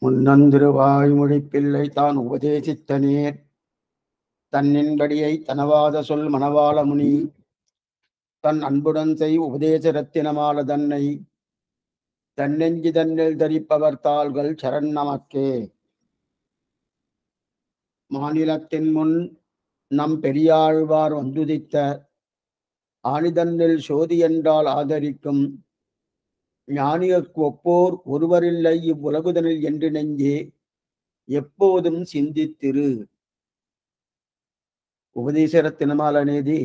முன்னந்திருவாய்மொழி பிள்ளை தான் உபதேசித்த நேர் தன்னின்படியை தனவாத சொல் மணவாள முனி தன் அன்புடன் செய் உபதேச ரத்தினமால தன்னை தன்னெஞ்சி தன்னில் தரிப்பவர் தாள்கள் சரண் நமக்கே மாநிலத்தின் முன் நம் பெரியாழ்வார் வந்துதித்த ஆணிதன்னில் சோதி என்றால் ஆதரிக்கும் ஞானியர்க்கு ஒப்போர் ஒருவரில்லை இவ்வுலகுதனில் என்று நெஞ்சே எப்போதும் సిందిత్తిరు ఉపదేశర తినమాల అనేది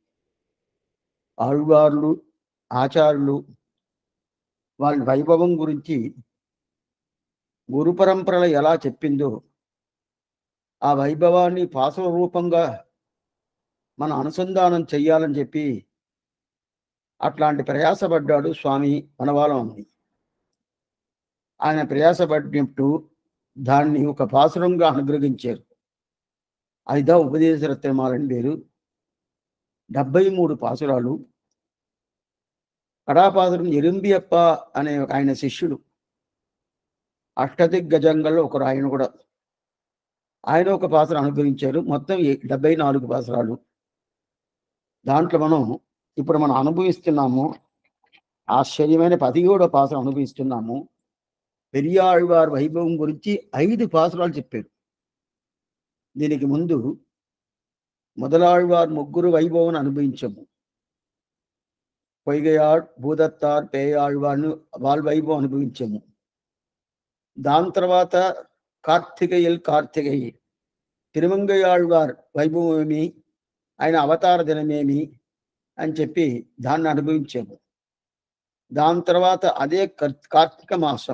ఆళ్వార్లు ఆచార్యులు వాళ్ళ వైభవం గురించి గురు పరంపరలో ఎలా చెప్పిందో ఆ వైభవాన్ని పాసవ రూపంగా మన అనుసంధానం చెయ్యాలని చెప్పి అట్లాంటి ప్రయాసపడ్డాడు స్వామి మనవాళం అని ఆయన ప్రయాసపడినట్టు దాన్ని ఒక పాసురంగా అనుగ్రహించారు అయిదా ఉపదేశ రత్నమాలని పేరు డెబ్బై మూడు పాసురాలు కడాపాసురం ఎరింబియప్ప అనే ఒక ఆయన శిష్యుడు అష్టదిగ్గజంగల్లో ఒకరు ఆయన కూడా ఆయన ఒక పాసరం అనుగ్రహించారు మొత్తం ఏ- డెబ్బై నాలుగు పాసరాలు దాంట్లో మనం ఇప్పుడు మనం అనుభవిస్తున్నాము ఆశ్చర్యమైన పదిహేడో పాసరం అనుభవిస్తున్నాము పెరియాళ్వార్ వైభవం గురించి ఐదు పాసురాలు చెప్పారు దీనికి ముందు మొదలాళ్వార్ ముగ్గురు వైభవం అనుభవించము పొయ్గయాళ్ భూదత్తార్ పేయాళ్వార్ను వాళ్ళ వైభవం అనుభవించము దాని తర్వాత కార్తికేయుల్ కార్తికేయ తిరుమంగయాళ్వార్ వైభవం ఏమి ఆయన అవతార దినమేమి అని చెప్పి దాన్ని అనుభవించాము దాని తర్వాత అదే కర్- కార్తీక మాసం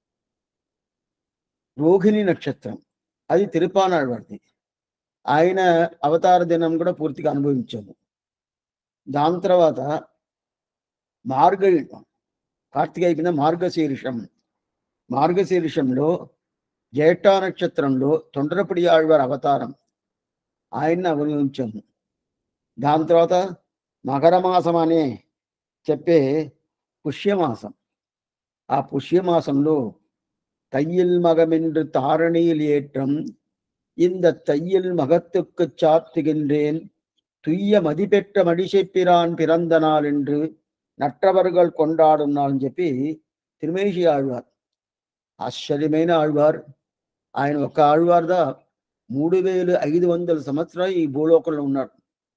రోహిణి నక్షత్రం అది తిరుపానాళ్వారిది ఆయన అవతార దినం కూడా పూర్తిగా అనుభవించాము దాని తర్వాత మార్గ కార్తీక అయిపోయిన మార్గశీర్షం మార్గశీర్షంలో జ్యేష్ఠ నక్షత్రంలో తొండరపడి ఆళ్వారి అవతారం ఆయన్ని అనుభవించాము దాని తర్వాత మకర మాసం అనే చెప్పే పుష్యమాసం ఆ పుష్యమాసంలో தையில் மகமென்று தாரணியில் ஏற்றம் இந்த தையில் மகத்துக்கு சாத்துகின்றேன் துய்ய மதிப்பெற்ற மடிசைப்பிரான் பிறந்த நாள் என்று నట్టవர்கள் కొండాடும் నాలని చెప్పి తిరుమేషి ఆళ్వార్ ఆశ్చర్యమైన ఆళ్వార్ ఆయన ఒక ఆళ్వార్దా మూడు వేలు ఐదు వందల సంవత్సరాలు ఈ భూలోకంలో ఉన్నాడు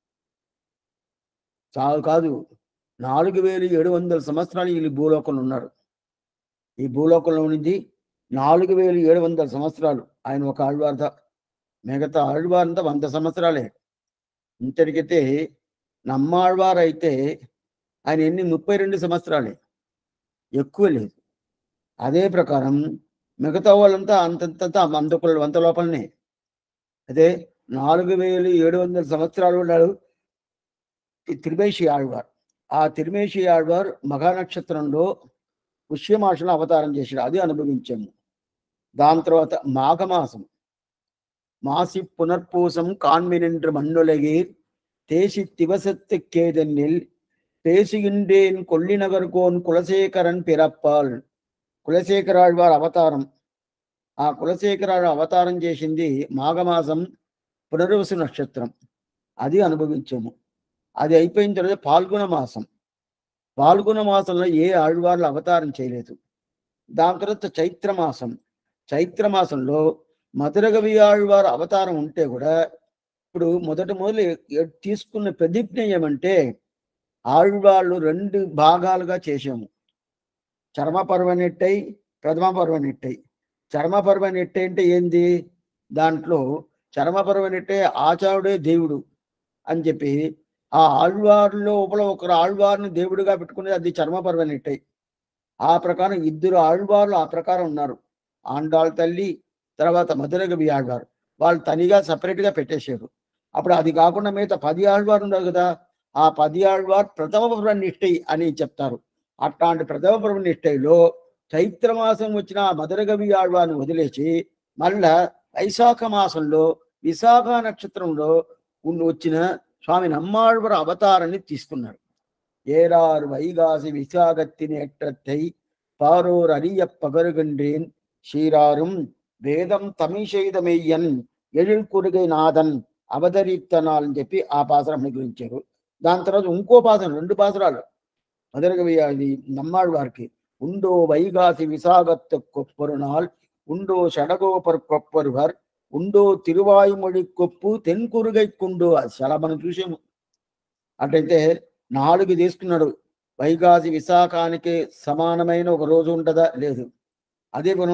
చాలు కాదు నాలుగు వేలు ఏడు వందల సంవత్సరాలు ఈ భూలోకంలో ఉన్నాడు ఈ భూలోకంలో నుంచి నాలుగు వేలు ఏడు వందల సంవత్సరాలు ఆయన ఒక ఆళ్వార్ద మిగతా ఆళ్వారంతా వంద సంవత్సరాలే ఇంతటికైతే నమ్మాళ్వారు అయితే ఆయన ఎన్ని ముప్పై రెండు సంవత్సరాలే ఎక్కువ లేదు అదే ప్రకారం మిగతా వాళ్ళంతా అంతంత అందుకుల వంత లోపలనే అదే నాలుగు వేలు ఏడు వందల సంవత్సరాలు ఉన్నాడు ఈ తిరుమేషి ఆళ్వార్ ఆ తిరుమేషి ఆళ్వార్ మఘానక్షత్రంలో పుష్యమాసంలో అవతారం చేశాడు అది అనుభవించాము దాని తర్వాత మాఘమాసం மாசி புனர்பூசம் காண்மினின்று மண்ணுலகீர் தேசி திவசத்துக்கேதென்னில் பேசுகின்றேன் கொல்லிநகர்கோன் குலசேகரன் பிறப்பால் కులశేఖరాళ్వారు అవతారం ఆ కులశేఖరాడు అవతారం చేసింది మాఘమాసం పునర్వసు నక్షత్రం అది అనుభవించాము అది అయిపోయిన తర్వాత పాల్గొన మాసం పాల్గొన మాసంలో ఏ ఆళ్వార్లు అవతారం చేయలేదు దాని తర్వాత చైత్ర మాసం చైత్ర మాసంలో మధురగవి ఆళ్వారు అవతారం ఉంటే కూడా ఇప్పుడు మొదట మొదలు ఎ- తీసుకున్న ప్రతిజ్ఞ ఏమంటే ఆళ్వాళ్ళు రెండు భాగాలుగా చేసాము చర్మ పర్వనెట్టై ప్రథమ పర్వనెట్టై చర్మ పర్వనెట్టై అంటే ఏంది దాంట్లో చర్మ పర్వనెట్టే ఆచారుడే దేవుడు అని చెప్పి ఆ ఆళ్వారు లోపల ఒకరు ఆళ్వారిని దేవుడిగా పెట్టుకునేది అది చర్మ పర్వనెట్టై ఆ ప్రకారం ఇద్దరు ఆళ్వార్లు ఆ ప్రకారం ఉన్నారు ఆండాళ్ తల్లి తర్వాత మధురగవి ఆళ్వారు వాళ్ళు తనిగా separate గా పెట్టేశారు అప్పుడు అది కాకుండా మిగతా పది ఆళ్వారు ఉన్నారు కదా ఆ పది ఆళ్వార్ ప్రథమ పర్వ నిష్ఠై అని చెప్తారు అట్లాంటి ప్రథమ పర్వ నిష్ఠైలో చైత్ర మాసం వచ్చిన ఆ మధురగవి ఆళ్వారిని వదిలేసి మళ్ళా వైశాఖ మాసంలో విశాఖ నక్షత్రంలో ఉన్న వచ్చిన స్వామి నమ్మాళ్వర అవతారాన్ని తీసుకున్నారు ஏறார் வைகாசி விசாகத்தின் ஏற்றத்தை பாரோர் அறிய பகருகின்றேன் சீராரும் వేదం తమిషేదమయ్యన్ ఎழிల్ కురుగై నాథన్ అవతరిత్తనాలు అని చెప్పి ఆ పాసరం మిగిలించారు దాని తర్వాత ఇంకో పాసరం రెండు పాసరాలు మధురగవి అది నమ్మాడు వారికి ఉండో వైగాసి విశాగత్తు కొప్పరు నాள் ఉండో షడగోపర్ కొప్పరువర్ ఉండో తిరువాయుమొడి కొప్పు తెన్కురుగై కుండు అది చాలా మనం చూసాము అటైతే నాలుగు తీసుకున్నాడు వైగాసి విశాఖానికి సమానమైన ఒక రోజు ఉంటుందా లేదు అదే మనం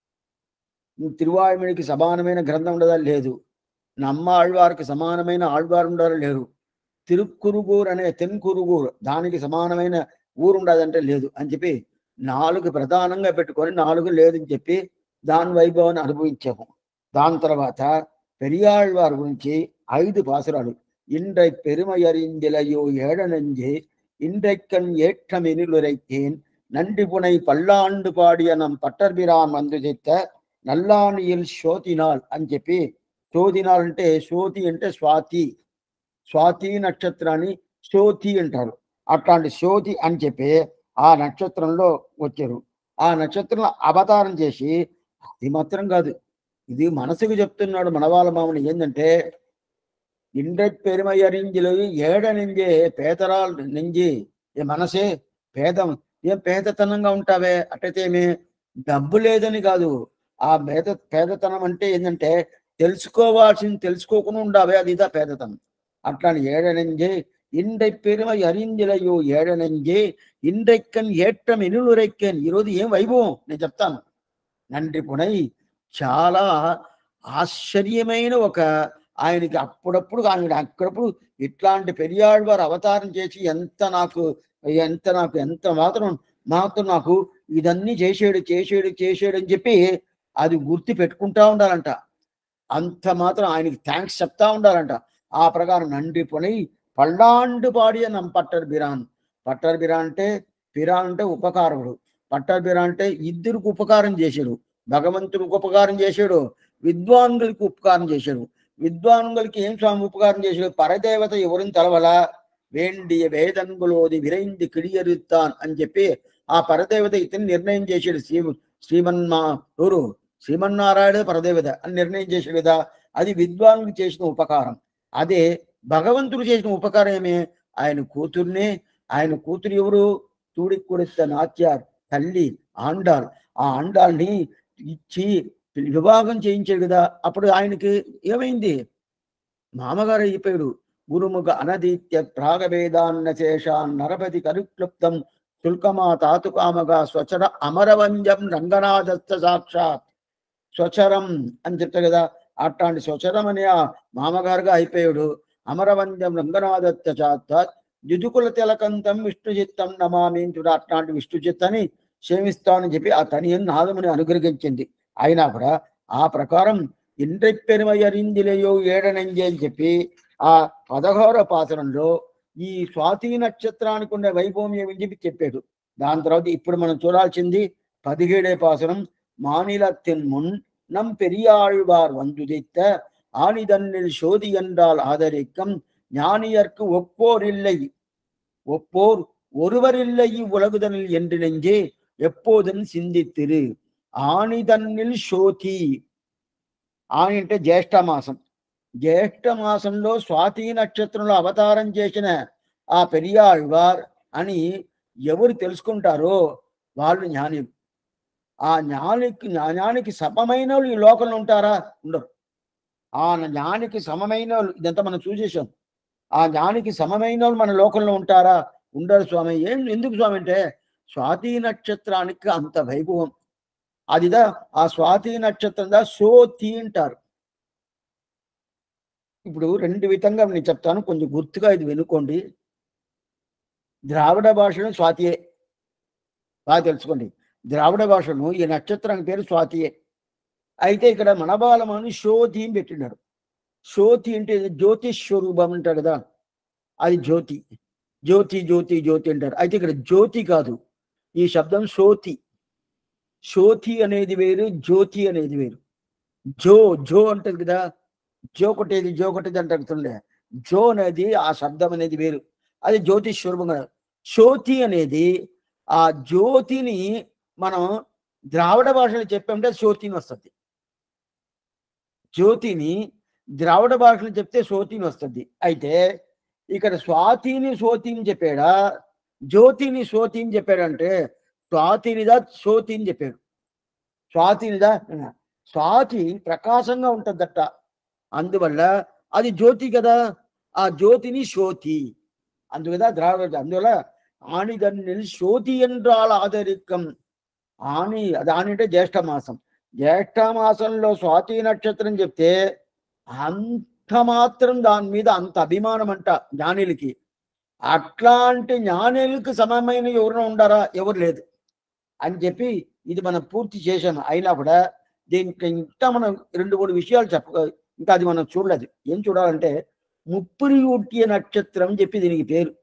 తిరువాయుమడికి సమానమైన గ్రంథం ఉండదా లేదు నమ్మ ఆళ్వారికి సమానమైన ఆళ్వారు ఉండదా లేరు తిరుక్కురుగూరు అనే తెన్కురుగూరు దానికి సమానమైన ఊరు ఉండదంటే లేదు అని చెప్పి నాలుగు ప్రధానంగా పెట్టుకొని నాలుగు లేదని చెప్పి దాని వైభవాన్ని అనుభవించాము దాని తర్వాత పెరియాళ్వారి గురించి ఐదు పాసురాలు இன்றை பெருமையறிந்திலையோ ஏழனஞ்சே இன்றைக்கண் ஏற்றமெனிலுரைத்தேன் நன்றி புனை பல்லாண்டு பாடிய நம் పట్టర్బిరాన్ అందుదిత్త నల్లానియల్ శోతినాల్ అని చెప్పి శోధినాల్ అంటే శోతి అంటే స్వాతి స్వాతి నక్షత్రాన్ని శోతి అంటారు అట్లాంటి శోతి అని చెప్పి ఆ నక్షత్రంలో వచ్చారు ఆ నక్షత్రంలో అవతారం చేసి అది మాత్రం కాదు ఇది మనసుకు చెప్తున్నాడు మనవాళ్ళ మామని ఏంటంటే ఇండ్రెట్ పెరుమై అరింజిలో ఏడ నెంజే పేదరాల్ నెంజి ఏ మనసే పేదం ఏం పేదతనంగా ఉంటావే అట్టయితే ఏమి డబ్బు లేదని కాదు ఆ పేద పేదతనం అంటే ఏంటంటే తెలుసుకోవాల్సింది తెలుసుకోకుండా ఉండావే అది ఇదా పేదతనం అట్లాని ఏడనెంజే ఇండై పెరుమై అరింజిలయో ఏడనెంజే ఇండ్రెక్కన్ ఏట్టం ఎనులురెక్కన్ ఈరోజు ఏం వైభవం నేను చెప్తాను నండ్రి పునై చాలా ఆశ్చర్యమైన ఒక ఆయనకి అప్పుడప్పుడు ఆయన అక్కడప్పుడు ఇట్లాంటి పెరియాడు వారు అవతారం చేసి ఎంత నాకు ఎంత నాకు ఎంత మాత్రం మాత్రం నాకు ఇదన్నీ చేసాడు చేసాడు చేసాడు అని చెప్పి అది గుర్తు పెట్టుకుంటా ఉండాలంట అంత మాత్రం ఆయనకి థ్యాంక్స్ చెప్తా ఉండాలంట ఆ ప్రకారం నండి పొని పల్లాండు పాడియ నమ్ పట్టర్ బిరాన్ పట్టర్ బిరాన్ అంటే బిరాన్ అంటే ఉపకారకుడు పట్టర్ బిరాన్ అంటే ఇద్దరికి ఉపకారం చేశాడు భగవంతుడికి ఉపకారం చేశాడు విద్వాంగులకి ఉపకారం చేశాడు విద్వాంగులకి ఏం స్వామి ఉపకారం చేశాడు పరదేవత ఎవరిని తెలవలా వేండియ వేదంగులోది విరైంది కిడియరుత్తాన్ అని చెప్పి ఆ పరదేవత ఇతని నిర్ణయం చేశాడు శ్రీ శ్రీమన్మా ఎవరు శ్రీమన్నారాయణ పరదేవత అని నిర్ణయం చేశాడు కదా అది విద్వాంగులు చేసిన ఉపకారం అదే భగవంతుడు చేసిన ఉపకారం ఏమే ఆయన కూతుర్నే ఆయన కూతురు ఎవరు తూడి కొడుత నాట్యార్ తల్లి ఆండాల్ ఆ ఆండాల్ని ఇచ్చి వివాహం చేయించాడు కదా అప్పుడు ఆయనకి ఏమైంది మామగారు అయిపోయాడు గురుముఖ అనదీత్య ప్రాగవేదాన్న శేషాన్ నరపతి కరుక్లుప్తం శుల్కమా తాతుకామగా స్వచర అమరవంజం రంగనాథస్థ సాక్షాత్ స్వచరం అని చెప్తారు కదా అట్లాంటి స్వచరం అనే ఆ మామగారుగా అయిపోయాడు అమరవంజం రంగనాథస్థ సాక్షాత్ యుదుకుల తిలకంతం విష్ణు చిత్తం నమామి చూడ అట్లాంటి విష్ణు చిత్తని సేవిస్తానని చెప్పి ఆ తనియన్ నాదముని అనుగ్రహించింది అయినా కూడా ఆ ప్రకారం ఇండ్రెప్పెరుమయరిందిలేయో ఏడనంజి అని చెప్పి ఆ పదహార పాసరంలో ఈ స్వాతి నక్షత్రానికి ఉండే వైభవం ఏమని చెప్పి చెప్పాడు దాని తర్వాత ఇప్పుడు మనం చూడాల్సింది పదిహేడే పాసరం மாநிலத்தின் முன் நம் பெரியாழ்வார் வந்துதித்த ஆணிதன்னில் சோதி என்றால் ஆதரிக்கும் ஞானியர்க்கு ஒப்போர் இல்லை ஒப்போர் ஒருவரில்லை இவ்வுலகுதனில் என்று நெஞ்சே எப்போதும் சிந்தித்திரு ఆనిదన్నిల్ శోతి ఆని అంటే జ్యేష్ఠ మాసం జ్యేష్ఠ మాసంలో స్వాతి నక్షత్రంలో అవతారం చేసిన ఆ పెరియాళ్వార్ అని ఎవరు తెలుసుకుంటారో వాళ్ళు జ్ఞాని ఆ జ్ఞానికి జ్ఞానానికి సమమైన వాళ్ళు ఈ లోకంలో ఉంటారా ఉండరు ఆ జ్ఞానికి సమమైన వాళ్ళు ఇదంతా మనం చూసేసాం ఆ జ్ఞానికి సమమైన వాళ్ళు మన లోకంలో ఉంటారా ఉండరు స్వామి ఏం ఎందుకు స్వామి అంటే స్వాతి నక్షత్రానికి అంత వైభవం అదిదా ఆ స్వాతి నక్షత్రందా సోతి అంటారు ఇప్పుడు రెండు విధంగా నేను చెప్తాను కొంచెం గుర్తుగా ఇది వినుకోండి ద్రావిడ భాషలో స్వాతియే బాగా తెలుసుకోండి ద్రావిడ భాషను ఈ నక్షత్రానికి పేరు స్వాతియే అయితే ఇక్కడ మనబాలమని శోతి అని పెట్టినారు శోతి అంటే జ్యోతిష్ స్వరూపం అంటారు కదా అది జ్యోతి జ్యోతి జ్యోతి జ్యోతి అంటారు అయితే ఇక్కడ జ్యోతి కాదు ఈ శబ్దం శోతి శోతి అనేది వేరు జ్యోతి అనేది వేరు జో జో అంటది కదా జో కొట్టేది జో కొట్టేది అంటుండే జో అనేది ఆ శబ్దం అనేది వేరు అది జ్యోతి స్వరూపం కదా శోతి అనేది ఆ జ్యోతిని మనం ద్రావిడ భాషలో చెప్పామంటే శోతిని వస్తుంది జ్యోతిని ద్రావిడ భాషలో చెప్తే శోతిని వస్తుంది అయితే ఇక్కడ స్వాతిని శోతిని చెప్పాడా జ్యోతిని శోతిని చెప్పాడంటే స్వాతినిదా శోతిని చెప్పాడు స్వాతినిదా స్వాతి ప్రకాశంగా ఉంటుందట అందువల్ల అది జ్యోతి కదా ఆ జ్యోతిని శోతి అందుకదా ద్రావిడ అందువల్ల ఆణిదన్నిల్ శోతి ఎండ్రాల ఆదరికం ఆని అది ఆని అంటే జ్యేష్ఠ మాసం జ్యేష్ఠ మాసంలో స్వాతి నక్షత్రం చెప్తే అంత మాత్రం దాని మీద అంత అభిమానం అంట జ్ఞానులకి అట్లాంటి జ్ఞానులకు సమమైన ఎవరైనా ఉండారా ఎవరు లేదు అని చెప్పి ఇది మనం పూర్తి చేశాము అయినా కూడా దీనికి ఇంకా మనం రెండు మూడు విషయాలు చెప్ప ఇంకా అది మనం చూడలేదు ఏం చూడాలంటే ముప్పురి ఉట్టియ నక్షత్రం అని చెప్పి దీనికి పేరు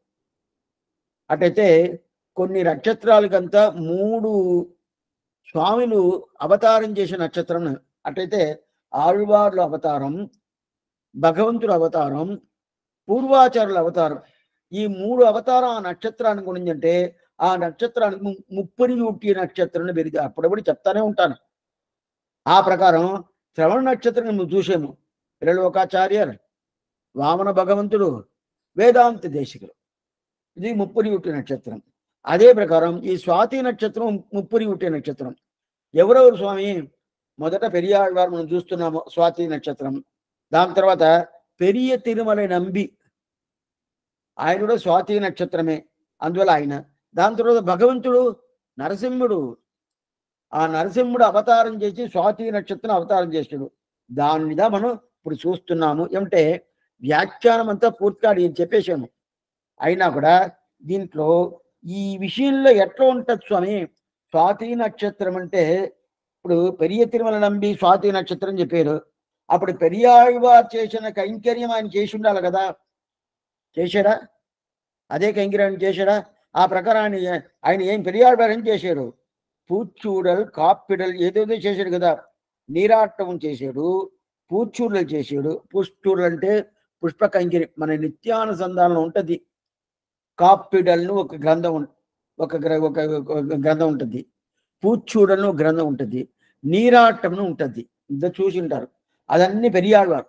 అటైతే కొన్ని నక్షత్రాలకంతా మూడు స్వామిలు అవతారం చేసే నక్షత్రం అటైతే ఆళ్వార్ల అవతారం భగవంతుడు అవతారం పూర్వాచారుల అవతారం ఈ మూడు అవతారం ఆ నక్షత్రానికి గురించి ఆ నక్షత్రానికి ము- ముప్పరి ఊటి నక్షత్రం అని పెరిగి అప్పుడప్పుడు చెప్తానే ఉంటాను ఆ ప్రకారం శ్రవణ నక్షత్రం మేము చూసాము పిల్లలోకాచార్యర్ వామన భగవంతుడు వేదాంత దేశికులు ఇది ముప్పరి ఉట్టి నక్షత్రం అదే ప్రకారం ఈ స్వాతి నక్షత్రం ముప్పరి ఉట్టి నక్షత్రం ఎవరెవరు స్వామి మొదట పెరియాழ்వారు మనం చూస్తున్నాము స్వాతి నక్షత్రం దాని తర్వాత పెరియ తిరుమల నంబి ఆయన కూడా స్వాతి నక్షత్రమే అందువల్ల ఆయన దాని తర్వాత భగవంతుడు నరసింహుడు ఆ నరసింహుడు అవతారం చేసి స్వాతి నక్షత్రం అవతారం చేసాడు దానిదా మనం ఇప్పుడు చూస్తున్నాము ఏమంటే వ్యాఖ్యానం అంతా పూర్తిగా నేను చెప్పేశాను అయినా కూడా దీంట్లో ఈ విషయంలో ఎట్లా ఉంటుంది స్వామి స్వాతి నక్షత్రం అంటే ఇప్పుడు పెరియ తిరుమల నంబి స్వాతి నక్షత్రం చెప్పారు అప్పుడు పెరియాழ்వార్ చేసిన కైంకర్యం ఆయన చేసి ఉండాలి కదా చేశాడా అదే కైంకర్యం చేశాడా ఆ ప్రకారం ఆయన ఆయన ఏం పెరియాழ்వార్ ఏం చేశాడు పూచూడల్ కాప్పిడల్ ఏదేదో చేశాడు కదా నీరాటం చేశాడు పూచూడలు చేశాడు పుష్టూడలు అంటే పుష్ప కైంకర్యం మన నిత్యానుసంధానంలో ఉంటది కాప్పిడల్ను ఒక గ్రంథం ఉం- ఒక గ్ర- ఒక ఒక గ్రంథం ఉంటుంది పూచూడల్ను ఒక గ్రంథం ఉంటుంది నీరాటంను ఉంటుంది ఇద్దరు చూసి ఉంటారు அதன்னி பெரியாழ்வார்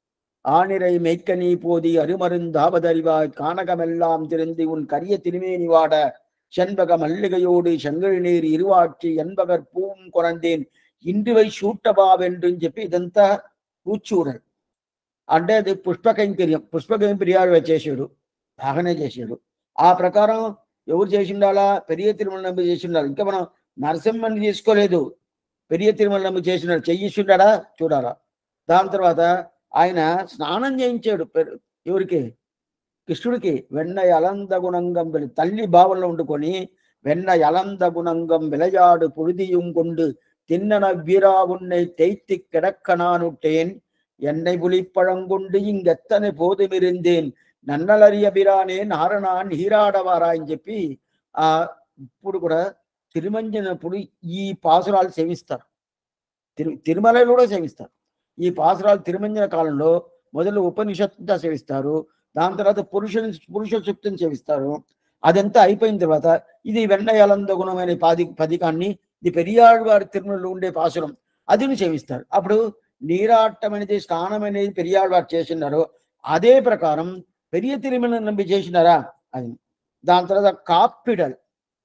ஆனிரை மெய்க்கனி போதி அருமருந்தாவதறிவாய் கானகமெல்லாம் திறந்து உன் கரிய திருமேனி வாட செண்பக மல்லிகையோடு செங்கழி நீர் இருவாட்சி என்பகர் பூவும் కొనందేన్ ఇంటివై షూట్టబావెండ్రని చెప్పి ఇదంతా కూర్చూడరు అంటే అది పుష్ప కైంకర్యం పుష్ప కైంకర్యాలు చేసాడు బాగానే చేసాడు ఆ ప్రకారం ఎవరు చేసిండాలా పెరియ తిరుమల నంబి చేసిండాలి ఇంకా మనం నరసింహని తీసుకోలేదు పెరియ తిరుమల నంబి చేసినాడు చెయ్యిస్తుండా చూడాలా దాని తర్వాత ఆయన స్నానం చేయించాడు పెరు- ఎవరికి కృష్ణుడికి వెన్న యలంద గుణంగం వెలి తల్లి భావంలో ఉండుకొని వెన్న యలంద గుణంగం విలయాడు పుழுதியும் கொண்டு தின்னன வீரா உன்னை தேய்த்து கிடக்க நானுட்டேன் என்னை புலிப்பழங்கொண்டு ఇంకెత్తని పోదుమిరిందేన్ నన్నలరియ బిరానే నారణాన్ హీరాడవారా అని చెప్పి ఆ ఇప్పుడు కూడా తిరుమంజనప్పుడు ఈ పాసురాలు సేవిస్తారు తిరు తిరుమలలో కూడా సేవిస్తారు ఈ పాసురాలు తిరుమంజన కాలంలో మొదలు ఉపనిషత్తుగా సేవిస్తారు దాని తర్వాత పురుష పురుష సూక్తిని సేవిస్తారు అదంతా అయిపోయిన తర్వాత ఇది వెన్నయాలంద గుణమైన పాది పదికాన్ని ఇది పెరియాళ్వారి తిరుమలలో ఉండే పాసురం అదిని సేవిస్తారు అప్పుడు నీరాటం అనేది స్నానం అనేది పెరియాళ్వారు చేసినారు అదే ప్రకారం పెరియ తిరుమల నంబి చేసినారా అది దాని తర్వాత కాప్పిడల్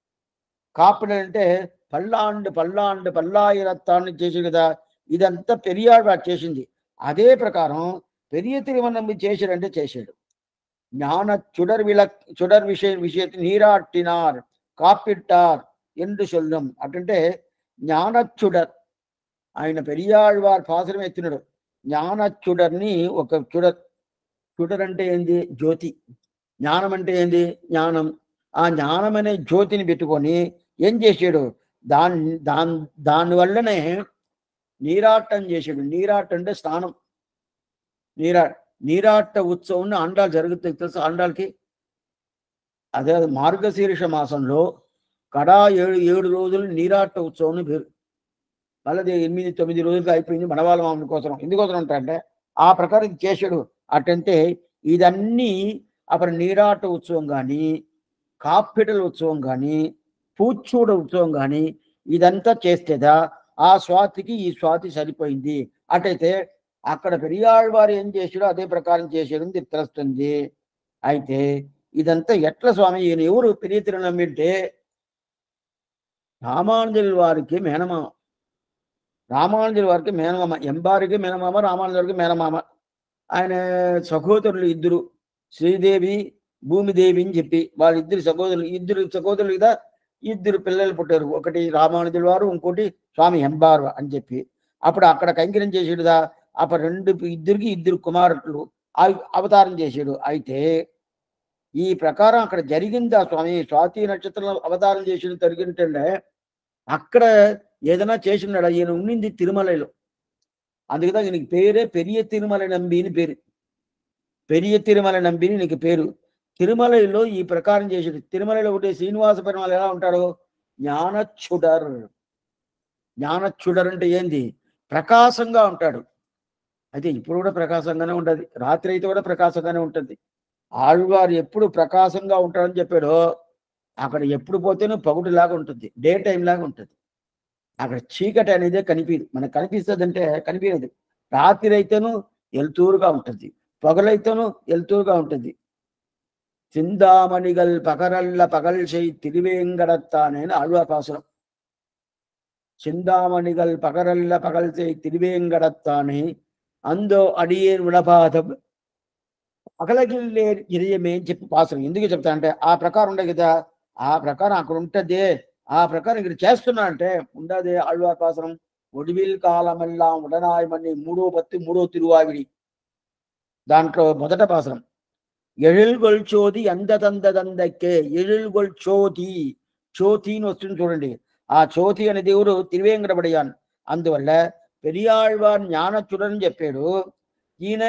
కాప్పిడల్ అంటే పల్లాండు పల్లాండు పల్లాయిరత్తాన్ని చేసి కదా ఇదంతా పెరియాళ్వారు చేసింది అదే ప్రకారం పెరియ తిరుమల నంబి చేశాడంటే చేశాడు ஞான சுடர் விளக் சுடர் விஷய விஷயத்தை நீராட்டினார் காப்பிட்டார் என்று சொல்லும் అటంటే జ్ఞానచుడర్ ఆయన పెరియాళ్వార్ పాసరం ఎత్తినాడు జ్ఞానచుడర్ని ఒక చుడర్ చుడర్ అంటే ఏంది జ్యోతి జ్ఞానం అంటే ఏంది జ్ఞానం ఆ జ్ఞానం అనే జ్యోతిని పెట్టుకొని ఏం చేశాడు దాని దాని దాని వల్లనే నీరాటం చేశాడు నీరాటం అంటే స్నానం నీరా నీరాట ఉత్సవం అండాలు జరుగుతాయి తెలుసు అండాలకి అదే మార్గశీర్ష మాసంలో కడా ఏడు ఏడు రోజులు నీరాట ఉత్సవం అని పేరు మళ్ళీ ఎనిమిది తొమ్మిది రోజులుగా అయిపోయింది మనవాళ్ళ మామూలు కోసం ఎందుకోసం ఉంటారంటే ఆ ప్రకారం ఇది చేశాడు అటంటే ఇదన్నీ అప్పుడు నీరాట ఉత్సవం కానీ కాప్పిటల ఉత్సవం కానీ పూచూడ ఉత్సవం కానీ ఇదంతా చేస్తేదా ఆ స్వాతికి ఈ స్వాతి సరిపోయింది అటైతే అక్కడ పెరియాళ్వారు ఏం చేసాడో అదే ప్రకారం చేసాడు అని తెలుస్తుంది అయితే ఇదంతా ఎట్ల స్వామి ఈయన ఎవరు పెరియ తిరునమ్మింటే రామానుజుల వారికి మేనమామ రామానుజుల వారికి మేనమామ ఎంబారికి మేనమామ రామానుజులకి మేనమామ ఆయన సహోదరులు ఇద్దరు శ్రీదేవి భూమిదేవి అని చెప్పి వాళ్ళిద్దరు సహోదరులు ఇద్దరు సహోదరులు కదా ఇద్దరు పిల్లలు పుట్టారు ఒకటి రామానుజుల వారు ఇంకోటి స్వామి ఎంబారు అని చెప్పి అప్పుడు అక్కడ కైంకర్యం చేసాడుదా అప్పుడు రెండు ఇద్దరికి ఇద్దరు కుమారులు అవ- అవతారం చేశాడు అయితే ఈ ప్రకారం అక్కడ జరిగింది ఆ స్వామి స్వాతి నక్షత్రంలో అవతారం చేసిన జరిగింటే అక్కడ ఏదైనా చేసినాడు ఈయన ఉండింది తిరుమలలో అందుకదా ఈయనకి పేరే పెరియ తిరుమల నంబి అని పేరు పెరియ తిరుమల నంబి అని నీకు పేరు తిరుమలలో ఈ ప్రకారం చేసాడు తిరుమలలో ఒకటి శ్రీనివాస పెరుమాళ్ ఎలా ఉంటాడు జ్ఞానచ్చుడర్ జ్ఞానచ్చుడర్ అంటే ఏంది ప్రకాశంగా ఉంటాడు అయితే ఇప్పుడు కూడా ప్రకాశంగానే ఉంటుంది రాత్రి అయితే కూడా ప్రకాశంగానే ఉంటుంది ఆళ్వారు ఎప్పుడు ప్రకాశంగా ఉంటాడని చెప్పాడో అక్కడ ఎప్పుడు పోతేనూ పగుటిలాగా ఉంటుంది డే టైం లాగా ఉంటుంది అక్కడ చీకటి అనేదే కనిపించదు మనకు కనిపిస్తుంది అంటే కనిపించదు రాత్రి అయితేనూ ఎలుతూరుగా ఉంటుంది పగలైతేనూ ఎలుతూరుగా ఉంటుంది చిందామణిగల్ పగరల్ల పగల్ செய் తిరువేంగడత్తానే ఆళ్వార్ పాసురం చిందామణిగల్ పగరల్ల పగల్ செய் తిరువేంగడత్తానే అందో అడియేన్ విడపాదం పగలగిల్లే ఇరియమే అని చెప్పి పాసురం ఎందుకు చెప్తా అంటే ఆ ప్రకారం ఉండే కదా ఆ ప్రకారం అక్కడ ఉంటదే ఆ ప్రకారం ఇక్కడ చేస్తున్నా అంటే ఉండదే ఆళ్వార్ పాసురం ఒడివిల్ కాలమెల్లాం ఉడనాయమని మూడో పత్తి మూడో తిరువావిడి దాంట్లో మొదట పాసురం ఎழிల్గొల్ చోది అందదందదందక్కే ఎழிల్గొల్ చోతి చోతి అని వస్తుంది చూడండి ఆ చోతి అనే దేవుడు తిరువేంకటపడియాన్ అందువల్ల పెరియాళ్వార్ జ్ఞానచుడని చెప్పాడు ఈయన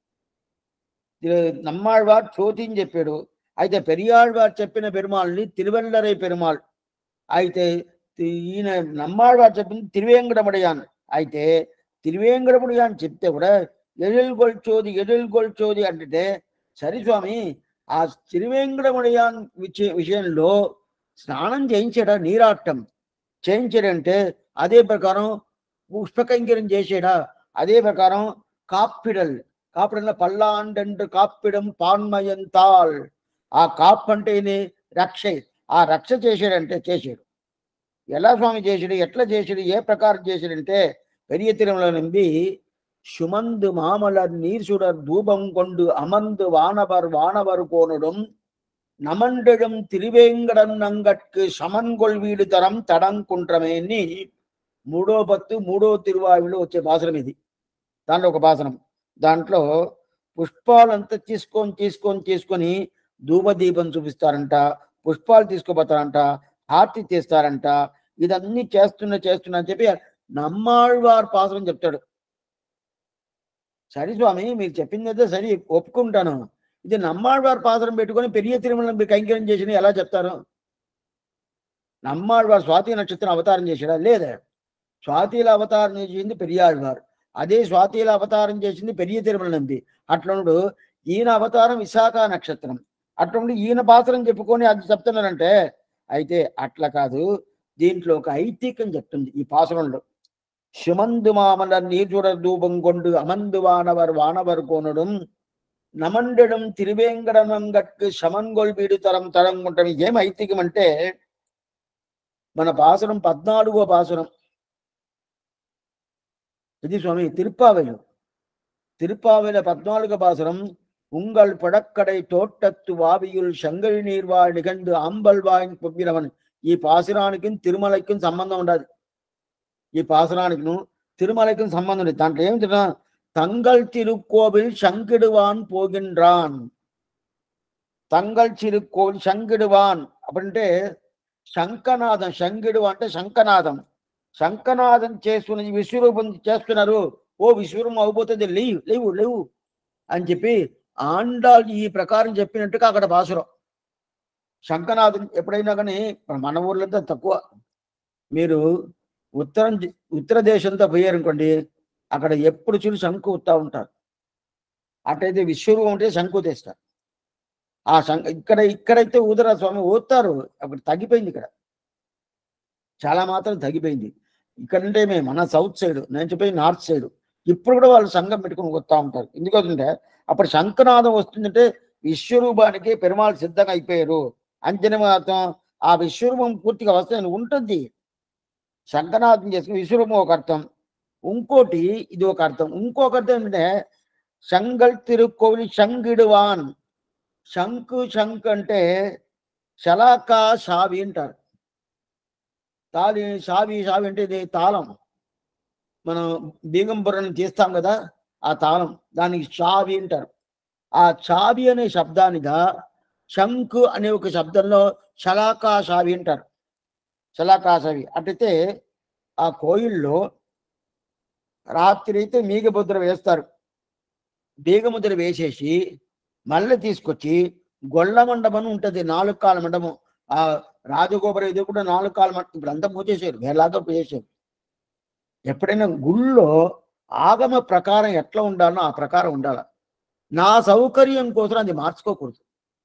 తి- నమ్మాళ్వార్ చోతి అని చెప్పాడు అయితే పెరియాళ్వార్ చెప్పిన పెరుమాళ్ళని తిరువెల్లరై పెరుమాళ్ అయితే తి- ఈయన నమ్మాళ్వార్ చెప్పింది తిరువేంకటపడియాన్ అయితే తిరువేంకటపడియాన్ చెప్తే కూడా ఎழிల్గొల్చోది ఎழிల్గొల్చోది అంటే సరే స్వామి ఆ తిరువేంకటముడియాన్ విషయ విషయంలో స్నానం చేయించాడా నీరాటం చేయించాడంటే అదే ప్రకారం పుష్పకంకిరం చేసాడా అదే ప్రకారం కాప్పిడల్ కాపిడల్ పల్లాండంటు కాప్పిడం పాన్మయంతాల్ ఆ కాప్ అంటేనే రక్ష ఆ రక్ష చేశాడంటే చేశాడు ఎలా స్వామి చేశాడు ఎట్లా చేశాడు ఏ ప్రకారం చేశాడంటే పెరియ తిరుమల నుండి சுமந்து மாமலர் நீர் சுடர் தூபம் கொண்டு அமர்ந்து வானவர் வானவர் கோனுடும் நமண்டெழும் తిరువేంగడం నంగట్కు సమన్గొల్ వీడు తరం తడంకుంట్రమేని మూడో పత్తు మూడో తిరువాయులు వచ్చే భాషణం ఇది దాంట్లో ఒక భాషణం దాంట్లో పుష్పాలంతా తీసుకొని తీసుకొని తీసుకొని ధూపదీపం చూపిస్తారంట పుష్పాలు తీసుకుపోతారంట హారతి తీస్తారంట ఇదన్నీ చేస్తున్నా చేస్తున్నా అని చెప్పి నమ్మాళ్వార్ పాసరం చెప్తాడు సరే స్వామి మీరు చెప్పింది అయితే సరే ఒప్పుకుంటాను ఇది నమ్మాళ్వారు పాత్రం పెట్టుకొని పెరియ తిరుమల మీరు కైంకర్యం చేసిన ఎలా చెప్తారు నమ్మాళ్వారు స్వాతి నక్షత్రం అవతారం చేశాడా లేదా స్వాతిల అవతారం చేసింది పెరియాళ్వారు అదే స్వాతిల అవతారం చేసింది పెరియ తిరుమల నంబి అట్లుండు ఈయన అవతారం విశాఖ నక్షత్రం అట్లుండి ఈయన పాత్రం చెప్పుకొని అది చెప్తున్నారంటే అయితే అట్లా కాదు దీంట్లో ఒక ఐతికం చెప్తుంది ఈ పాసరంలో சுமந்து மாமலர் நீர்ச்சுடர் தூபம் கொண்டு அமர்ந்து வானவர் வானவர் கோனடும் నమండడం తిరువేంకటమంగట్కు శమన్గొల్ వీడు తరం తరంగుంటం ఏం ఐతికం అంటే మన పాసురం పద్నాలుగో పాసురం ఇది స్వామి తిరుప్పావెలు తిరుప్పావెల పద్నాలుగో పాసురం உங்கள் படக்கடை தோட்டத்து வாவியுள் செங்கல் நீர்வாழ் நிகழ்ந்து ஆம்பல் வாயின் பொப்பினவன் ఈ పాసురానికి తిరుమలకి సంబంధం ఉండదు ఈ పాసురానికి తిరుమలకి సంబంధం లేదు దాంట్లో ఏమిటి தங்கள் திருக்கோவில் சங்கிடுவான் போகின்றான் தங்கள் திருக்கோவில் சங்கிடுவான் அப்படிంటే శంఖనాదం శంఖుడు అంటే శంఖనాదం శంఖనాదం చేస్తున్న విశ్వరూపం చేస్తున్నారు ఓ విశ్వరూపం అయిపోతుంది లేవు లేవు లేవు అని చెప్పి ఆండాల్ ఈ ప్రకారం చెప్పినట్టుగా అక్కడ భాషలో శంఖనాదం ఎప్పుడైనా కానీ మన ఊర్లో అయితే తక్కువ మీరు ఉత్తరం ది- ఉత్తర దేశంతో పోయారనుకోండి అక్కడ ఎప్పుడు చూసి శంకు ఉత్తా ఉంటారు అటైతే విశ్వరూపం ఉంటే శంకు తెస్తారు ఆ శంఖ ఇక్కడ ఇక్కడైతే ఊదరా స్వామి ఊతారు అక్కడ తగ్గిపోయింది ఇక్కడ చాలా మాత్రం తగ్గిపోయింది ఇక్కడంటే మేము మన సౌత్ సైడ్ నేను చెప్పేది నార్త్ సైడ్ ఇప్పుడు కూడా వాళ్ళు సంఘం పెట్టుకుని వస్తూ ఉంటారు ఎందుకంటే అప్పుడు శంఖనాదం వస్తుందంటే విశ్వరూపానికి పెరుమాళ్ళు సిద్ధంగా అయిపోయారు అంచనా మాత్రం ఆ విశ్వరూపం పూర్తిగా వస్తుంది ఉంటుంది శంఖనాదం చేసుకుని విశ్వరూపం ఒక అర్థం ఇంకోటి ఇది ఒక అర్థం ఇంకొక అర్థం ఏంటంటే శంగల్ తిరుక్కోవిలి శంగిడువాన్ శంకు శంక్ అంటే శలాకా షావి అంటారు తాలి షావి షావి అంటే ఇది తాళం మనం బీగంపురం తీస్తాం కదా ఆ తాళం దానికి షావి అంటారు ఆ చావి అనే శబ్దానిగా శంకు అనే ఒక శబ్దంలో శలాకా షావి అంటారు శలాకా షావి అటైతే ఆ కోయిల్లో రాత్రి అయితే మీగముద్ర వేస్తారు బీగముద్ర వేసేసి మళ్ళీ తీసుకొచ్చి గొళ్ళ మండపం అని ఉంటుంది నాలుగు కాల మండపం ఆ రాజగోపురం ఇది కూడా నాలుగు కాల మండపం ఇప్పుడు అంతా మూసేసారు వేలాగా చేశారు ఎప్పుడైనా గుళ్ళో ఆగమ ప్రకారం ఎట్లా ఉండాలో ఆ ప్రకారం ఉండాలి నా సౌకర్యం కోసం అది మార్చుకోకూడదు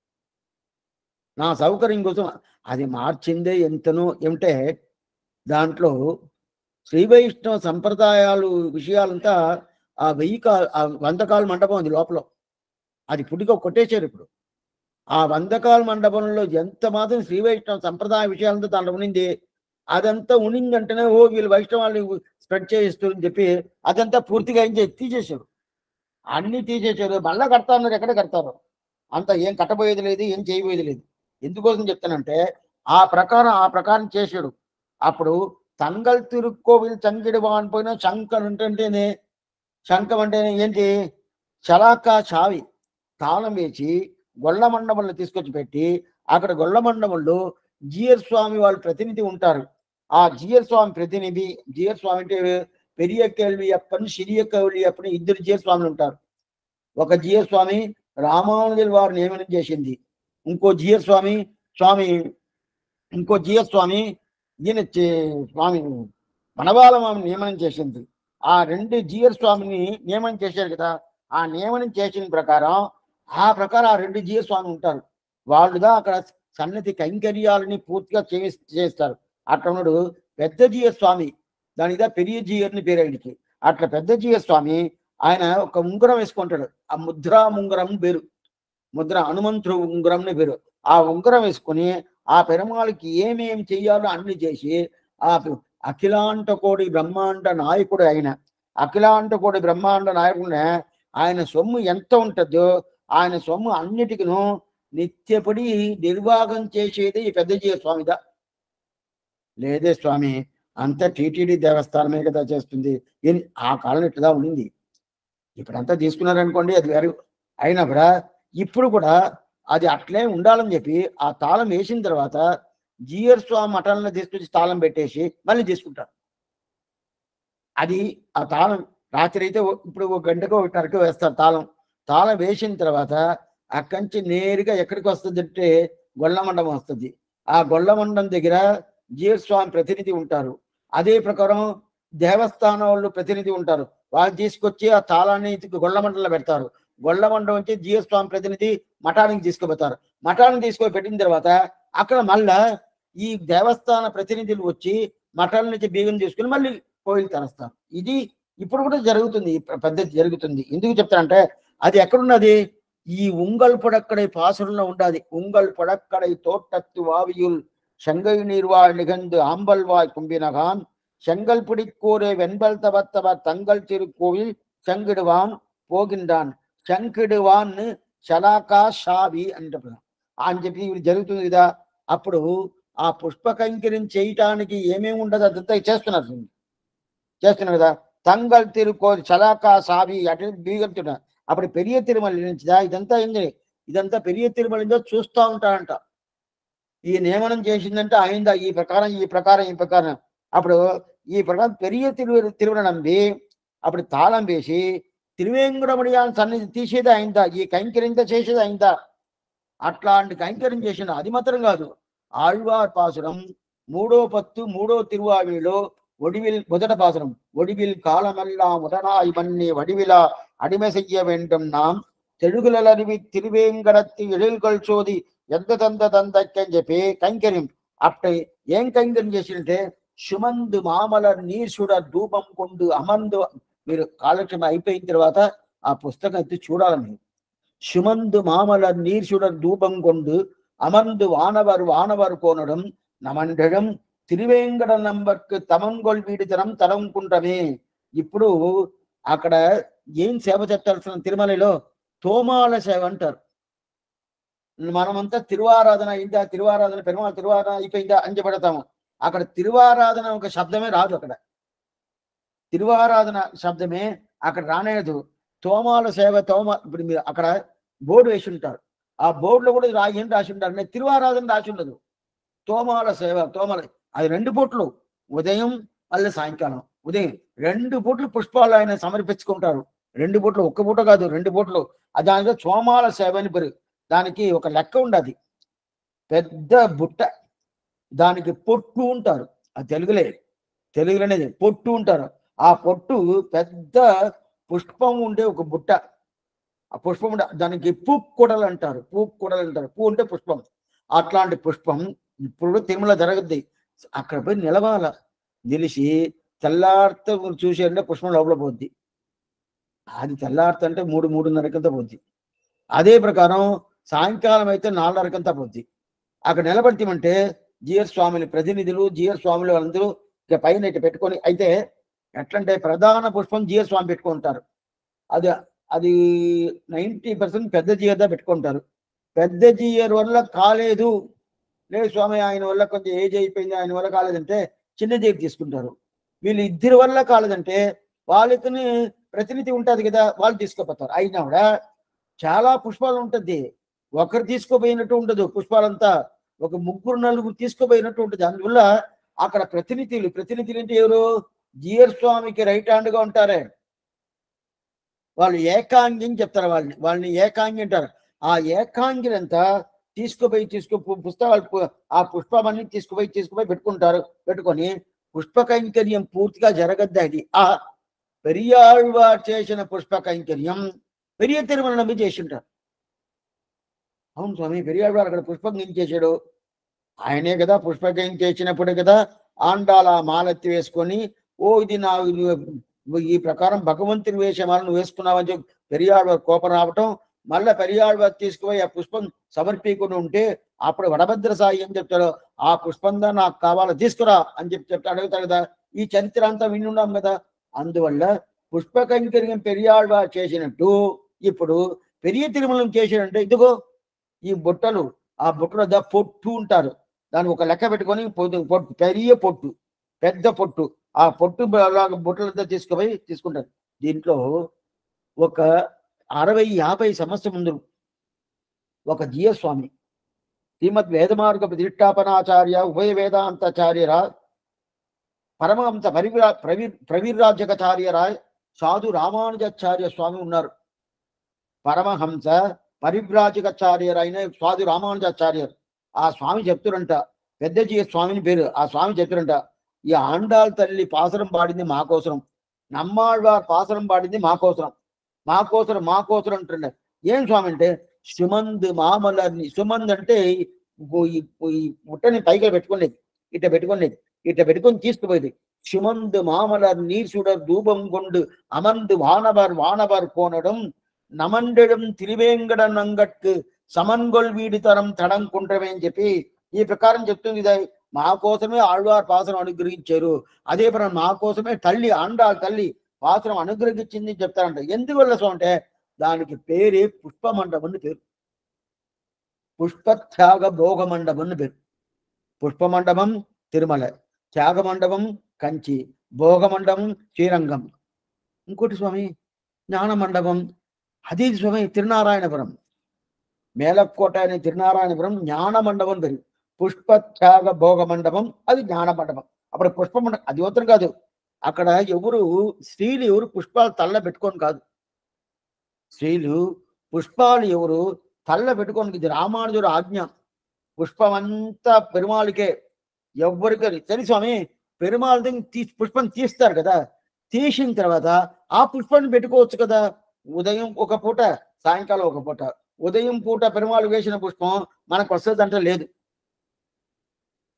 నా సౌకర్యం కోసం అది మార్చిందే ఎంతనో ఏమిటే దాంట్లో శ్రీ వైష్ణవ సంప్రదాయాలు విషయాలంతా ఆ వెయ్యి కా ఆ వందకాల మండపం అది లోపల అది పుడిగా కొట్టేశారు ఇప్పుడు ఆ వందకాల మండపంలో ఎంత మాత్రం శ్రీ వైష్ణవ సంప్రదాయ విషయాలంతా దాంట్లో ఉనింది అదంతా ఉనిందంటేనే ఓ వీళ్ళు వైష్ణవాళ్ళు స్ప్రెడ్ చేయిస్తారని చెప్పి అదంతా పూర్తిగా ఏం చేసి తీసేశారు అన్ని తీసేశారు మళ్ళా కడతాన్నారు ఎక్కడ కడతారు అంత ఏం కట్టబోయేది లేదు ఏం చేయబోయేది లేదు ఎందుకోసం చెప్తానంటే ఆ ప్రకారం ఆ ప్రకారం చేశాడు అప్పుడు తంగల్ తిరుక్కోవిల్ చంగిడివా అని పోయిన శంకం అంటేనే శంఖం అంటే ఏంటి చలాకా చావి తాళం వేసి గొల్ల మండపంలో తీసుకొచ్చి పెట్టి అక్కడ గొల్ల మండపంలో జియర్ స్వామి వాళ్ళు ప్రతినిధి ఉంటారు ఆ జియర్ స్వామి ప్రతినిధి జియర్ స్వామి అంటే పెరియ కేள்వి అప్పని సిరియ కేள்వి అప్పని ఇద్దరు జియర్ స్వాములు ఉంటారు ఒక జియర్ స్వామి రామానుజుల వారు నియమనం చేసింది ఇంకో జియర్ స్వామి స్వామి ఇంకో జియర్ స్వామి ఈయన చే- స్వామి మనవాళ నియమనం చేసింది ఆ రెండు జియర్ స్వామిని నియమనం చేశారు కదా ఆ నియమనం చేసిన ప్రకారం ఆ ప్రకారం ఆ రెండు జియర్ స్వామి ఉంటారు వాళ్ళుగా అక్కడ సన్నతి కైంకర్యాలని పూర్తిగా చేస్- చేస్తారు అట్లా ఉన్నాడు పెద్ద జియర్ స్వామి దానిదా పెరియ జియర్ని పేరు ఆయనకి అట్లా పెద్ద జియర్ స్వామి ఆయన ఒక ఉంగరం వేసుకుంటాడు ఆ ముద్రా ఉంగరం పేరు ముద్ర హనుమంతుడు ఉంగరంని పేరు ఆ ఉంగరం వేసుకొని ఆ పెరుమాళికి ఏమేం చెయ్యాలో అన్ని చేసి ఆ పి- అఖిలాంట కోడి బ్రహ్మాండ నాయకుడు ఆయన అఖిలాంట కోడి బ్రహ్మాండ నాయకుడినే ఆయన సొమ్ము ఎంత ఉంటుందో ఆయన సొమ్ము అన్నిటికిను నిత్యపడి నిర్వాహం చేసేది ఈ పెద్దజీయ స్వామిదా లేదే స్వామి అంతా టీటీడీ దేవస్థానమే కదా చేస్తుంది ఏం- ఆ కాలం ఇట్లా ఉండింది ఇప్పుడంతా తీసుకున్నారనుకోండి అది వేరు అయినా కూడా ఇప్పుడు కూడా అది అట్లే ఉండాలని చెప్పి ఆ తాళం వేసిన తర్వాత జియర్ స్వామి మఠంలో తీసుకొచ్చి తాళం పెట్టేసి మళ్ళీ తీసుకుంటారు అది ఆ తాళం రాత్రి అయితే ఓ- ఇప్పుడు ఒక గంటకో ఒకటిన్నరకో వేస్తారు తాళం తాళం వేసిన తర్వాత అక్కడి నుంచి నేరుగా ఎక్కడికి వస్తుంది అంటే గొల్ల మండపం వస్తుంది ఆ గొల్ల మండపం దగ్గర జియర్ స్వామి ప్రతినిధి ఉంటారు అదే ప్రకారం దేవస్థానం వాళ్ళు ప్రతినిధి ఉంటారు వాళ్ళు తీసుకొచ్చి ఆ తాళాన్ని ఇటు గొల్ల మండలంలో పెడతారు గొల్ల మండలం వచ్చి జిఎస్ స్వామి ప్రతినిధి మఠానికి తీసుకుపోతారు మఠానికి తీసుకొని పెట్టిన తర్వాత అక్కడ మళ్ళా ఈ దేవస్థాన ప్రతినిధులు వచ్చి మఠాల నుంచి బీగం తీసుకుని మళ్ళీ కోయిలు తెరస్తారు ఇది ఇప్పుడు కూడా జరుగుతుంది ఈ ప- పద్ధతి జరుగుతుంది ఎందుకు చెప్తానంటే అది ఎక్కడున్నది ఈ ఉంగల్ పొడక్కడై పాసురంలో ఉండాది ఉంగల్ పొడక్కడై తోటత్తు వావియుల్ செங்கை நீர்வாழ் நிகழ்ந்து ஆம்பல்வாய் கும்பினகான் செங்கல் பிடிக்கூரே வெண்பல் தவத்தவர் தங்கள் திருக்கோவில் செங்கிடுவான் పోగిండాన్ శంకిడువాన్ శలాకా షావి అని చెప్పారు అని చెప్పి ఇవి జరుగుతుంది కదా అప్పుడు ఆ పుష్ప కైంకర్యం చేయటానికి ఏమేమి ఉండదు అదంతా చేస్తున్నారు చూడండి. చేస్తున్నారు కదా తంగల్ తిరుకో శలాకా సావి అటు బీగంటున్నారు అప్పుడు పెరియ తిరుమల నుంచిదా ఇదంతా ఏంది ఇదంతా పెరియ తిరుమల నుంచో చూస్తూ ఉంటారంట ఈ నియమనం చేసిందంటే అయిందా ఈ ప్రకారం ఈ ప్రకారం ఈ ప్రకారం అప్పుడు ఈ ప్రకారం పెరియ తిరు తిరుమల నంబి అప్పుడు తాళం వేసి తిరువేంగుడమడియాన్ని సన్నిధి తీసేది అయిందా ఈ కైంకర్యంతో చేసేది అయిందా అట్లాంటి కైంకర్యం చేసిన అది మాత్రం కాదు ఆళ్వార్ పాసురం మూడో పత్తు మూడో తిరువావిలో ఒడివిల్ మొదట పాసురం ఒడివిల్ కాలమెల్లా முதனாய் மன்னி வடிவிலா அடிமை செய்ய வேண்டும் நாம் தெழுகுலறிவி திருவேங்கடத்து எழில்கள் சோதி ఎంత తంత తంతకి అని చెప్పి కైంకర్యం అప్పుడు ఏం కైంకర్యం చేసిందంటే సుమందు మామల నీర్సుడ ధూపం కొండు అమందు మీరు కాలక్షేమం అయిపోయిన తర్వాత ఆ పుస్తకం ఎత్తి చూడాలి మీరు సుమందు మామల నీర్సుడ ధూపం కొండు అమందు వానవర్ వానవర్ కోనడం నమండడం తిరువేంకట నంబర్కు తమంగొల్ వీడితనం తలంకుంటమే ఇప్పుడు అక్కడ ఏం సేవ చెప్పాల్సిన తిరుమలలో తోమాల సేవ అంటారు మనమంతా తిరువారాధన అయిందా తిరువారాధన పెరుమాళ తిరువారాధన అయిపోయిందా అని చెప్పడతాము అక్కడ తిరువారాధన ఒక శబ్దమే రాదు అక్కడ తిరువారాధన శబ్దమే అక్కడ రానేదు తోమాల సేవ తోమ ఇప్పుడు మీరు అక్కడ బోర్డు వేసి ఉంటారు ఆ బోర్డులో కూడా రా ఏం రాసి ఉంటారు అంటే తిరువారాధన రాసి ఉండదు తోమాల సేవ తోమాల అది రెండు పూట్లు ఉదయం మళ్ళీ సాయంకాలం ఉదయం రెండు పూట్లు పుష్పాలు ఆయన సమర్పించుకుంటారు రెండు పూట్లు ఒక్క పూట కాదు రెండు పూట్లు ఆ దానిలో తోమాల సేవ అని పేరు దానికి ఒక లెక్క ఉండదు పెద్ద బుట్ట దానికి పొట్టు ఉంటారు అది తెలుగులే తెలుగులోనే పొట్టు ఉంటారు ఆ పొట్టు పెద్ద పుష్పం ఉండే ఒక బుట్ట ఆ పుష్పం ఉండే దానికి పూక్ కొడలు అంటారు పూక్ కొడలు అంటారు పూ అంటే పుష్పం అట్లాంటి పుష్పం ఇప్పుడు తిరుమల జరగద్ది అక్కడ పోయి నిలవాల నిలిచి తెల్లార్త చూసేయంటే పుష్పం లోపల పోద్ది అది తెల్లార్త అంటే మూడు మూడున్నరకంతా పోద్ది అదే ప్రకారం సాయంకాలం అయితే నాలుగున్నరకంతా పోద్ది అక్కడ నిలబడితేమంటే జిఎస్ స్వామిని ప్రతినిధులు జిఎస్ స్వాములు వాళ్ళందరూ ఇక పైన ఇటు పెట్టుకొని అయితే ఎట్లంటే ప్రధాన పుష్పం జిఎస్ స్వామి పెట్టుకుంటారు అది అది నైంటీ పర్సెంట్ పెద్ద జియర్దా పెట్టుకుంటారు పెద్ద జియర్ వల్ల కాలేదు లేదు స్వామి ఆయన వల్ల కొంచెం ఏజ్ అయిపోయింది ఆయన వల్ల కాలేదంటే చిన్న జియర్ తీసుకుంటారు వీళ్ళు ఇద్దరి వల్ల కాలేదంటే వాళ్ళకి ప్రతినిధి ఉంటుంది కదా వాళ్ళు తీసుకోపోతారు అయినా కూడా చాలా పుష్పాలు ఉంటుంది ఒకరు తీసుకోపోయినట్టు ఉండదు పుష్పాలంతా ఒక ముగ్గురు నలుగురు తీసుకుపోయినట్టు ఉంటుంది అందువల్ల అక్కడ ప్రతినిధులు ప్రతినిధులు అంటే ఎవరు జియర్ స్వామికి రైట్ హ్యాండ్ గా ఉంటారే వాళ్ళు ఏకాంగి అని చెప్తారు వాళ్ళని వాళ్ళని ఏకాంగి అంటారు ఆ ఏకాంగిలంతా తీసుకుపోయి తీసుకు పు- పుస్తకాలు పు- ఆ పుష్పమన్నీ తీసుకుపోయి తీసుకుపోయి పెట్టుకుంటారు పెట్టుకొని పుష్ప కైంకర్యం పూర్తిగా జరగద్దు అది ఆ పెరియాళ్వార్ చేసిన పుష్ప కైంకర్యం పెరియ తిరుమల నమ్మి చేసింటారు అవును స్వామి పెరియాళ్వారు అక్కడ పుష్పం ఏం చేశాడు ఆయనే కదా పుష్పకం చేసినప్పుడు కదా ఆండాల మాలెత్తి వేసుకొని ఓ ఇది నా ఇది ఈ ప్రకారం భగవంతుని వేషమాల నువ్వు వేసుకున్నావని చెప్పి పెరియాళ్వారు కోపం రావటం మళ్ళా పెరియాళ్వారు తీసుకుపోయి ఆ పుష్పం సమర్పించుకుని ఉంటే అప్పుడు వడభద్ర సాయి ఏం చెప్తాడు ఆ పుష్పం దా నాకు కావాలా తీసుకురా అని చెప్పి చెప్తా అడుగుతాడు కదా ఈ చరిత్ర అంతా విని ఉన్నాం కదా అందువల్ల పుష్ప కైంకర్యం పెరియాళ్వారు చేసినట్టు ఇప్పుడు పెరియ తిరుమలం చేసినంటే ఇదిగో ఈ బుట్టలు ఆ బుట్టలో దా పొట్టు ఉంటారు దాన్ని ఒక లెక్క పెట్టుకొని పొట్టు పొట్టు పెరియ పొట్టు పెద్ద పొట్టు ఆ పొట్టు బ- బుట్టలతో తీసుకుపోయి తీసుకుంటారు దీంట్లో ఒక అరవై యాభై సంవత్సరం ముందు ఒక జియస్వామి శ్రీమద్ వేదమార్గ ప్రతిష్టాపనాచార్య ఉభయ వేదాంతాచార్యరా పరమహంస పరివిరా ప్రవీర్ ప్రవీర్రాజకాచార్యరా సాధు రామానుజాచార్య స్వామి ఉన్నారు పరమహంస పరివ్రాజకాచార్యరైన స్వామి రామానుజాచార్యర్ ఆ స్వామి చెప్తురంట పెద్దజీ స్వామిని పేరు ఆ స్వామి చెప్తురంట ఈ ఆండాల్ తల్లి పాసరం పాడింది మా కోసరం నమ్మాళ్వార్ పాసరం పాడింది మా కోసరం మా కోసరం మా కోసరం అంటుండే ఏం స్వామి అంటే సుమంద్ మామలని సుమంద్ అంటే ఈ- ఈ- ఈ ముట్టని పైగా పెట్టుకునేది ఇట్ట పెట్టుకునేది ఇట్ట పెట్టుకొని తీసుకుపోయేది సుమంద్ మామలర్ నీర్ సుడర్ ధూపం கொண்டு அமர்ந்து வானவர் வானவர் போனடும் నమండడం తిరివేంగడ నంగట్కు సమన్గొల్ వీడి తరం తడంకుంటమే అని చెప్పి ఈ ప్రకారం చెప్తుంది ఇది మా కోసమే ఆళ్వార్ పాసనం అనుగ్రహించారు అదే ప్రకారం మా కోసమే తల్లి ఆండాள் తల్లి పాసనం అనుగ్రహించింది అని చెప్తారంట ఎందువల్ల సో అంటే దానికి పేరే పుష్ప మండపం అని పేరు పుష్పత్యాగ భోగ మండపం అని పేరు పుష్ప మండపం తిరుమల త్యాగ మండపం కంచి భోగ మండపం శ్రీరంగం ఇంకోటి స్వామి జ్ఞాన మండపం అది స్వామి తిరునారాయణపురం మేలకోట అనే తిరునారాయణపురం జ్ఞాన మండపం పేరు పుష్పత్యాగ భోగ మండపం అది జ్ఞాన మండపం అప్పుడు పుష్ప మండపం అది మాత్రం కాదు అక్కడ ఎవరు స్త్రీలు ఎవరు పుష్పాలు తల్ల పెట్టుకొని కాదు స్త్రీలు పుష్పాలు ఎవరు తల్ల పెట్టుకొని ఇది రామానుజుడు ఆజ్ఞ పుష్పమంతా పెరుమాళికే ఎవ్వరికి సరే స్వామి పెరుమాళ దగ్గర తీ పుష్పం తీస్తారు కదా తీసిన తర్వాత ఆ పుష్పాన్ని పెట్టుకోవచ్చు కదా ఉదయం ఒక పూట సాయంకాలం ఒక పూట ఉదయం పూట పెరుమాళ్ వేసిన పుష్పం మనకు వస్తుందంటే లేదు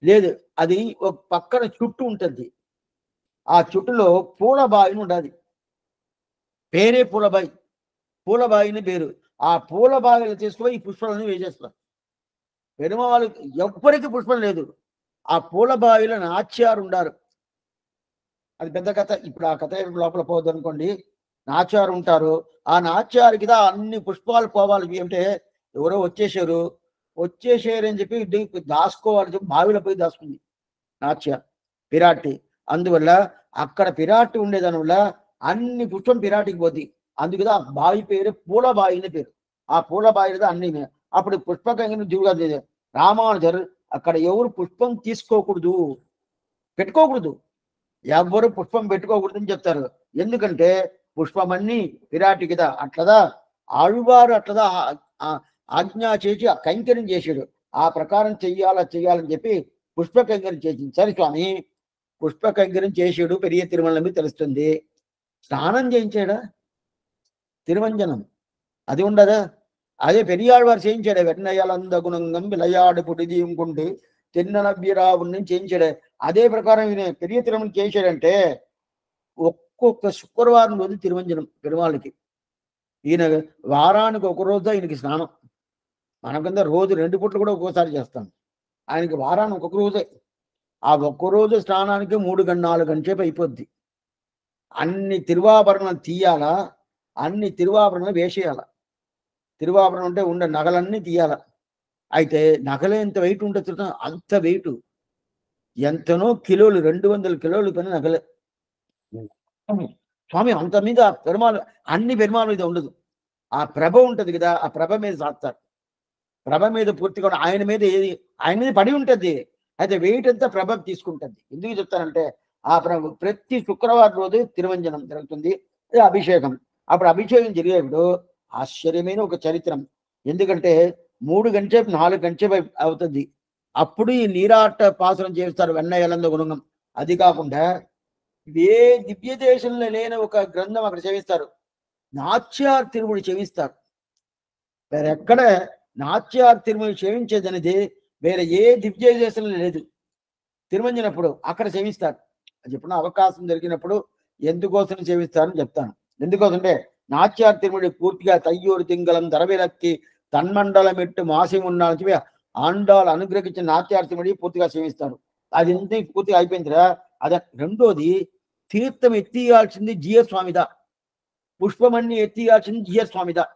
లేదు అది ఒక పక్కన చుట్టు ఉంటుంది ఆ చుట్టులో పూలబాయిని ఉండాలి పేరే పూలబాయి పూలబాయిని పేరు ఆ పూలబాయిలు తీసుకుపోయి ఈ పుష్పాలను వేసేస్తారు పెరుమ వాళ్ళకి ఎవ్వరికి పుష్పం లేదు ఆ పూలబాయిలో నాచ్యారు ఉండారు అది పెద్ద కథ ఇప్పుడు ఆ కథ లోపల పోదు అనుకోండి నాచారు ఉంటారు ఆ నాచారు కింద అన్ని పుష్పాలు పోవాలి అంటే ఎవరో వచ్చేసారు వచ్చేసారు అని చెప్పి డి- దాచుకోవాలి చెప్పి బావిలో పోయి దాచుకుంది నాచ్య పిరాటి అందువల్ల అక్కడ పిరాటి ఉండేదాని వల్ల అన్ని పుష్పం పిరాటికి పోద్ది అందుకే ఆ బావి పేరు పూల బావి అని పేరు ఆ పూల బావి అన్ని అప్పుడు పుష్పకంగా దిగుగా రామానుజర్ అక్కడ ఎవరు పుష్పం తీసుకోకూడదు పెట్టుకోకూడదు ఎవ్వరు పుష్పం పెట్టుకోకూడదు అని చెప్తారు ఎందుకంటే పుష్పం అన్ని విరాటి కదా అట్లదా ఆళ్వారు అట్లదా ఆ- ఆ- ఆజ్ఞా చేసి ఆ కైంకర్యం చేశాడు ఆ ప్రకారం చెయ్యాలా చెయ్యాలని చెప్పి పుష్ప కైంకర్యం చేసింది సరే స్వామి పుష్ప కైంకర్యం చేసాడు పెరియ తిరుమల మీద తెలుస్తుంది స్నానం చేయించాడా తిరువంజనం అది ఉండదా అదే పెరియాழ்వారు చేయించాడే వెన్నయ్యలంద గుణంగం విలయాడు పుటిదీయుకుంటే తిన్ననవ్యరావుని చేయించాడే అదే ప్రకారం ఈయన పెరియ తిరుమల చేశాడంటే ఒక్కొక్క శుక్రవారం రోజు తిరువంజనం పెరుమాళ్ళకి ఈయన వారానికి ఒక రోజు ఈయనకి స్నానం మన కింద రోజు రెండు పూట్లు కూడా ఒక్కోసారి చేస్తాం ఆయనకి వారానికి ఒక్కొక్క రోజే ఆ ఒక్క రోజు స్నానానికి మూడు గంట నాలుగు గంటల సేపు అయిపోద్ది అన్ని తిరువాభరణాలు తీయాలా అన్ని తిరువాభరణాలు వేసేయాల తిరువాభరణం అంటే ఉండే నగలన్నీ తీయాల అయితే నగలు ఎంత వెయిట్ ఉంటుంది తెలుసా? అంత వెయిట్ ఎంతనో కిలోలు రెండు వందల కిలోలు పైన నగలే స్వామి అంత మీద పెరుమాలు అన్ని పెరుమాల మీద ఉండదు ఆ ప్రభ ఉంటది కదా ఆ ప్రభ మీద సాస్తారు ప్రభ మీద పూర్తిగా ఉన్న- ఆయన మీద ఏది ఆయన మీద పడి ఉంటది అయితే వెయిట్ అంతా ప్రభ తీసుకుంటది ఎందుకు చెప్తానంటే ఆ ప్రభ ప్రతి శుక్రవారం రోజు తిరువంజనం జరుగుతుంది ఇది అభిషేకం అప్పుడు అభిషేకం జరిగేప్పుడు ఆశ్చర్యమైన ఒక చరిత్రం ఎందుకంటే మూడు గంటసేపు నాలుగు గంటసేపు అయి- అవుతుంది అప్పుడు ఈ నీరాట పాసనం చేస్తారు వెన్నయ్యలంద గుణంగం అది కాకుండా ఏ దివ్య దేశంలో లేని ఒక గ్రంథం అక్కడ చేవిస్తారు నాట్యార్ తిరుముడి చేవిస్తారు వేరే ఎక్కడ నాట్యార్ తిరుముడి చేవించేది అనేది వేరే ఏ దివ్య దేశంలో లేదు తిరుమంజనప్పుడు అక్కడ చేవిస్తారు అది ఎప్పుడన్నా అవకాశం దొరికినప్పుడు ఎందుకోసం చేవిస్తారని చెప్తాను ఎందుకోసం అంటే నాట్యార్ తిరుముడి పూర్తిగా తయ్యూరు తింగలం ధరవిరక్తి తన్మండలమెట్టు మాసి ఉన్నాలని చెప్పి ఆండాలు అనుగ్రహించిన నాట్యార్ తిరుముడి పూర్తిగా సేవిస్తారు అది ఎంత పూర్తిగా అయిపోయిందిరా అదే రెండోది తీర్థం ఎత్తియాల్సింది జిఎస్ స్వామిదా పుష్పమన్ని ఎత్తియాల్సింది జిఎస్ స్వామిదా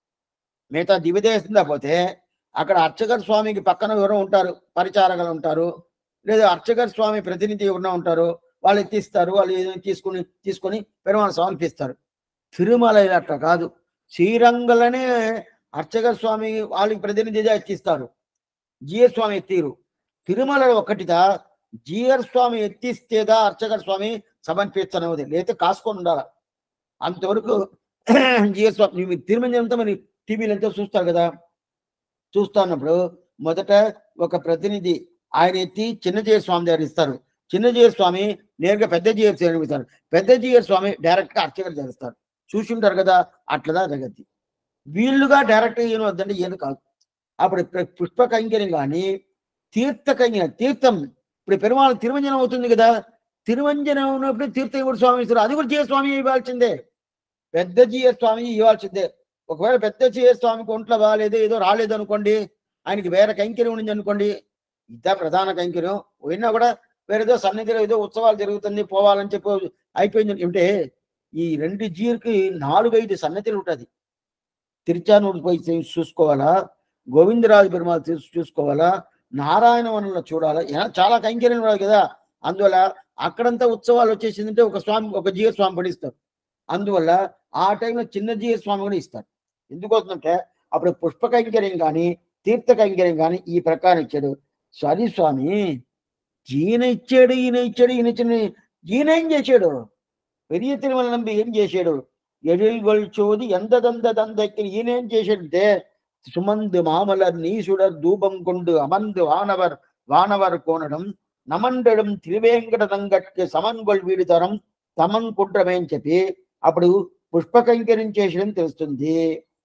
మిగతా దివిదేశందా పోతే అక్కడ అర్చకర్ స్వామికి పక్కన ఎవరో ఉంటారు పరిచారకులు ఉంటారు లేదా అర్చకర్ స్వామి ప్రతినిధి ఎవరైనా ఉంటారు వాళ్ళు ఎత్తిస్తారు వాళ్ళు ఏదైనా తీసుకుని తీసుకొని పెరుమాళ స్వామికి ఇస్తారు తిరుమల అట్లా కాదు శ్రీరంగలనే అర్చకర్ స్వామి వాళ్ళకి ప్రతినిధిగా ఎత్తిస్తారు జిఎస్ స్వామి ఎత్తిరు తిరుమలలో ఒక్కటిదా జిఆర్ స్వామి ఎత్తిస్తేదా అర్చకర్ స్వామి సమర్పిస్తానది లేకపోతే కాసుకొని ఉండాల అంతవరకు జిఆర్ స్వామి మీరు తిరుమంజనంతో మరి టీవీలు ఎంతో చూస్తారు కదా చూస్తున్నప్పుడు మొదట ఒక ప్రతినిధి ఆయన ఎత్తి చిన్నజీయ స్వామి దగ్గర ఇస్తారు చిన్నజీయ స్వామి నేరుగా పెద్ద జీఎర్ స్వామి ఇస్తారు పెద్ద జీఎర్ స్వామి డైరెక్ట్ గా అర్చకరు చేస్తారు చూసి ఉంటారు కదా అట్లదా జగతి వీళ్ళుగా డైరెక్ట్ ఈయన వద్దంటే ఈయన కాదు అప్పుడు ప్ర- పుష్ప కైంకర్యం కానీ తీర్థ కైంకర్యం తీర్థం ఇప్పుడు పెరుమాళ తిరువంజనం అవుతుంది కదా తిరువంజనం ఉన్నప్పుడు తీర్థయుడు స్వామి ఇస్తారు అది కూడా జీవ స్వామి ఇవ్వాల్సిందే పెద్ద జీవ స్వామి ఇవ్వాల్సిందే ఒకవేళ పెద్ద జీవ స్వామికి ఒంట్లో బాగాలేదు ఏదో రాలేదు అనుకోండి ఆయనకి వేరే కైంకర్యం ఉంది అనుకోండి ఇదే ప్రధాన కైంకర్యం పోయినా కూడా వేరేదో సన్నిధిలో ఏదో ఉత్సవాలు జరుగుతుంది పోవాలని చెప్పి అయిపోయింది అంటే ఈ రెండు జీర్కి నాలుగైదు సన్నతిలు ఉంటుంది తిరుచానూరు పోయి చూ- చూసుకోవాలా గోవిందరాజు పెరుమాళ్ చూ- చూసుకోవాలా నారాయణ వనంలో చూడాలా ఇలా చాలా కైంకర్యం ఉన్నాయి కదా అందువల్ల అక్కడంతా ఉత్సవాలు వచ్చేసిందంటే ఒక స్వామి ఒక జీవ స్వామి పడిస్తారు అందువల్ల ఆ టైంలో చిన్న జీవ స్వామి కూడా ఇస్తారు ఎందుకోసమంటే అప్పుడు పుష్ప కైంకర్యం కానీ తీర్థ కైంకర్యం కానీ ఈ ప్రకారం ఇచ్చాడు సరి స్వామి ఈయన ఇచ్చాడు ఈయన ఇచ్చాడు ఈయన ఇచ్చాడు ఈయన ఏం చేశాడు పెరియ తిరుమల నంబి ఏం చేశాడు ఎడిల్గొల్చోది ఎంతదంద దందక్కి ఈయన ఏం చేశాడంటే சுமந்து மாமலர் நீசுடர் தூபம் கொண்டு அமர்ந்து வானவர் வானவர் கோணடம் నమండడం త్రివేంకట తంగట్కి సమన్గొల్ వీడి తరం తమన్ కుట్రమే అని చెప్పి అప్పుడు పుష్ప కైంకర్యం చేసడం తెలుస్తుంది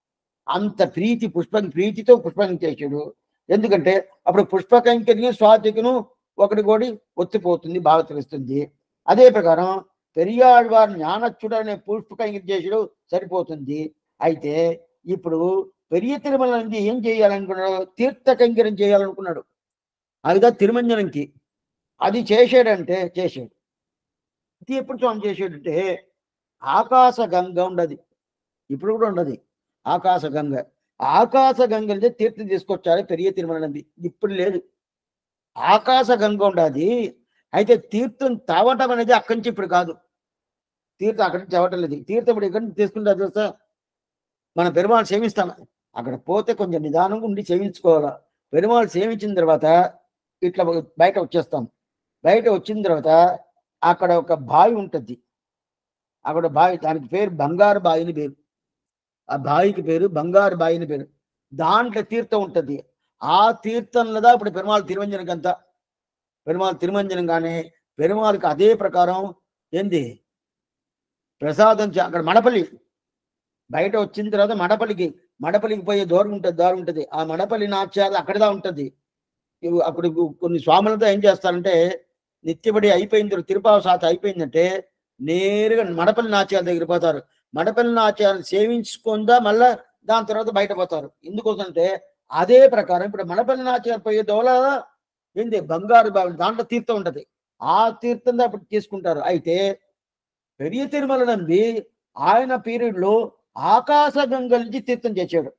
అంత ప్రీతి పుష్ప ప్రీతితో పుష్పం చేసాడు ఎందుకంటే అప్పుడు పుష్ప కైంకర్యం స్వాతికును ఒకటి కోడి ఒత్తిపోతుంది బాగా తెలుస్తుంది అదే ప్రకారం పెరియాழ்వారు జ్ఞానచ్చుడు అనే పుష్ప కైంకర్యం సరిపోతుంది అయితే ఇప్పుడు పెరియ తిరుమల నుంచి ఏం చేయాలనుకున్నాడు తీర్థ కైంకర్యం చేయాలనుకున్నాడు అదిగా తిరుమంజనంకి అది చేసాడంటే చేసాడు ఇది ఎప్పుడు స్వామి చేసాడంటే ఆకాశ గంగ ఉండదు ఇప్పుడు కూడా ఉండదు ఆకాశ గంగ ఆకాశ గంగ నుంచి తీర్థం తీసుకొచ్చారు పెరియ తిరుమల నంది ఇప్పుడు లేదు ఆకాశ గంగ ఉండదు అయితే తీర్థం తావటం అనేది అక్కడి నుంచి ఇప్పుడు కాదు తీర్థం అక్కడి నుంచి తేవటం లేదు తీర్థం ఇప్పుడు ఎక్కడి నుంచి తీసుకుంటారు తెలుసా మన పెరుమాళ్ళు సేవిస్తాం అక్కడ పోతే కొంచెం నిదానంగా ఉండి సేవించుకోవాలా పెరుమాళ్ళు సేవించిన తర్వాత ఇట్లా బయట వచ్చేస్తాం బయట వచ్చిన తర్వాత అక్కడ ఒక బావి ఉంటుంది అక్కడ బావి దానికి పేరు బంగారు బావి అని పేరు ఆ బావికి పేరు బంగారు బావి అని పేరు దాంట్లో తీర్థం ఉంటుంది ఆ తీర్థంలోదా ఇప్పుడు పెరుమాళ్ తిరుమంజనకంతా పెరుమాళ్ తిరుమంజనం కానీ పెరుమాళ్ళకి అదే ప్రకారం ఏంది ప్రసాదం చే- అక్కడ మడపల్లి బయట వచ్చిన తర్వాత మడపల్లికి మడపల్లికి పోయే దూరం ఉంటుంది దారి ఉంటుంది ఆ మడపల్లి నాట్యాలు అక్కడదా ఉంటుంది ఇవి అప్పుడు కొన్ని స్వాములతో ఏం చేస్తారంటే నిత్యబడి అయిపోయిన తర్వాత తిరుపావ సాత అయిపోయిందంటే నేరుగా మడపల్లి నాట్యాల దగ్గర పోతారు మడపల్లి నాట్యాలను సేవించుకుందా మళ్ళా దాని తర్వాత బయట పోతారు ఎందుకోసం అంటే అదే ప్రకారం ఇప్పుడు మడపల్లి నాట్యాలు పోయే దోల ఏంది బంగారు బావి దాంట్లో తీర్థం ఉంటది ఆ తీర్థం అప్పుడు తీసుకుంటారు అయితే పెరియ తిరుమల నంది ఆయన పీరియడ్ లో ఆకాశ గంగ నుంచి తీర్థం తెచ్చాడు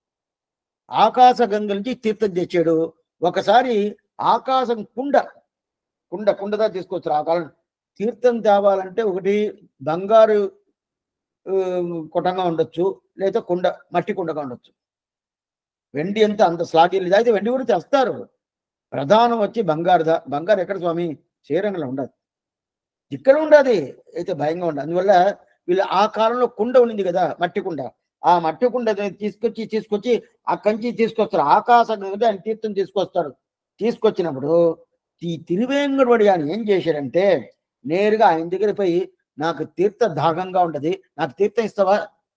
ఆకాశ గంగ నుంచి తీర్థం తెచ్చాడు ఒకసారి ఆకాశం కుండ కుండ కుండదా తీసుకొచ్చారు ఆ కాలం తీర్థం తేవాలంటే ఒకటి బంగారు ఆ, కుటంగా ఉండొచ్చు లేదా కుండ మట్టి కుండగా ఉండొచ్చు వెండి అంత అంత స్లాగీ లేదు అయితే వెండి కూడా తెస్తారు ప్రధానం వచ్చి బంగారుదా బంగారు ఎక్కడ స్వామి శ్రీరంగంలో ఉండదు ఇక్కడ ఉండదు అయితే భయంగా ఉండదు అందువల్ల వీళ్ళు ఆ కాలంలో కుండ ఉండింది కదా మట్టి కుండ ఆ మట్టి కుండ తీసుకొచ్చి తీసుకొచ్చి ఆ కంచి తీసుకొస్తారు ఆకాశం మీద ఆయన తీర్థం తీసుకొస్తారు తీసుకొచ్చినప్పుడు ఈ తిరువేంగడువడి ఆయన ఏం చేశాడంటే నేరుగా ఆయన దగ్గర పోయి నాకు తీర్థ దాగంగా ఉంటది నాకు తీర్థం ఇస్తావా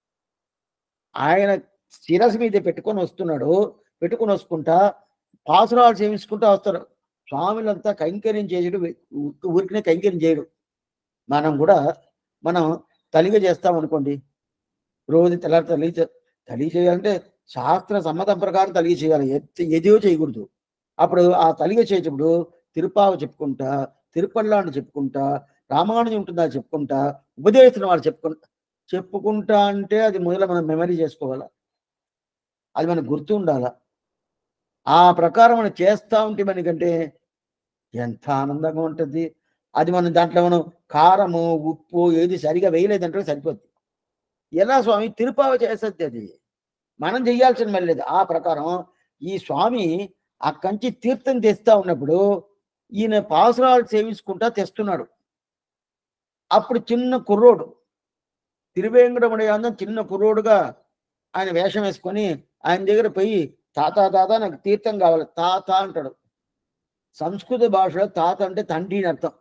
ఆయన శిరస్సు మీద పెట్టుకొని వస్తున్నాడు పెట్టుకొని వస్తుంటా పాసురాలు సేవించుకుంటా వస్తారు స్వాములంతా కైంకర్యం చేయడు ఊరికనే కైంకర్యం చేయడు మనం కూడా మనం తలిగ చేస్తాం అనుకోండి రోజు తెల్లారి తల్లి తల్లి చేయాలంటే శాస్త్ర సమ్మతం ప్రకారం తలిగ చేయాలి ఎత్- ఎదియో చేయకూడదు అప్పుడు ఆ తలిగ చేసేటప్పుడు తిరుపావ చెప్పుకుంటా తిరుపల్లాంటి చెప్పుకుంటా రామానుజం ఉంటుందా చెప్పుకుంటా ఉపదేశిస్తున్న వాళ్ళు చెప్పుకుంటా చెప్పుకుంటా అంటే అది మొదలు మనం మెమరీ చేసుకోవాలా అది మనకు గుర్తు ఉండాలా ఆ ప్రకారం మనం చేస్తా ఉంటే మనకంటే ఎంత ఆనందంగా ఉంటుంది అది మనం దాంట్లో మనం కారము ఉప్పు ఏది సరిగా వేయలేదంటే సరిపోద్ది ఎలా స్వామి తిరుపావ చేస్తుంది అది మనం చెయ్యాల్సిన మళ్ళీ లేదు ఆ ప్రకారం ఈ స్వామి ఆ కంచి తీర్థం తెస్తా ఉన్నప్పుడు ఈయన పాసురాలు సేవించుకుంటా తెస్తున్నాడు అప్పుడు చిన్న కుర్రోడు తిరువేంకటముడి అందం చిన్న కుర్రోడుగా ఆయన వేషం వేసుకొని ఆయన దగ్గర పోయి తాత తాత నాకు తీర్థం కావాలి తాత అంటాడు సంస్కృత భాషలో తాత అంటే తండ్రి అని అర్థం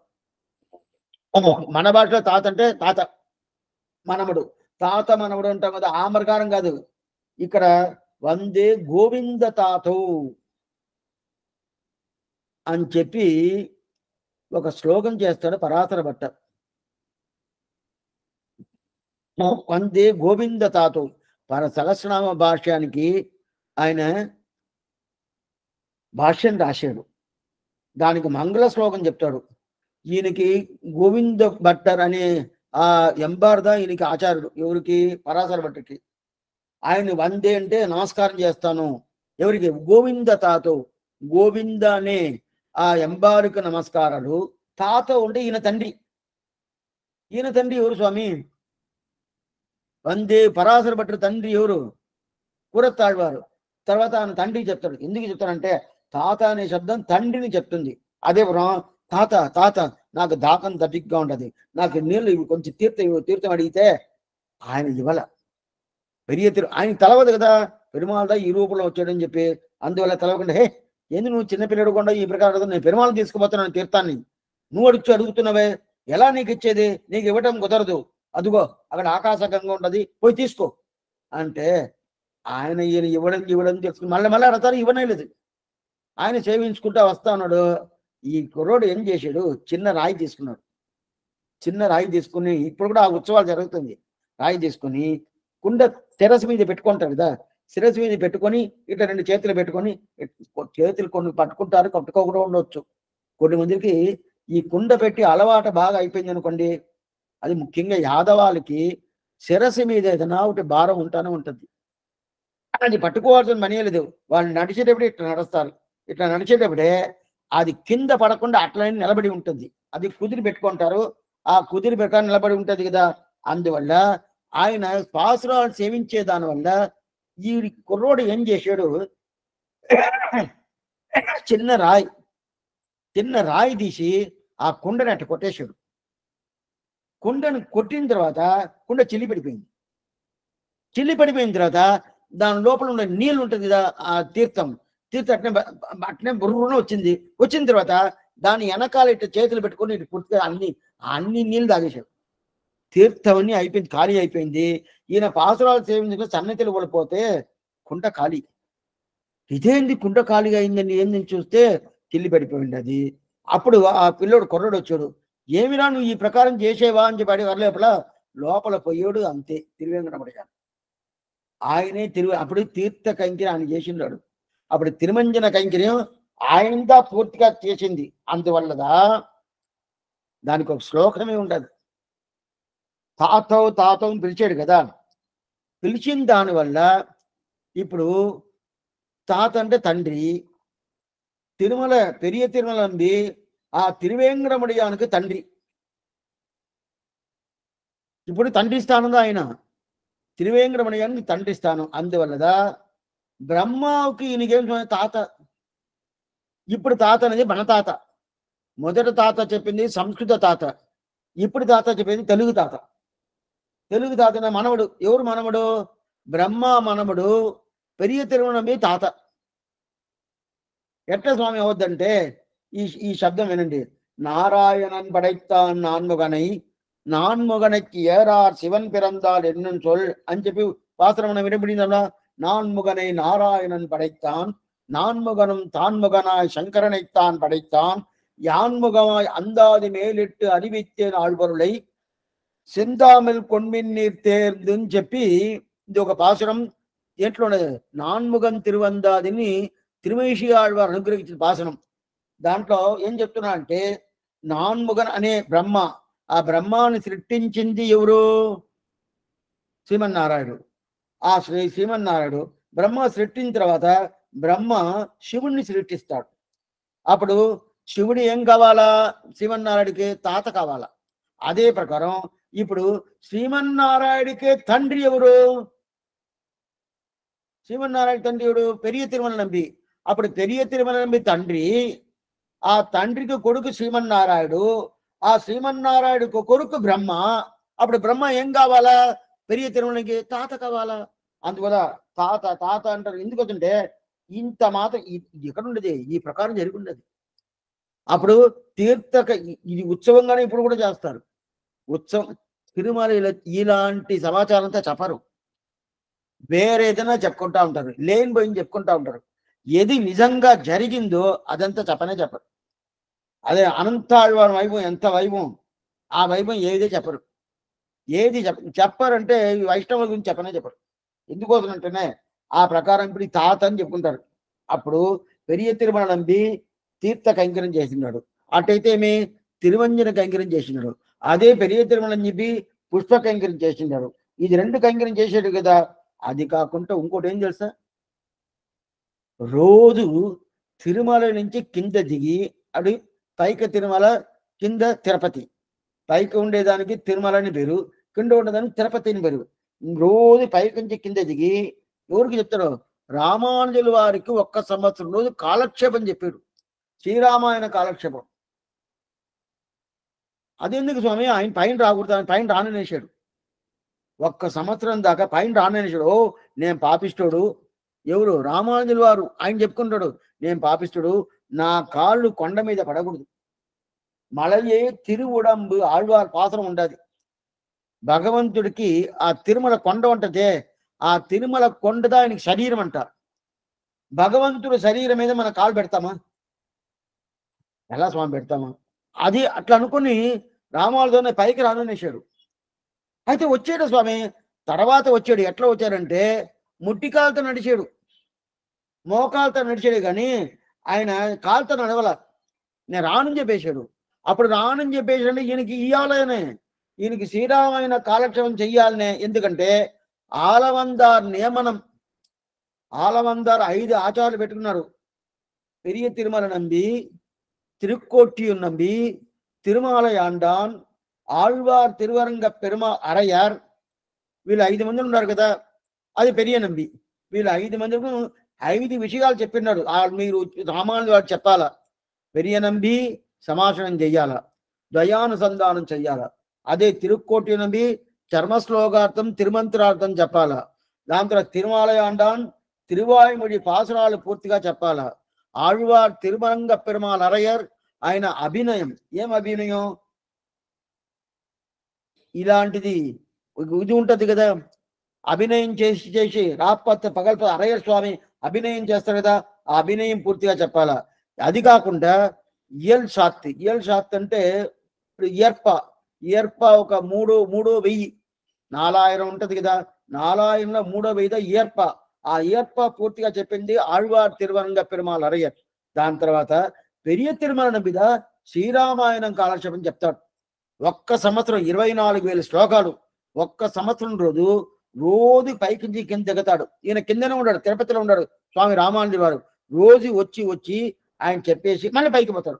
మన భాషలో తాత అంటే తాత మనముడు తాత మనముడు అంటాం కదా ఆ ప్రకారం కాదు ఇక్కడ వందే గోవింద తాతో అని చెప్పి ఒక శ్లోకం చేస్తాడు పరాశర భట్ట వందే గోవింద తాతో పర సహస్రనామ భాష్యానికి ఆయన భాష్యం రాశాడు దానికి మంగళ శ్లోకం చెప్తాడు ఈయనకి గోవింద భట్టర్ అనే ఆ ఎంబార్దా ఈయనకి ఆచార్యుడు ఎవరికి పరాశర భట్టుకి ఆయన వందే అంటే నమస్కారం చేస్తాను ఎవరికి గోవింద తాతో గోవింద అనే ఆ ఎంబారుకు నమస్కారాలు తాత ఉంటే ఈయన తండ్రి ఈయన తండ్రి ఎవరు స్వామి వందే పరాశర భట్టు తండ్రి ఎవరు కూరత్తాழ்వారు తర్వాత ఆయన తండ్రికి చెప్తాడు ఎందుకు చెప్తాడంటే తాత అనే శబ్దం తండ్రిని చెప్తుంది అదే పురం తాత తాత నాకు దాకం దప్పిగ్గా ఉంటది నాకు నీళ్ళు ఇవి కొంచెం తీర్థం ఇవ్వు, తీర్థం అడిగితే ఆయన ఇవ్వల పెరియ తిరు ఆయన తెలవదు కదా పెరుమాళ ఈ రూపంలో వచ్చాడని చెప్పి అందువల్ల తెలవకుండా హే ఏంది నువ్వు చిన్న పిల్లడు కూడా ఈ ప్రకారం అడగదు? నేను పెరుమాళం తీసుకుపోతున్నాను తీర్థాన్ని నువ్వు అడుగుతూ అడుగుతున్నావే ఎలా నీకు ఇచ్చేది నీకు ఇవ్వటం కుదరదు అదిగో అక్కడ ఆకాశకంగా ఉండదు పోయి తీసుకో అంటే ఆయన ఈయన ఇవ్వడం ఇవ్వడం తెలుసుకుని మళ్ళీ మళ్ళీ అడతారు ఇవ్వనే లేదు ఆయన సేవించుకుంటా వస్తా ఉన్నాడు ఈ కుర్రోడు ఏం చేశాడు చిన్న రాయి తీసుకున్నాడు చిన్న రాయి తీసుకుని ఇప్పుడు కూడా ఆ ఉత్సవాలు జరుగుతుంది రాయి తీసుకుని కుండ తెరసు మీద పెట్టుకుంటారు కదా శిరస్సు మీద పెట్టుకొని ఇట్లా రెండు చేతులు పెట్టుకొని ఇట్- చేతులు కొన్ని పట్టుకుంటారు పట్టుకోకుండా ఉండొచ్చు కొన్ని మందికి ఈ కుండ పెట్టి అలవాటు బాగా అయిపోయింది అనుకోండి అది ముఖ్యంగా యాదవాళ్ళకి శిరస్సు మీద ఏదైనా ఒకటి భారం ఉంటానే ఉంటుంది అది పట్టుకోవాల్సిన పని లేదు వాళ్ళు నడిచేటప్పుడు ఇట్లా నడుస్తారు ఇట్లా నడిచేటప్పుడే అది కింద పడకుండా అట్లనే నిలబడి ఉంటుంది అది కుదిరి పెట్టుకుంటారు ఆ కుదిరి పెట్ట నిలబడి ఉంటది కదా అందువల్ల ఆయన పాసురాలు సేవించే దానివల్ల ఈ కుర్రోడు ఏం చేశాడు చిన్న రాయి చిన్న రాయి తీసి ఆ కుండని అట్ట కొట్టేశాడు కుండను కొట్టిన తర్వాత కుండ చిల్లి పడిపోయింది చిల్లి పడిపోయిన తర్వాత దాని లోపల ఉన్న నీళ్ళు ఉంటుంది కదా ఆ తీర్థం తీర్థం అట్నే బ- బ- అట్నే బుర్రున వచ్చింది వచ్చిన తర్వాత దాని వెనకాల ఇట్ట చేతులు పెట్టుకొని ఇటు పూర్తిగా అన్ని అన్ని నీళ్ళు తాగేశాడు తీర్థం అన్ని అయిపోయింది ఖాళీ అయిపోయింది ఈయన పాసురాలు సేవించుకుని సన్నతిలు పడిపోతే కుండ ఖాళీ ఇదేంది కుండ ఖాళీగా అయిందండి ఏందని చూస్తే తిల్లి పడిపోయింది అది అప్పుడు ఆ పిల్లోడు కుర్రోడు వచ్చాడు ఏమిరా నువ్వు ఈ ప్రకారం చేసేవా అని చెప్పి అడిగి లోపల లోపల పోయాడు అంతే తిరువేంకటమడి గారు ఆయనే తిరు అప్పుడు తీర్థ కైంకర్యం ఆయన చేసిండాడు అప్పుడు తిరుమంజన కైంకర్యం ఆయనగా పూర్తిగా చేసింది అందువల్లదా దానికి ఒక శ్లోకమే ఉండదు తాతవు తాతవు అని పిలిచాడు కదా పిలిచిన దానివల్ల ఇప్పుడు తాత అంటే తండ్రి తిరుమల పెరియ తిరుమల అంది ఆ తిరువేంకటముడియానికి తండ్రి ఇప్పుడు తండ్రి స్థానంలో ఆయన తిరువేంకటముడియానికి తండ్రి స్థానం అందువల్లదా బ్రహ్మకి ఈయనకేం చూడండి తాత ఇప్పుడు తాత అనేది మన తాత మొదట తాత చెప్పింది సంస్కృత తాత ఇప్పుడు తాత చెప్పింది తెలుగు తాత తెలుగు తాత అనే మనవడు ఎవరు మనవడు బ్రహ్మ మనవడు పెరియ తిరుమల తాత ఎట్ల స్వామి అవద్దంటే ఈ ఈ శబ్దం వినండి నారాయణన్ పடைத்தான் నాన్ముగనై నాన్ముగనకి ఏరార్ శివన్ పిறந்தால் என்னும் சொல் అని చెప్పి பாசுரம் விடப்படினா நான்முகனை நாராயணன் படைத்தான் நான்முகனும் தான்முகனாய் சங்கரனைத்தான் படைத்தான் யான்முகமாய் அந்தாதி மேலிட்டு அறிவித்தேன் ఆళ్పరులై సిందామిల్ కొన్మిన్ నీర్ తేర్దుని చెప్పి ఇది ఒక పాసురం దేంట్లో ఉన్నది నాన్ముగం తిరువందాదిని తిరుమేషి ఆళ్వారు అనుగ్రహించిన పాసనం దాంట్లో ఏం చెప్తున్నా అంటే నాన్ముగన్ అనే బ్రహ్మ ఆ బ్రహ్మాన్ని సృష్టించింది ఎవరు శ్రీమన్నారాయణుడు ఆ శ్రీ శ్రీమన్నారాయణుడు బ్రహ్మ సృష్టించిన తర్వాత బ్రహ్మ శివుణ్ణి సృష్టిస్తాడు అప్పుడు శివుడు ఏం కావాలా శ్రీమన్నారాయణుడికి తాత కావాలా అదే ప్రకారం ఇప్పుడు శ్రీమన్నారాయణుడికే తండ్రి ఎవరు శ్రీమన్నారాయణ తండ్రి ఎవడు పెరియ తిరుమల నంబి అప్పుడు పెరియ తిరుమల నంబి తండ్రి ఆ తండ్రికి కొడుకు శ్రీమన్నారాయుడు ఆ శ్రీమన్నారాయుడుకు కొడుకు బ్రహ్మ అప్పుడు బ్రహ్మ ఏం కావాలా పెరియ తిరుమలకి తాత కావాలా అందువల్ల తాత తాత అంటారు ఎందుకు వచ్చింటే ఇంత మాత్రం ఇ- ఇది ఎక్కడ ఉండేది ఈ ప్రకారం జరిగి ఉండేది అప్పుడు తీర్థక ఇ- ఇది ఉత్సవంగానే ఇప్పుడు కూడా చేస్తారు ఉత్సవం తిరుమల ఇలా- ఇలాంటి సమాచారం అంతా చెప్పరు వేరే ఏదైనా చెప్పుకుంటా ఉంటారు లేని పోయింది చెప్పుకుంటా ఉంటారు ఏది నిజంగా జరిగిందో అదంతా చెప్పనే చెప్పరు అదే అనంతాళ్వారి వైభవం ఎంత వైభవం ఆ వైభవం ఏదే చెప్పరు ఏది చెప్ప చెప్పారంటే ఈ వైష్ణవుల గురించి చెప్పనే చెప్పరు ఎందుకోసం అంటేనే ఆ ప్రకారం ఇప్పుడు ఈ తాత అని చెప్పుకుంటారు అప్పుడు పెరియ తిరుమల నంబి తీర్థ కైంకర్యం చేసినాడు అటైతే ఏమి తిరువంజన కైంకర్యం చేసినాడు అదే పెరియ తిరుమల అని చెప్పి పుష్ప కైంకర్యం చేసినాడు ఇది రెండు కైంకర్యం చేసాడు కదా అది కాకుండా ఇంకోటి ఏం తెలుసా రోజు తిరుమల నుంచి కింద దిగి అది పైకి తిరుమల కింద తిరుపతి పైకి ఉండేదానికి తిరుమల అని పేరు కింద ఉండేదానికి తిరుపతి అని పేరు రోజు పైకి నుంచి కింద దిగి ఎవరికి చెప్తారు రామానుజుల వారికి ఒక్క సంవత్సరం రోజు కాలక్షేపం చెప్పారు శ్రీరామాయణ కాలక్షేపం అదెందుకు స్వామి ఆయన పైన రాకూడదు ఆయన పైన రాననేసాడు ఒక్క సంవత్సరం దాకా పైన రాననేసాడు ఓ నేను పాపిస్తోడు ఎవరు రామానుజుల వారు ఆయన చెప్పుకుంటాడు నేను పాపిస్తుడు నా కాళ్ళు కొండ మీద పడకూడదు మలయే తిరువుడంబు ఆళ్వార్ పాత్రం ఉండదు భగవంతుడికి ఆ తిరుమల కొండ ఉంటదే ఆ తిరుమల కొండదా ఆయనకి శరీరం అంటారు భగవంతుడి శరీరం మీద మన కాలు పెడతామా ఎలా స్వామి పెడతామా అది అట్లా అనుకుని రామాలతోనే పైకి రాననేశాడు అయితే వచ్చాడు స్వామి తర్వాత వచ్చాడు ఎట్లా వచ్చాడంటే ముట్టికాలతో నడిచాడు మోకాలతో నడిచాడు కానీ ఆయన కాలుతో నడవల నేను రానని చెప్పేశాడు అప్పుడు రానని చెప్పేసాడు ఈయనకి ఇయ్యాలనే ఈయనకి శ్రీరామైన కాలక్షేమం చెయ్యాలనే ఎందుకంటే ఆలవందార్ నియమనం ఆలవందార్ ఐదు ఆచారాలు పెట్టుకున్నారు పెరియ తిరుమల నంబి తిరుక్కోట్టియం నంబి తిరుమలయాండాన్ ఆళ్వార్ తిరువరంగ పెరుమ అరయార్ వీళ్ళు ఐదు మంది ఉన్నారు కదా అది పెరియ నంబి వీళ్ళు ఐదు మంది ఐదు విషయాలు చెప్పినారు ఆ మీరు సామాన్యులు వాళ్ళు చెప్పాలా పెరియ నంబి సమాసనం చెయ్యాల ద్వయానుసంధానం చెయ్యాల అదే తిరుక్కోటి నంబి చర్మశ్లోకార్థం తిరుమంత్రార్థం చెప్పాలా దాని తర్వాత తిరుమాలయాండాన్ తిరువాయుమొഴി పాసురాలు పూర్తిగా చెప్పాలా ఆళ్వార్ తిరుమరంగ పెరుమాల్ అరయర్ ఆయన అభినయం ఏం అభినయం ఇలాంటిది ఒక ఇది ఉంటది కదా అభినయం చేసి చేసి రాపత్త పగల్ప అరయర్ స్వామి అభినయం చేస్తారు కదా ఆ అభినయం పూర్తిగా చెప్పాలా అది కాకుండా ఇయల్ షాత్ ఇయల్ షాత్ అంటే ఇప్పుడు ఇయర్ప ఇయర్ప ఒక మూడు మూడో వెయ్యి నాలాయిరం ఉంటది కదా నాలాయిరంలో మూడో వెయ్యిదా ఇయర్ప ఆ ఇయర్ప పూర్తిగా చెప్పింది ఆళ్వార్ తిరువరంగ పెరుమాల్ అరయ్యర్ దాని తర్వాత పెరియ తిరుమల మీద శ్రీరామాయణం కాలక్షేపం చెప్తాడు ఒక్క సంవత్సరం ఇరవై నాలుగు వేల శ్లోకాలు ఒక్క సంవత్సరం రోజు రోజు పైకి నుంచి కింద దిగుతాడు ఈయన కిందనే ఉన్నాడు తిరుపతిలో ఉన్నాడు స్వామి రామానుజు వారు రోజు వచ్చి వచ్చి ఆయన చెప్పేసి మళ్ళీ పైకి పోతాడు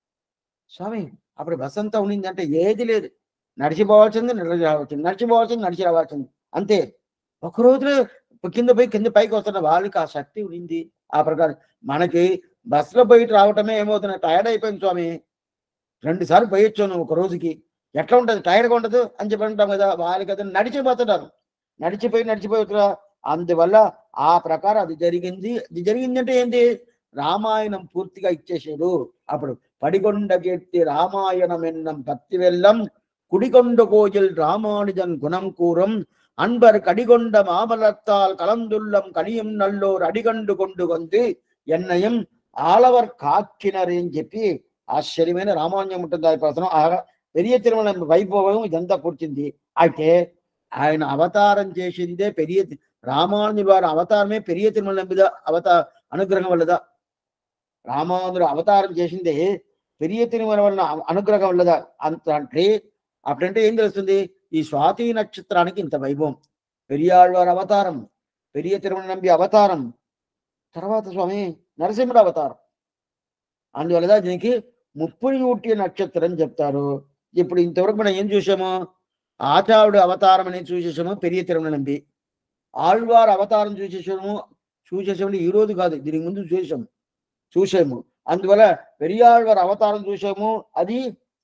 స్వామి అప్పుడు బస్ అంతా ఉండింది అంటే ఏది లేదు నడిచిపోవాల్సింది నడిచి రావాల్సింది నడిచిపోవాల్సింది నడిచి రావాల్సింది అంతే ఒక రోజులో కింద పోయి కింద పైకి వస్తున్న వాళ్ళకి ఆ శక్తి ఉండింది ఆ ప్రకారం మనకి బస్సులో పోయి రావటమే ఏమవుతుంది టైర్డ్ అయిపోయింది స్వామి రెండు సార్లు పోయి వచ్చాను ఒక రోజుకి ఎట్లా ఉంటుంది టైర్డ్గా ఉండదు అని చెప్పి అంటాం కదా వాళ్ళకి అది నడిచిపోతున్నారు నడిచిపోయి నడిచిపోతున్నా అందువల్ల ఆ ప్రకారం అది జరిగింది అది జరిగిందంటే ఏంటి రామాయణం పూర్తిగా ఇచ్చేసాడు అప్పుడు పడికొండ కీర్తి రామాయణం ఎన్నం పత్తి వెల్లం కుడికొండ కోజిల్ రామానుజన్ గుణం కూరం அன்பர் கடிகொண்ட மாமலத்தால் கலந்துள்ளம் கனியும் நல்லோர் అడిగండు కొండు కొంది ఎన్నయం ఆలవర్ కాకినరి అని చెప్పి ఆశ్చర్యమైన రామాన్యం ఉంటుంది ఆ ప్రశ్న ఆ పెరియ తిరుమల వైభవం ఇదంతా కూర్చుంది అయితే ఆయన అవతారం చేసిందే పెరియ తి- రామానుజుల వారి అవతారమే పెరియ తిరుమల మీద అవతార అనుగ్రహం వల్లదా రామానుజుడు అవతారం చేసిందే పెరియ తిరుమల వలన అ- అనుగ్రహం వల్లదా అంత అంటే అప్పుడంటే ఏం తెలుస్తుంది ఈ స్వాతి నక్షత్రానికి ఇంత వైభవం పెరియాళ్వారి అవతారం పెరియ తిరుమల నంబి అవతారం తర్వాత స్వామి నరసింహుడు అవతారం అందువల్ల దీనికి ముప్పుని ఊటి నక్షత్రం అని చెప్తారు ఇప్పుడు ఇంతవరకు మనం ఏం చూసాము ఆచార్యుడు అవతారం అనేది చూసేసాము పెరియ తిరుమల నంబి ఆళ్వార్ అవతారం చూసేసాము చూసేసాము ఈ రోజు కాదు దీనికి ముందు చూసాము చూసాము అందువల్ల పెరియాళ్వార్ అవతారం చూసాము అది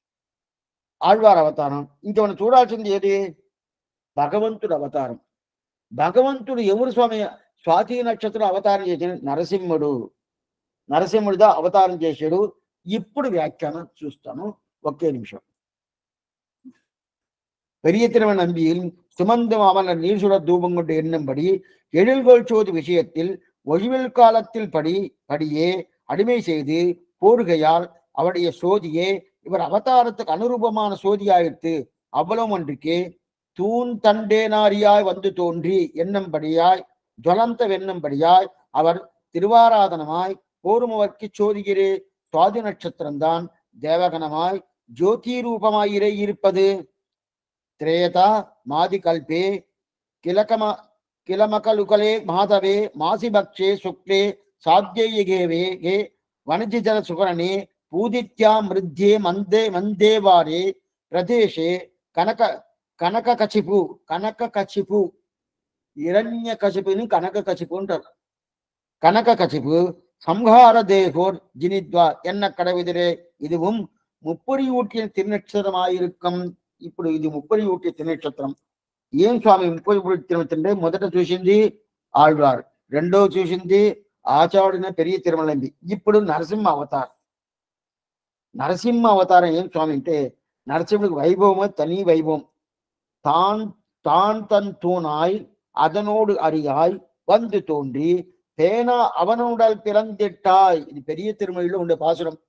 ఆళ్వార్ అవతారం ఇంకా మనం చూడాల్సింది ఏది భగవంతుడు అవతారం భగవంతుడు ఎవరు స్వామి స్వాతి నక్షత్రం అవతారం చేసిన నరసింహుడు నరసింహుడిగా అవతారం చేశాడు ఇప్పుడు వ్యాఖ్యానం చూస్తాను ఒకే నిమిషం பெரிய திருமண நம்பியில் சுமந்து மாமல்லர் நீர் சுட தூபம் கொண்டு எண்ணம்படி எழில்கோள் சோதி விஷயத்தில் ஒழிவில் காலத்தில் படி படியே அடிமை செய்து போருகையால் அவருடைய சோதியே இவர் அவதாரத்துக்கு அனுரூபமான சோதியாயிற்று அவ்வளவு ஒன்றுக்கே தூண் தண்டேனாரியாய் வந்து தோன்றி எண்ணம்படியாய் ஜுவலந்த வெண்ணும்படியாய் அவர் திருவாராதனமாய் போருமவர்க்கு சோதிகிறே சுவாதி நட்சத்திரம்தான் தேவகணமாய் ஜோதி ரூபமாயிரே இருப்பது త్రేయత మాది కల్పే కిలకమ కిలమకలుకలే మాధవే మాసిభక్షే శుక్లే సాధ్యయగేవే గే వనజిజల సుకరణే పూదిత్యా మృధ్యే మందే మందేవారే ప్రదేశే కనక కనక కచిపు కనక కచిపు హిరణ్య కచిపుని కనక కచిపు అంటారు కనక కచిపు సంహార தேகோர் ஜினித்வா என்ன கடவிதிரே இதுவும் முப்பொறி ஊட்டிய திருநட்சத்திரமாயிருக்கும் ఇప్పుడు ఇది ముప్పై ఊటి తినక్షత్రం ఏం స్వామి ముప్పై ఊటి తిరుమతి మొదట చూసింది ఆళ్వార్ రెండో చూసింది ఆచార్యుడిన పెరియ తిరుమలంది ఇప్పుడు నరసింహ అవతారం నరసింహ అవతారం ఏం స్వామి అంటే నరసింహుడికి వైభవం తని వైభవం తాన్ తాన్ తన్ తూనాయ్ அதனோடு அறியாய் வந்து தோன்றி பேனா அவனுடல் பிறந்திட்டாய் இது பெரிய திருமொழியில உண்ட பாசுரம்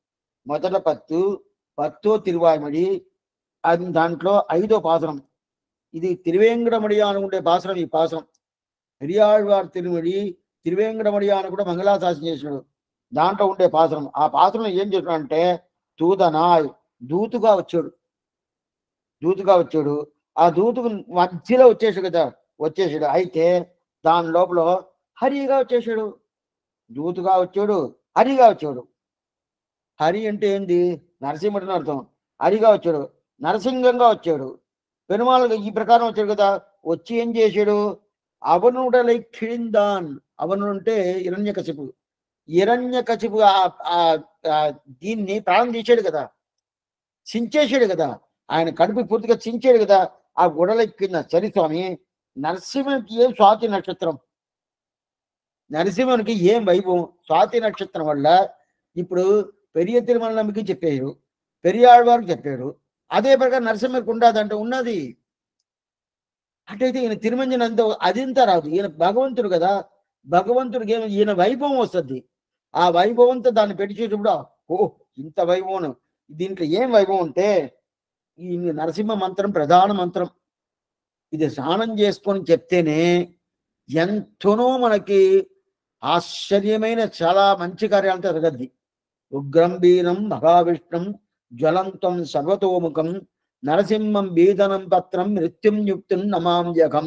మొదట పత్తు పత్తో తిరువాయిమడి అది దాంట్లో ఐదో పాసనం ఇది తిరువేంకటమడియాను ఉండే పాసనం ఈ పాసనం పెరియాழ்వార్ తిరుమడి తిరువేంకటమడియాను కూడా మంగళాశాసనం చేసినాడు దాంట్లో ఉండే పాసనం ఆ పాసనం ఏం చేస్తున్నాడంటే తూదనాయ్ దూతుగా వచ్చాడు దూతుగా వచ్చాడు ఆ దూతుకు మధ్యలో వచ్చేసాడు కదా వచ్చేసాడు అయితే దాని లోపల హరిగా వచ్చేసాడు దూతుగా వచ్చాడు హరిగా వచ్చాడు హరి అంటే ఏంది నరసింహుడు అని అర్థం హరిగా వచ్చాడు నరసింహంగా వచ్చాడు పెరుమాళ్ ఈ ప్రకారం వచ్చాడు కదా వచ్చి ఏం చేశాడు అవనుడలై కిడిందాన్ అవనుడు అంటే హిరణ్యకశిపు హిరణ్యకశిపు ఆ- ఆ- ఆ దీన్ని ప్రాణం తీసాడు కదా చించేశాడు కదా ఆయన కడుపు పూర్తిగా చించాడు కదా ఆ గుడలెక్కిన చరిస్వామి నరసింహునికి ఏం స్వాతి నక్షత్రం నరసింహునికి ఏం వైభవం స్వాతి నక్షత్రం వల్ల ఇప్పుడు పెరియ తిరుమల నమ్మికి చెప్పారు పెరియాழ்వారికి చెప్పాడు అదే ప్రకారం నరసింహకి ఉండదంటే ఉన్నది అటైతే ఈయన తిరుమంజన అంత అదింత రాదు ఈయన భగవంతుడు కదా భగవంతుడికి ఏమి ఈయన వైభవం వస్తుంది ఆ వైభవంతో దాన్ని పెట్టి చూసేప్పుడు ఓ ఇంత వైభవం దీంట్లో ఏం వైభవం అంటే ఈ నరసింహ మంత్రం ప్రధాన మంత్రం ఇది స్నానం చేసుకొని చెప్తేనే ఎంతనో మనకి ఆశ్చర్యమైన చాలా మంచి కార్యాలతో జరగద్ది ఉగ్రం వీరం మహావిష్ణం జ్వలంతం సర్వతోముఖం నరసింహం బీదనం పత్రం మృత్యుంయుక్తం నమాంజకం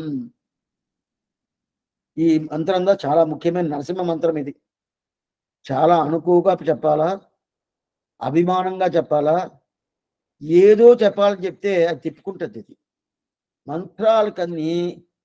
ఈ మంత్రంలో చాలా ముఖ్యమైన నరసింహ మంత్రం ఇది చాలా అనుకువగా చెప్పాలా అభిమానంగా చెప్పాలా ఏదో చెప్పాలని చెప్తే అది తిప్పుకుంటుంది ఇది మంత్రాలు కన్నీ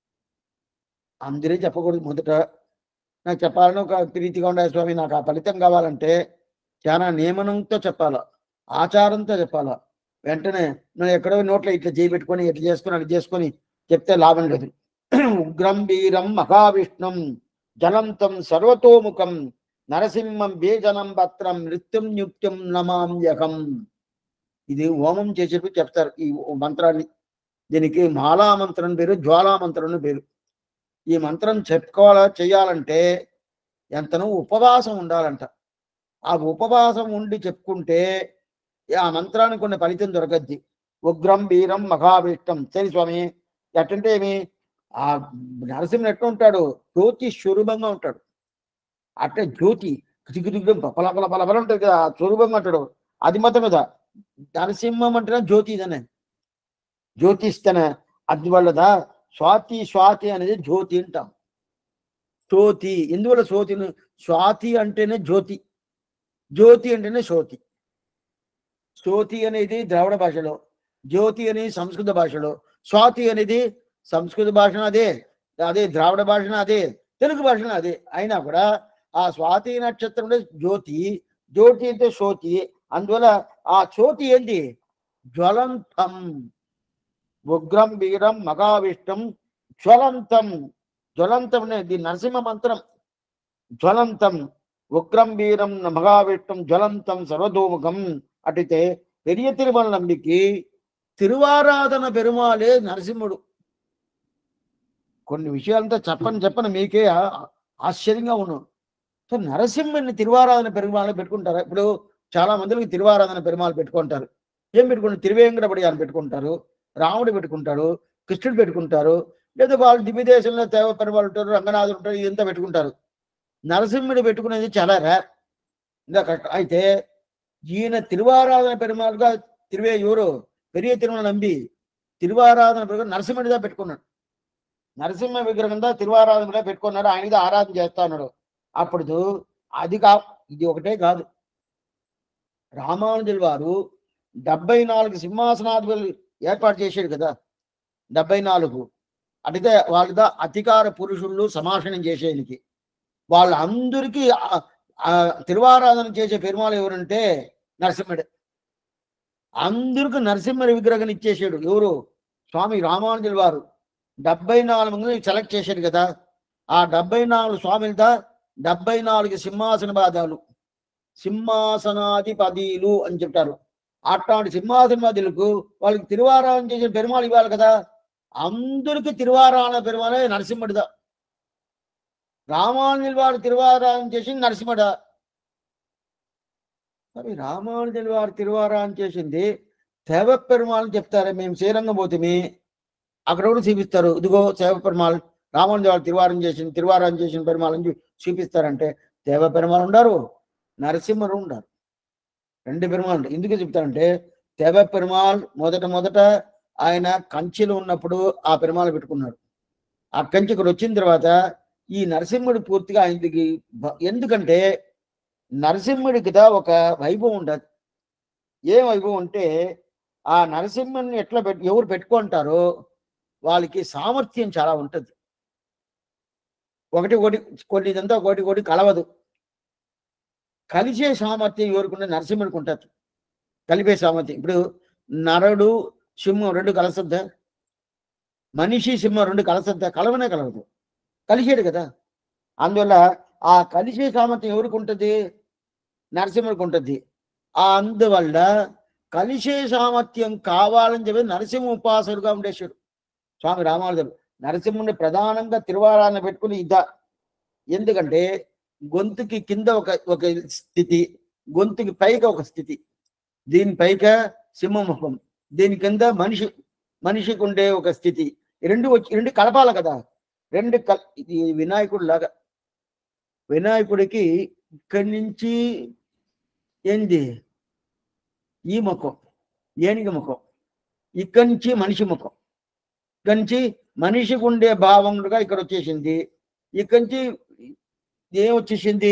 అందరే చెప్పకూడదు మొదట నాకు చెప్పాలని ఒక ప్రీతిగా ఉండాలి స్వామి నాకు ఆ ఫలితం కావాలంటే చాలా నియమనంతో చెప్పాలా ఆచారంతో చెప్పాలా వెంటనే నువ్వు ఎక్కడో నోట్లో ఇట్లా చేయబెట్టుకొని ఇట్లా చేసుకొని అట్లా చేసుకొని చెప్తే లాభం లేదు ఉగ్రం వీరం మహావిష్ణుం జలంతం సర్వతోముఖం నరసింహం బీజనం పత్రం మృత్యుం యుక్తం నమాంయకం ఇది హోమం చేసేటప్పుడు చెప్తారు ఈ మంత్రాన్ని దీనికి మాలా మంత్రం పేరు జ్వాలా మంత్రం అని పేరు ఈ మంత్రం చెప్పుకోవాలా చేయాలంటే ఎంతనో ఉపవాసం ఉండాలంట ఆ ఉపవాసం ఉండి చెప్పుకుంటే ఆ మంత్రానికి కొన్ని ఫలితం దొరకద్ది ఉగ్రం వీరం మహావిష్టం సరి స్వామి ఎట్టంటే ఏమి ఆ నరసింహుడు ఎట్లా ఉంటాడు జ్యోతి స్వరూపంగా ఉంటాడు అట్టే జ్యోతి దిగుదిగు పల పల పల పల ఉంటుంది కదా ఆ స్వరూపంగా అంటాడు అది మొత్తం మీద నరసింహం అంటేనే జ్యోతి ఇదనే జ్యోతిస్తన అందువల్లదా స్వాతి స్వాతి అనేది జ్యోతి అంటాం జ్యోతి ఎందువల్ల స్వాతి స్వాతి అంటేనే జ్యోతి జ్యోతి అంటేనే శోతి శోతి అనేది ద్రావిడ భాషలో జ్యోతి అనేది సంస్కృత భాషలో స్వాతి అనేది సంస్కృత భాషను అదే అదే ద్రావిడ భాషను అదే తెలుగు భాషను అదే అయినా కూడా ఆ స్వాతి నక్షత్రంలో జ్యోతి జ్యోతి అంటే శోతి అందువల్ల ఆ జ్యోతి ఏంటి జ్వలంతం ఉగ్రం వీరం మగావిష్టం జ్వలంతం జ్వలంతం అనేది నరసింహ మంత్రం జ్వలంతం ఉగ్రం వీరం మగావిష్టం జ్వలంతం సర్వతోముఖం అటితే పెరియ తిరుమల నంబికి తిరువారాధన పెరుమాలే నరసింహుడు కొన్ని విషయాలంతా చెప్పని చెప్పని మీకే ఆ- ఆశ్చర్యంగా ఉన్నాను సో నరసింహుని తిరువారాధన పెరుమాలు పెట్టుకుంటారు ఇప్పుడు చాలా మందికి తిరువారాధన పెరుమాలు పెట్టుకుంటారు ఏం పెట్టుకుంటారు తిరువేంకటపడి అని పెట్టుకుంటారు రాముడు పెట్టుకుంటారు కృష్ణుడు పెట్టుకుంటారు లేదా వాళ్ళు దివ్య దేశంలో దేవ పెరుమాలు ఉంటారు రంగనాథుడు ఉంటారు ఇదంతా పెట్టుకుంటారు నరసింహుడు పెట్టుకునేది చాలా రేర్ ఇంకా కష్టం అయితే ఈయన తిరువారాధన పెరుమాలుగా తిరువే ఎవరు పెరియ తిరుమల నంబి తిరువారాధన పెరుగు నరసింహుడిగా పెట్టుకున్నాడు నరసింహ విగ్రహంగా తిరువారాధనగా పెట్టుకున్నాడు ఆయనగా ఆరాధన చేస్తా ఉన్నాడు అప్పుడు అది కా ఇది ఒకటే కాదు రామానుజుల వారు డెబ్బై నాలుగు సింహాసనాధిపతులు ఏర్పాటు చేశాడు కదా డెబ్బై నాలుగు అటుతే వాళ్ళ అధికార పురుషులు సమాషణం చేసేందుకు వాళ్ళందరికీ ఆ- ఆ తిరువారాధన చేసే పెరుమాలు ఎవరంటే నరసింహుడే అందరికి నరసింహ విగ్రహం ఇచ్చేసాడు ఎవరు స్వామి రామానుజుల వారు డెబ్బై నాలుగు మందిని సెలెక్ట్ చేశాడు కదా ఆ డెబ్బై నాలుగు స్వామిలతో డెబ్బై నాలుగు సింహాసన పాదాలు సింహాసనాధిపదీలు అని చెప్తారు అట్లాంటి సింహాసనాధిలకు వాళ్ళకి తిరువారాధన చేసిన పెరుమాలు ఇవ్వాలి కదా అందరికి తిరువారాధన పెరుమాలే నరసింహుడిదా రామానుజుల వారు తిరువారాధన చేసి నరసింహుడా మరి రామానుజుల వారు తిరువారాన్ని చేసింది సేవ పెరుమాళ్ చెప్తారే మేము శ్రీరంగం పోతే అక్కడ కూడా చూపిస్తారు ఇదిగో సేవ పెరుమాళ్ రామానుజుల వారు తిరువారం చేసిన తిరువారం చేసిన పెరుమాళని చూ- చూపిస్తారంటే దేవ పెరుమాళ్ ఉండారు నరసింహరు ఉండారు రెండు పెరుమాళ్ ఎందుకు చెప్తారంటే దేవ పెరుమాళ్ మొదట మొదట ఆయన కంచిలో ఉన్నప్పుడు ఆ పెరుమాళ్ పెట్టుకున్నాడు ఆ కంచి ఇక్కడ వచ్చిన తర్వాత ఈ నరసింహుడు పూర్తిగా ఆయనకి బ- ఎందుకంటే నరసింహుడికి దా ఒక వైభవం ఉండదు ఏ వైభవం అంటే ఆ నరసింహుని ఎట్లా పెట్ ఎవరు పెట్టుకుంటారో వాళ్ళకి సామర్థ్యం చాలా ఉంటుంది ఒకటి ఒకటి కొన్ని ఇదంతా ఒకటి ఒకటి కలవదు కలిసే సామర్థ్యం ఎవరికి నరసింహుడికి ఉంటుంది కలిపే సామర్థ్యం ఇప్పుడు నరుడు సింహం రెండు కలసద్దా మనిషి సింహం రెండు కలసద్దా కలవనే కలవదు కలిసేడు కదా అందువల్ల ఆ కలిసే సామర్థ్యం ఎవరికి ఉంటుంది నరసింహుడికి ఉంటుంది ఆ అందువల్ల కలిసే సామర్థ్యం కావాలని చెప్పి నరసింహ ఉపాసకుడుగా ఉండేశాడు స్వామి రామానుజుడు నరసింహుని ప్రధానంగా తిరువారాన్ని పెట్టుకుని ఇద్ద ఎందుకంటే గొంతుకి కింద ఒక ఒక స్థితి గొంతుకి పైగా ఒక స్థితి దీని పైగా సింహముఖం దీని కింద మనిషి మనిషికి ఉండే ఒక స్థితి ఈ రెండు వచ్చి రెండు కలపాలి కదా రెండు కల్ ఇది వినాయకుడు లాగా వినాయకుడికి ఇక్కడి నుంచి ఏంది ఈ ముఖం ఏనుగు ముఖం ఇక్కడి నుంచి మనిషి ముఖం ఇక్కడి నుంచి మనిషికి ఉండే భావములుగా ఇక్కడ వచ్చేసింది ఇక్కడి నుంచి ఏం వచ్చేసింది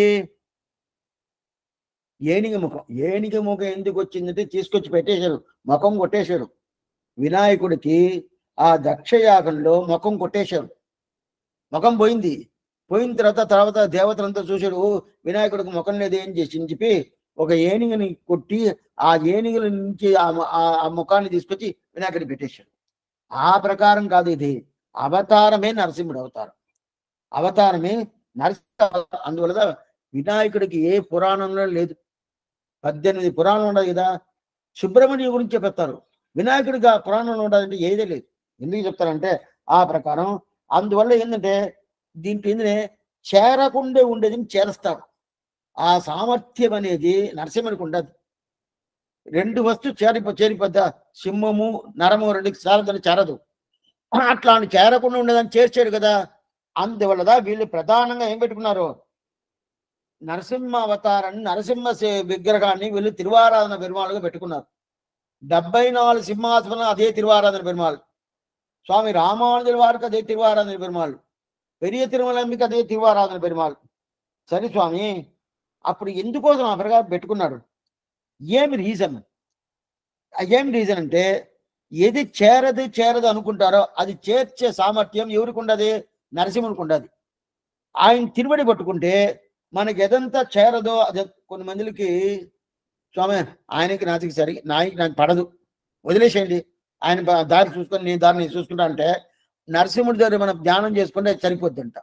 ఏనిగ ముఖం ఏనిగ ముఖం ఎందుకు వచ్చిందంటే తీసుకొచ్చి పెట్టేశారు ముఖం కొట్టేశారు వినాయకుడికి ఆ దక్షయాగంలో ముఖం కొట్టేశారు ముఖం పోయింది పోయిన తర్వాత తర్వాత దేవతలంతా చూశాడు "ఓ, వినాయకుడికి ముఖం లేదు ఏం చేసి అని చెప్పి ఒక ఏనుగుని కొట్టి ఆ ఏనుగుల నుంచి ఆ మ- ఆ- ఆ ముఖాన్ని తీసుకొచ్చి వినాయకుడికి పెట్టేశాడు ఆ ప్రకారం కాదు ఇది అవతారమే నరసింహుడు అవతారం అవతారమే నరసింహ అవతారం. అందువల్ల వినాయకుడికి ఏ పురాణంలో లేదు పద్దెనిమిది పురాణం ఉండదు కదా సుబ్రహ్మణ్యం గురించి చెప్తారు వినాయకుడికి ఆ పురాణంలో ఉండదంటే ఏదే లేదు ఎందుకు చెప్తారంటే ఆ ప్రకారం అందువల్ల ఏంటంటే దీంట్లో ఏంటంటే చేరకుండే ఉండేది చేరస్తాడు ఆ సామర్థ్యం అనేది నరసింహుడికి ఉండదు రెండు వస్తు చేరిపో చేరిపోద్ద సింహము నరము రెండు చేరదని చేరదు అట్లాంటి చేరకుండా ఉండేదని చేర్చాడు కదా అందువల్ల వీళ్ళు ప్రధానంగా ఏం పెట్టుకున్నారు నరసింహ అవతారాన్ని నరసింహ సే- విగ్రహాన్ని వీళ్ళు తిరువారాధన పెరుమాళుగా పెట్టుకున్నారు డెబ్బై నాలుగు సింహాసనం అదే తిరువారాధన పెరుమాళ్ స్వామి రామానుజుల వారికి అదే తిరువారాధన పెరుమాళ్ పెరియ తిరుమలంబికి అదే తిరువారాధన పెరుమాళ్ సరే స్వామి అప్పుడు ఎందుకోసం ఆ ప్రకారం పెట్టుకున్నాడు ఏమి రీజన్ ఏం రీజన్ అంటే ఏది చేరదు చేరదు అనుకుంటారో అది చేర్చే సామర్థ్యం ఎవరికి ఉండదు నరసింహునికి ఉండదు ఆయన తిరువడి పట్టుకుంటే మనకి ఎదంతా చేరదో అది కొన్ని మందికి స్వామి ఆయనకి నాటికి సరి నాయకి నాకు పడదు వదిలేసేయండి ఆయన బ- దారి చూసుకొని నేను దారిని చూసుకుంటా అంటే నరసింహుడి దగ్గర మనం ధ్యానం చేసుకుంటే సరిపోద్దంట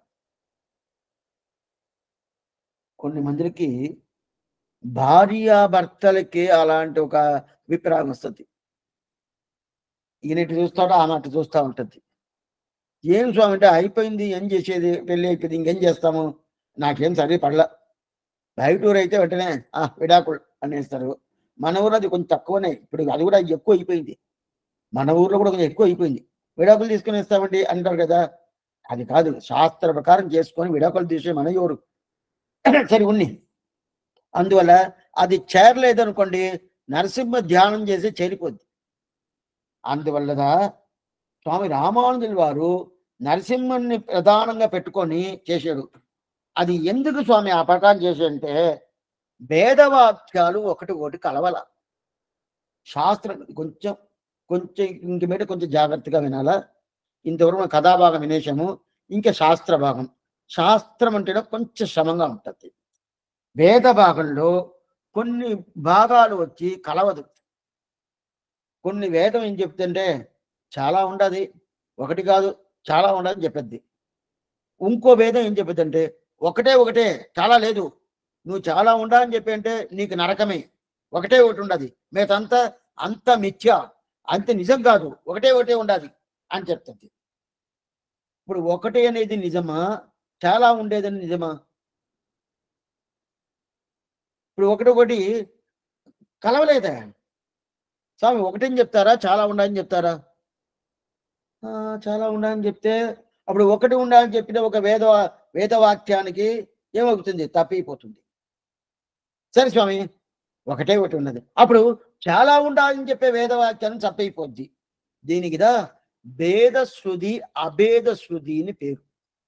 కొన్ని మందికి భార్యాభర్తలకి అలాంటి ఒక అభిప్రాయం వస్తుంది ఈయన ఇటు చూస్తాడో ఆమె అటు చూస్తూ ఉంటుంది ఏం స్వామి అంటే అయిపోయింది ఏం చేసేది పెళ్ళి అయిపోయింది ఇంకేం చేస్తాము నాకేం సరి పడల బయట ఊరు అయితే వెంటనే ఆ విడాకులు అనేస్తారు మన ఊరు అది కొంచెం తక్కువనే ఇప్పుడు అది కూడా ఎక్కువ అయిపోయింది మన ఊర్లో కూడా కొంచెం ఎక్కువ అయిపోయింది విడాకులు తీసుకుని ఇస్తామండి అంటారు కదా అది కాదు శాస్త్ర ప్రకారం చేసుకొని విడాకులు తీసే మన ఎవరు సరే ఉన్ని అందువల్ల అది చేరలేదనుకోండి నరసింహ ధ్యానం చేసి చేరిపోద్ది అందువల్ల స్వామి రామానుజుల వారు నరసింహుని ప్రధానంగా పెట్టుకొని చేశాడు అది ఎందుకు స్వామి ఆ ప్రకారం చేశాడంటే వేదవాక్యాలు ఒకటి ఒకటి కలవల శాస్త్రం కొంచెం కొంచెం ఇంక మీద కొంచెం జాగ్రత్తగా వినాలా ఇంతవరకు మనం కథాభాగం వినేశాము ఇంకా శాస్త్ర భాగం శాస్త్రం అంటేనే కొంచెం శ్రమంగా ఉంటుంది వేద భాగంలో కొన్ని భాగాలు వచ్చి కలవదు కొన్ని వేదం ఏం చెప్తుంటే చాలా ఉండదు ఒకటి కాదు చాలా ఉండదని చెప్పద్ది ఇంకో వేదం ఏం చెప్పద్దంటే ఒకటే ఒకటే చాలా లేదు నువ్వు చాలా ఉండాలని చెప్పి అంటే నీకు నరకమే ఒకటే ఒకటి ఉండదు మిగతంతా అంత మిథ్య అంత నిజం కాదు ఒకటే ఒకటే ఉండాలి అని చెప్తుంది ఇప్పుడు ఒకటే అనేది నిజమా చాలా ఉండేదని నిజమా ఇప్పుడు ఒకటి ఒకటి కలవలేదా స్వామి ఒకటని చెప్తారా చాలా ఉండాలని చెప్తారా "ఆ, చాలా ఉండాలని చెప్తే అప్పుడు ఒకటి ఉండాలని చెప్పిన ఒక వేద వేదవాక్యానికి ఏమవుతుంది తప్పిపోతుంది సరే స్వామి ఒకటే ఒకటి ఉన్నది అప్పుడు చాలా ఉండాలని చెప్పే వేదవాక్యాన్ని తప్పైపోద్ది దీనికిదా భేద శృతి అభేద శృతి అని పేరు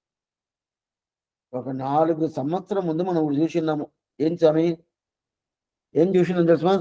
ఒక నాలుగు సంవత్సరం ముందు మనం ఒకటి చూసిన్నాము ఏం స్వామి ఏం చూసినాం తెలుసా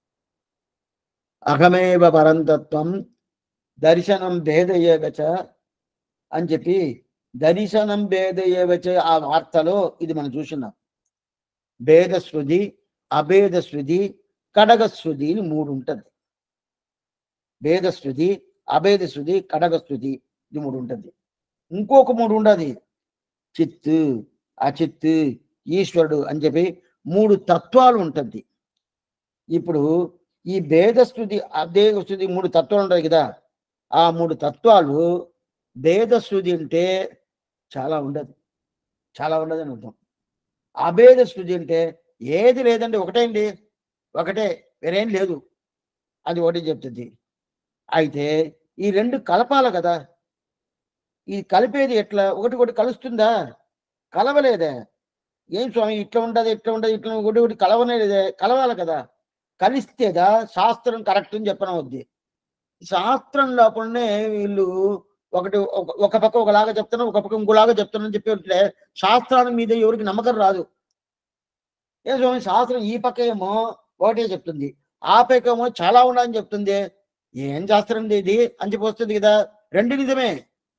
అహమేవ పరంతత్వం దర్శనం భేదయేవచ అని చెప్పి దర్శనం భేదయేవచ ఆ వార్తలో ఇది మనం చూసినాం భేద శృతి అభేద శృతి కడగ శృతి అని మూడు ఉంటుంది భేద శృతి అభేద శృతి కడగ శృతి ఇది మూడు ఉంటుంది ఇంకొక మూడు ఉండదు చిత్తు అచిత్తు ఈశ్వరుడు అని చెప్పి మూడు తత్వాలు ఉంటుంది ఇప్పుడు ఈ భేద స్థుతి అభేద స్థుతి మూడు తత్వాలు ఉంటాయి కదా ఆ మూడు తత్వాలు భేద స్థుతి అంటే చాలా ఉండదు చాలా ఉండదు అని అర్థం అభేద స్థుతి అంటే ఏది లేదండి ఒకటే అండి ఒకటే వేరేం లేదు అది ఒకటి చెప్తుంది అయితే ఈ రెండు కలపాలి కదా ఈ కలిపేది ఎట్లా ఒకటి ఒకటి కలుస్తుందా కలవలేదే ఏం స్వామి ఇట్లా ఉండదు ఇట్లా ఉండదు ఇట్లా ఒకటి ఒకటి కలవలేదే కలవాలి కదా కలిస్తేదా శాస్త్రం కరెక్ట్ అని చెప్పనవద్ది శాస్త్రం లోపలనే వీళ్ళు ఒకటి ఒక- ఒక పక్క ఒకలాగా చెప్తాను ఒక పక్క ఇంకోలాగా చెప్తానని చెప్పి ఉంటే శాస్త్రాల మీద ఎవరికి నమ్మకం రాదు ఏ స్వామి శాస్త్రం ఈ పక్క ఏమో ఒకటే చెప్తుంది ఆ పక్క ఏమో చాలా ఉండని చెప్తుంది ఏం శాస్త్రం ఇది ఇది అని చెప్పి వస్తుంది కదా రెండు నిజమే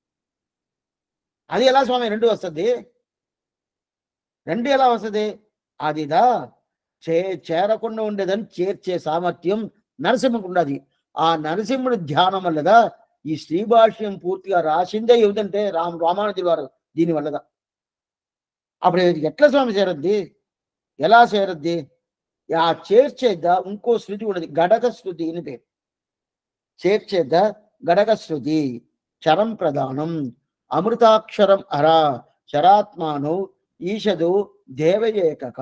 అది ఎలా స్వామి రెండు వస్తుంది రెండు ఎలా వస్తుంది అదిదా చే చేరకుండా ఉండేదని చేర్చే సామర్థ్యం నరసింహకు ఉన్నది ఆ నరసింహుడి ధ్యానం వల్లగా ఈ శ్రీభాష్యం పూర్తిగా రాసిందే ఏమిటంటే రామ్ రామానుజుల వారు దీని వల్లగా అప్పుడు ఇది ఎట్లా స్వామి చేరద్ది ఎలా చేరద్ది ఆ చేర్చేద్దా ఇంకో శృతి ఉన్నది గడక శృతి అని పేరు చేర్చేద్దా గడక శృతి చరం ప్రధానం అమృతాక్షరం అరా చరాత్మాను ఈషదు దేవయేకక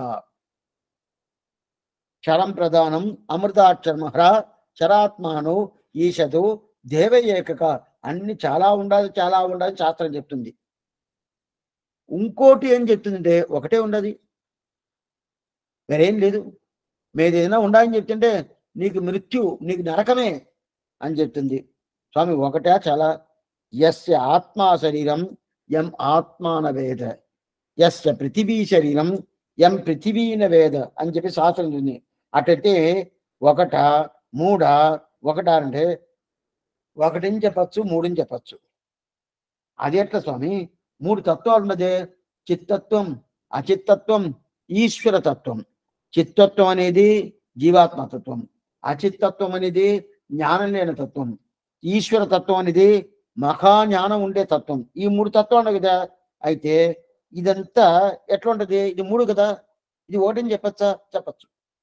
చరం ప్రధానం అమృతాక్షరం హర చరాత్మాను ఈషదు దేవయేకక అన్ని చాలా ఉండాలి చాలా ఉండాలి శాస్త్రం చెప్తుంది ఇంకోటి ఏం చెప్తుందంటే ఒకటే ఉండదు వేరేం లేదు మీది ఏదైనా ఉండాలని చెప్తుంటే నీకు మృత్యు నీకు నరకమే అని చెప్తుంది స్వామి ఒకటే చాలా యస్య ఆత్మా శరీరం ఎం ఆత్మాన వేద యస్య పృథివీ శరీరం ఎం పృథివీన వేద అని చెప్పి శాస్త్రం ఉంది అటైతే ఒకట మూడ ఒకట అంటే ఒకటిని చెప్పచ్చు మూడుని చెప్పచ్చు అది ఎట్లా స్వామి మూడు తత్వాలు ఉన్నదే చిత్తత్వం అచిత్తత్వం ఈశ్వర తత్వం చిత్తత్వం అనేది జీవాత్మ తత్వం అచిత్తత్వం అనేది జ్ఞానం లేని తత్వం ఈశ్వర తత్వం అనేది మహా జ్ఞానం ఉండే తత్వం ఈ మూడు తత్వాలు ఉన్నాయి కదా అయితే ఇదంతా ఎట్లా ఉంటది ఇది మూడు కదా ఇది ఒకటిని చెప్పచ్చా చెప్పచ్చు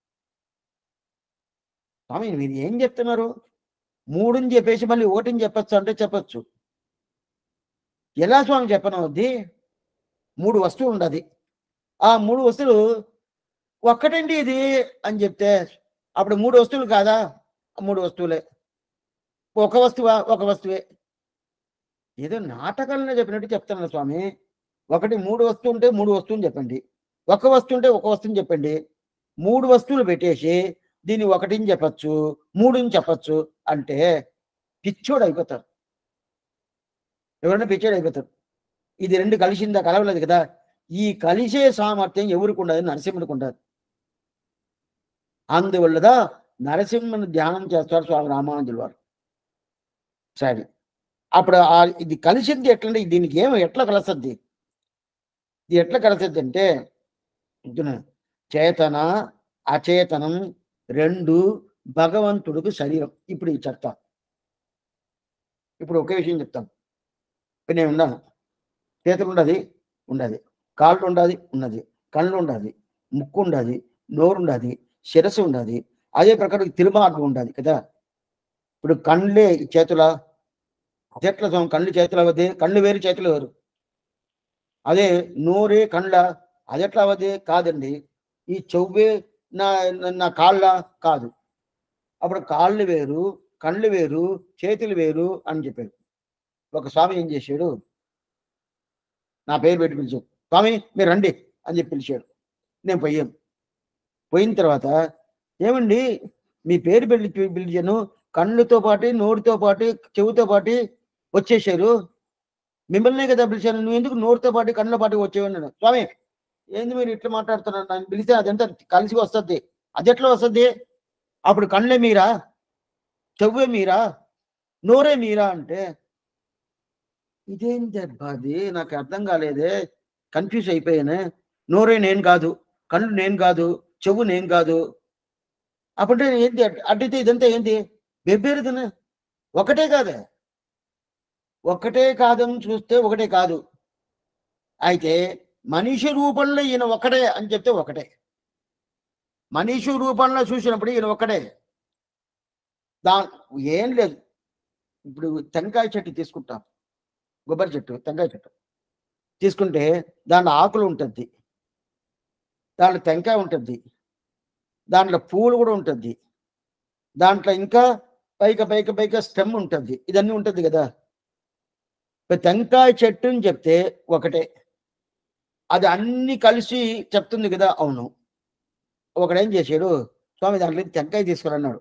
స్వామి మీరు ఏం చెప్తున్నారు మూడుని చెప్పేసి మళ్ళీ ఒకటిని చెప్పచ్చు అంటే చెప్పచ్చు ఎలా స్వామి చెప్పను అది మూడు వస్తువులు ఉండదు ఆ మూడు వస్తువులు ఒక్కటండి ఇది అని చెప్తే అప్పుడు మూడు వస్తువులు కాదా మూడు వస్తువులే ఒక వస్తువా ఒక వస్తువే ఏదో నాటకాలను చెప్పినట్టు చెప్తున్నాను స్వామి ఒకటి మూడు వస్తువు ఉంటే మూడు వస్తువుని చెప్పండి ఒక వస్తువు ఉంటే ఒక వస్తువుని చెప్పండి మూడు వస్తువులు పెట్టేసి దీన్ని ఒకటిని చెప్పచ్చు మూడుని చెప్పచ్చు అంటే పిచ్చోడు అయిపోతారు ఎవరైనా పిచ్చోడు అయిపోతారు ఇది రెండు కలిసిందా కలవలేదు కదా ఈ కలిసే సామర్థ్యం ఎవరికి ఉండదు నరసింహుడికి ఉండదు అందువల్లదా నరసింహను ధ్యానం చేస్తారు స్వామి రామానుజుల వారు సరే అప్పుడు ఆ ఇది కలిసింది ఎట్లంటే దీనికి ఏమో ఎట్లా కలసద్ది ఇది ఎట్లా కలసద్ది అంటే ఇదిగో చేతన అచేతనం రెండు భగవంతుడికి శరీరం ఇప్పుడు ఇది చెప్తాం ఇప్పుడు ఒకే విషయం చెప్తాం ఇప్పుడు నేను ఉన్నాను చేతులు ఉండదు ఉండదు కాళ్ళు ఉండదు ఉన్నది కళ్ళు ఉండదు ముక్కు ఉండదు నోరు ఉండదు శిరస్సు ఉండదు అదే ప్రకారం తిరుమార్గం ఉండదు కదా ఇప్పుడు కళ్ళే చేతుల అదెట్లా స్వామి కళ్ళు చేతులు అవద్ది కళ్ళు వేరు చేతులు వేరు అదే నోరే కండ్ల అదెట్లా అవద్ది కాదండి ఈ చెవ్వే నా నా- నా కాళ్ళ కాదు అప్పుడు కాళ్ళు వేరు కళ్ళు వేరు చేతులు వేరు అని చెప్పాడు ఒక స్వామి ఏం చేశాడు నా పేరు పెట్టి పిలిచాడు స్వామి మీరు రండి అని చెప్పి పిలిచాడు నేను పోయాను పోయిన తర్వాత ఏమండి మీ పేరు పెళ్లి పిలిచాను కళ్ళుతో పాటు నోటితో పాటు చెవితో పాటు వచ్చేసారు మిమ్మల్నే కదా పిలిచాను నువ్వు ఎందుకు నోటితో పాటు కళ్ళతో పాటు వచ్చేవాడు అన్నాడు. స్వామి ఏంది మీరు ఇట్లా మాట్లాడుతున్నారు నన్ను పిలిస్తే అదంతా కలిసి వస్తుంది అది ఎట్లా వస్తుంది అప్పుడు కళ్ళే మీరా చెవ్వే మీరా నోరే మీరా అంటే ఇదేంటి అబ్బా అది నాకు అర్థం కాలేదే కన్ఫ్యూజ్ అయిపోయానే నోరే నేను కాదు కళ్ళు నేను కాదు చెవు నేను కాదు అప్పుడే ఏంటి అట్- అడ్డితే ఇదంతా ఏంటి వెబ్బేరుదనే ఒకటే కాదే ఒకటే కాదని చూస్తే ఒకటే కాదు అయితే మనిషి రూపంలో ఈయన ఒకటే అని చెప్తే ఒకటే మనిషి రూపంలో చూసినప్పుడు ఈయన ఒకటే దా ఏం లేదు ఇప్పుడు టెంకాయ చెట్టు తీసుకుంటాం కొబ్బరి చెట్టు టెంకాయ చెట్టు తీసుకుంటే దాంట్లో ఆకులు ఉంటుంది దాంట్లో టెంకాయ ఉంటుంది దాంట్లో పూలు కూడా ఉంటుంది దాంట్లో ఇంకా పైక పైక పైక స్టెమ్ ఉంటుంది ఇదన్నీ ఉంటుంది కదా ఇప్పుడు టెంకాయ చెట్టు అని చెప్తే ఒకటే అది అన్ని కలిసి చెప్తుంది కదా అవును ఒకడేం చేశాడు స్వామి దాంట్లో నుంచి టెంకాయ తీసుకురన్నాడు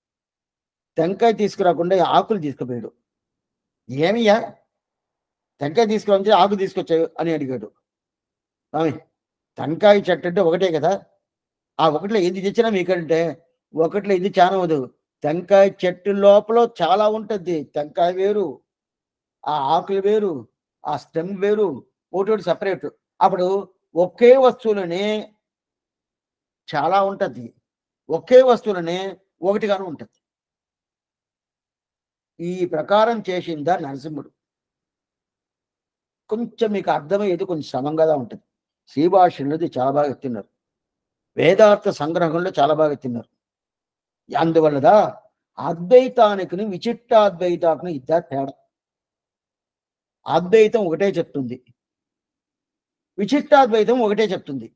టెంకాయ తీసుకురాకుండా ఈ ఆకులు తీసుకుపోయాడు ఏమియా టెంకాయ తీసుకురామంటే ఆకు తీసుకొచ్చావు అని అడిగాడు స్వామి టెంకాయ చెట్టు అంటే ఒకటే కదా ఆ ఒకటిలో ఏది తెచ్చినా మీకంటే ఒకటిలో ఇది చాలా వదు టెంకాయ చెట్టు లోపల చాలా ఉంటుంది టెంకాయ వేరు ఆ ఆకులు వేరు ఆ స్టెమ్ వేరు ఒకటి సపరేట్ అప్పుడు ఒకే వస్తువులనే చాలా ఉంటుంది ఒకే వస్తువులనే ఒకటిగాను ఉంటుంది ఈ ప్రకారం చేసిందా నరసింహుడు కొంచెం మీకు అర్థమయ్యేది కొంచెం శ్రమంగా ఉంటుంది శ్రీభాషణులది చాలా బాగా ఎత్తున్నారు వేదార్థ సంగ్రహంలో చాలా బాగా ఎత్తున్నారు అందువల్లదా అద్వైతానికి విచిట్టాద్వైతానికి ఇద్దరు తేడా అద్వైతం ఒకటే చెప్తుంది విచిట్టాద్వైతం ఒకటే చెప్తుంది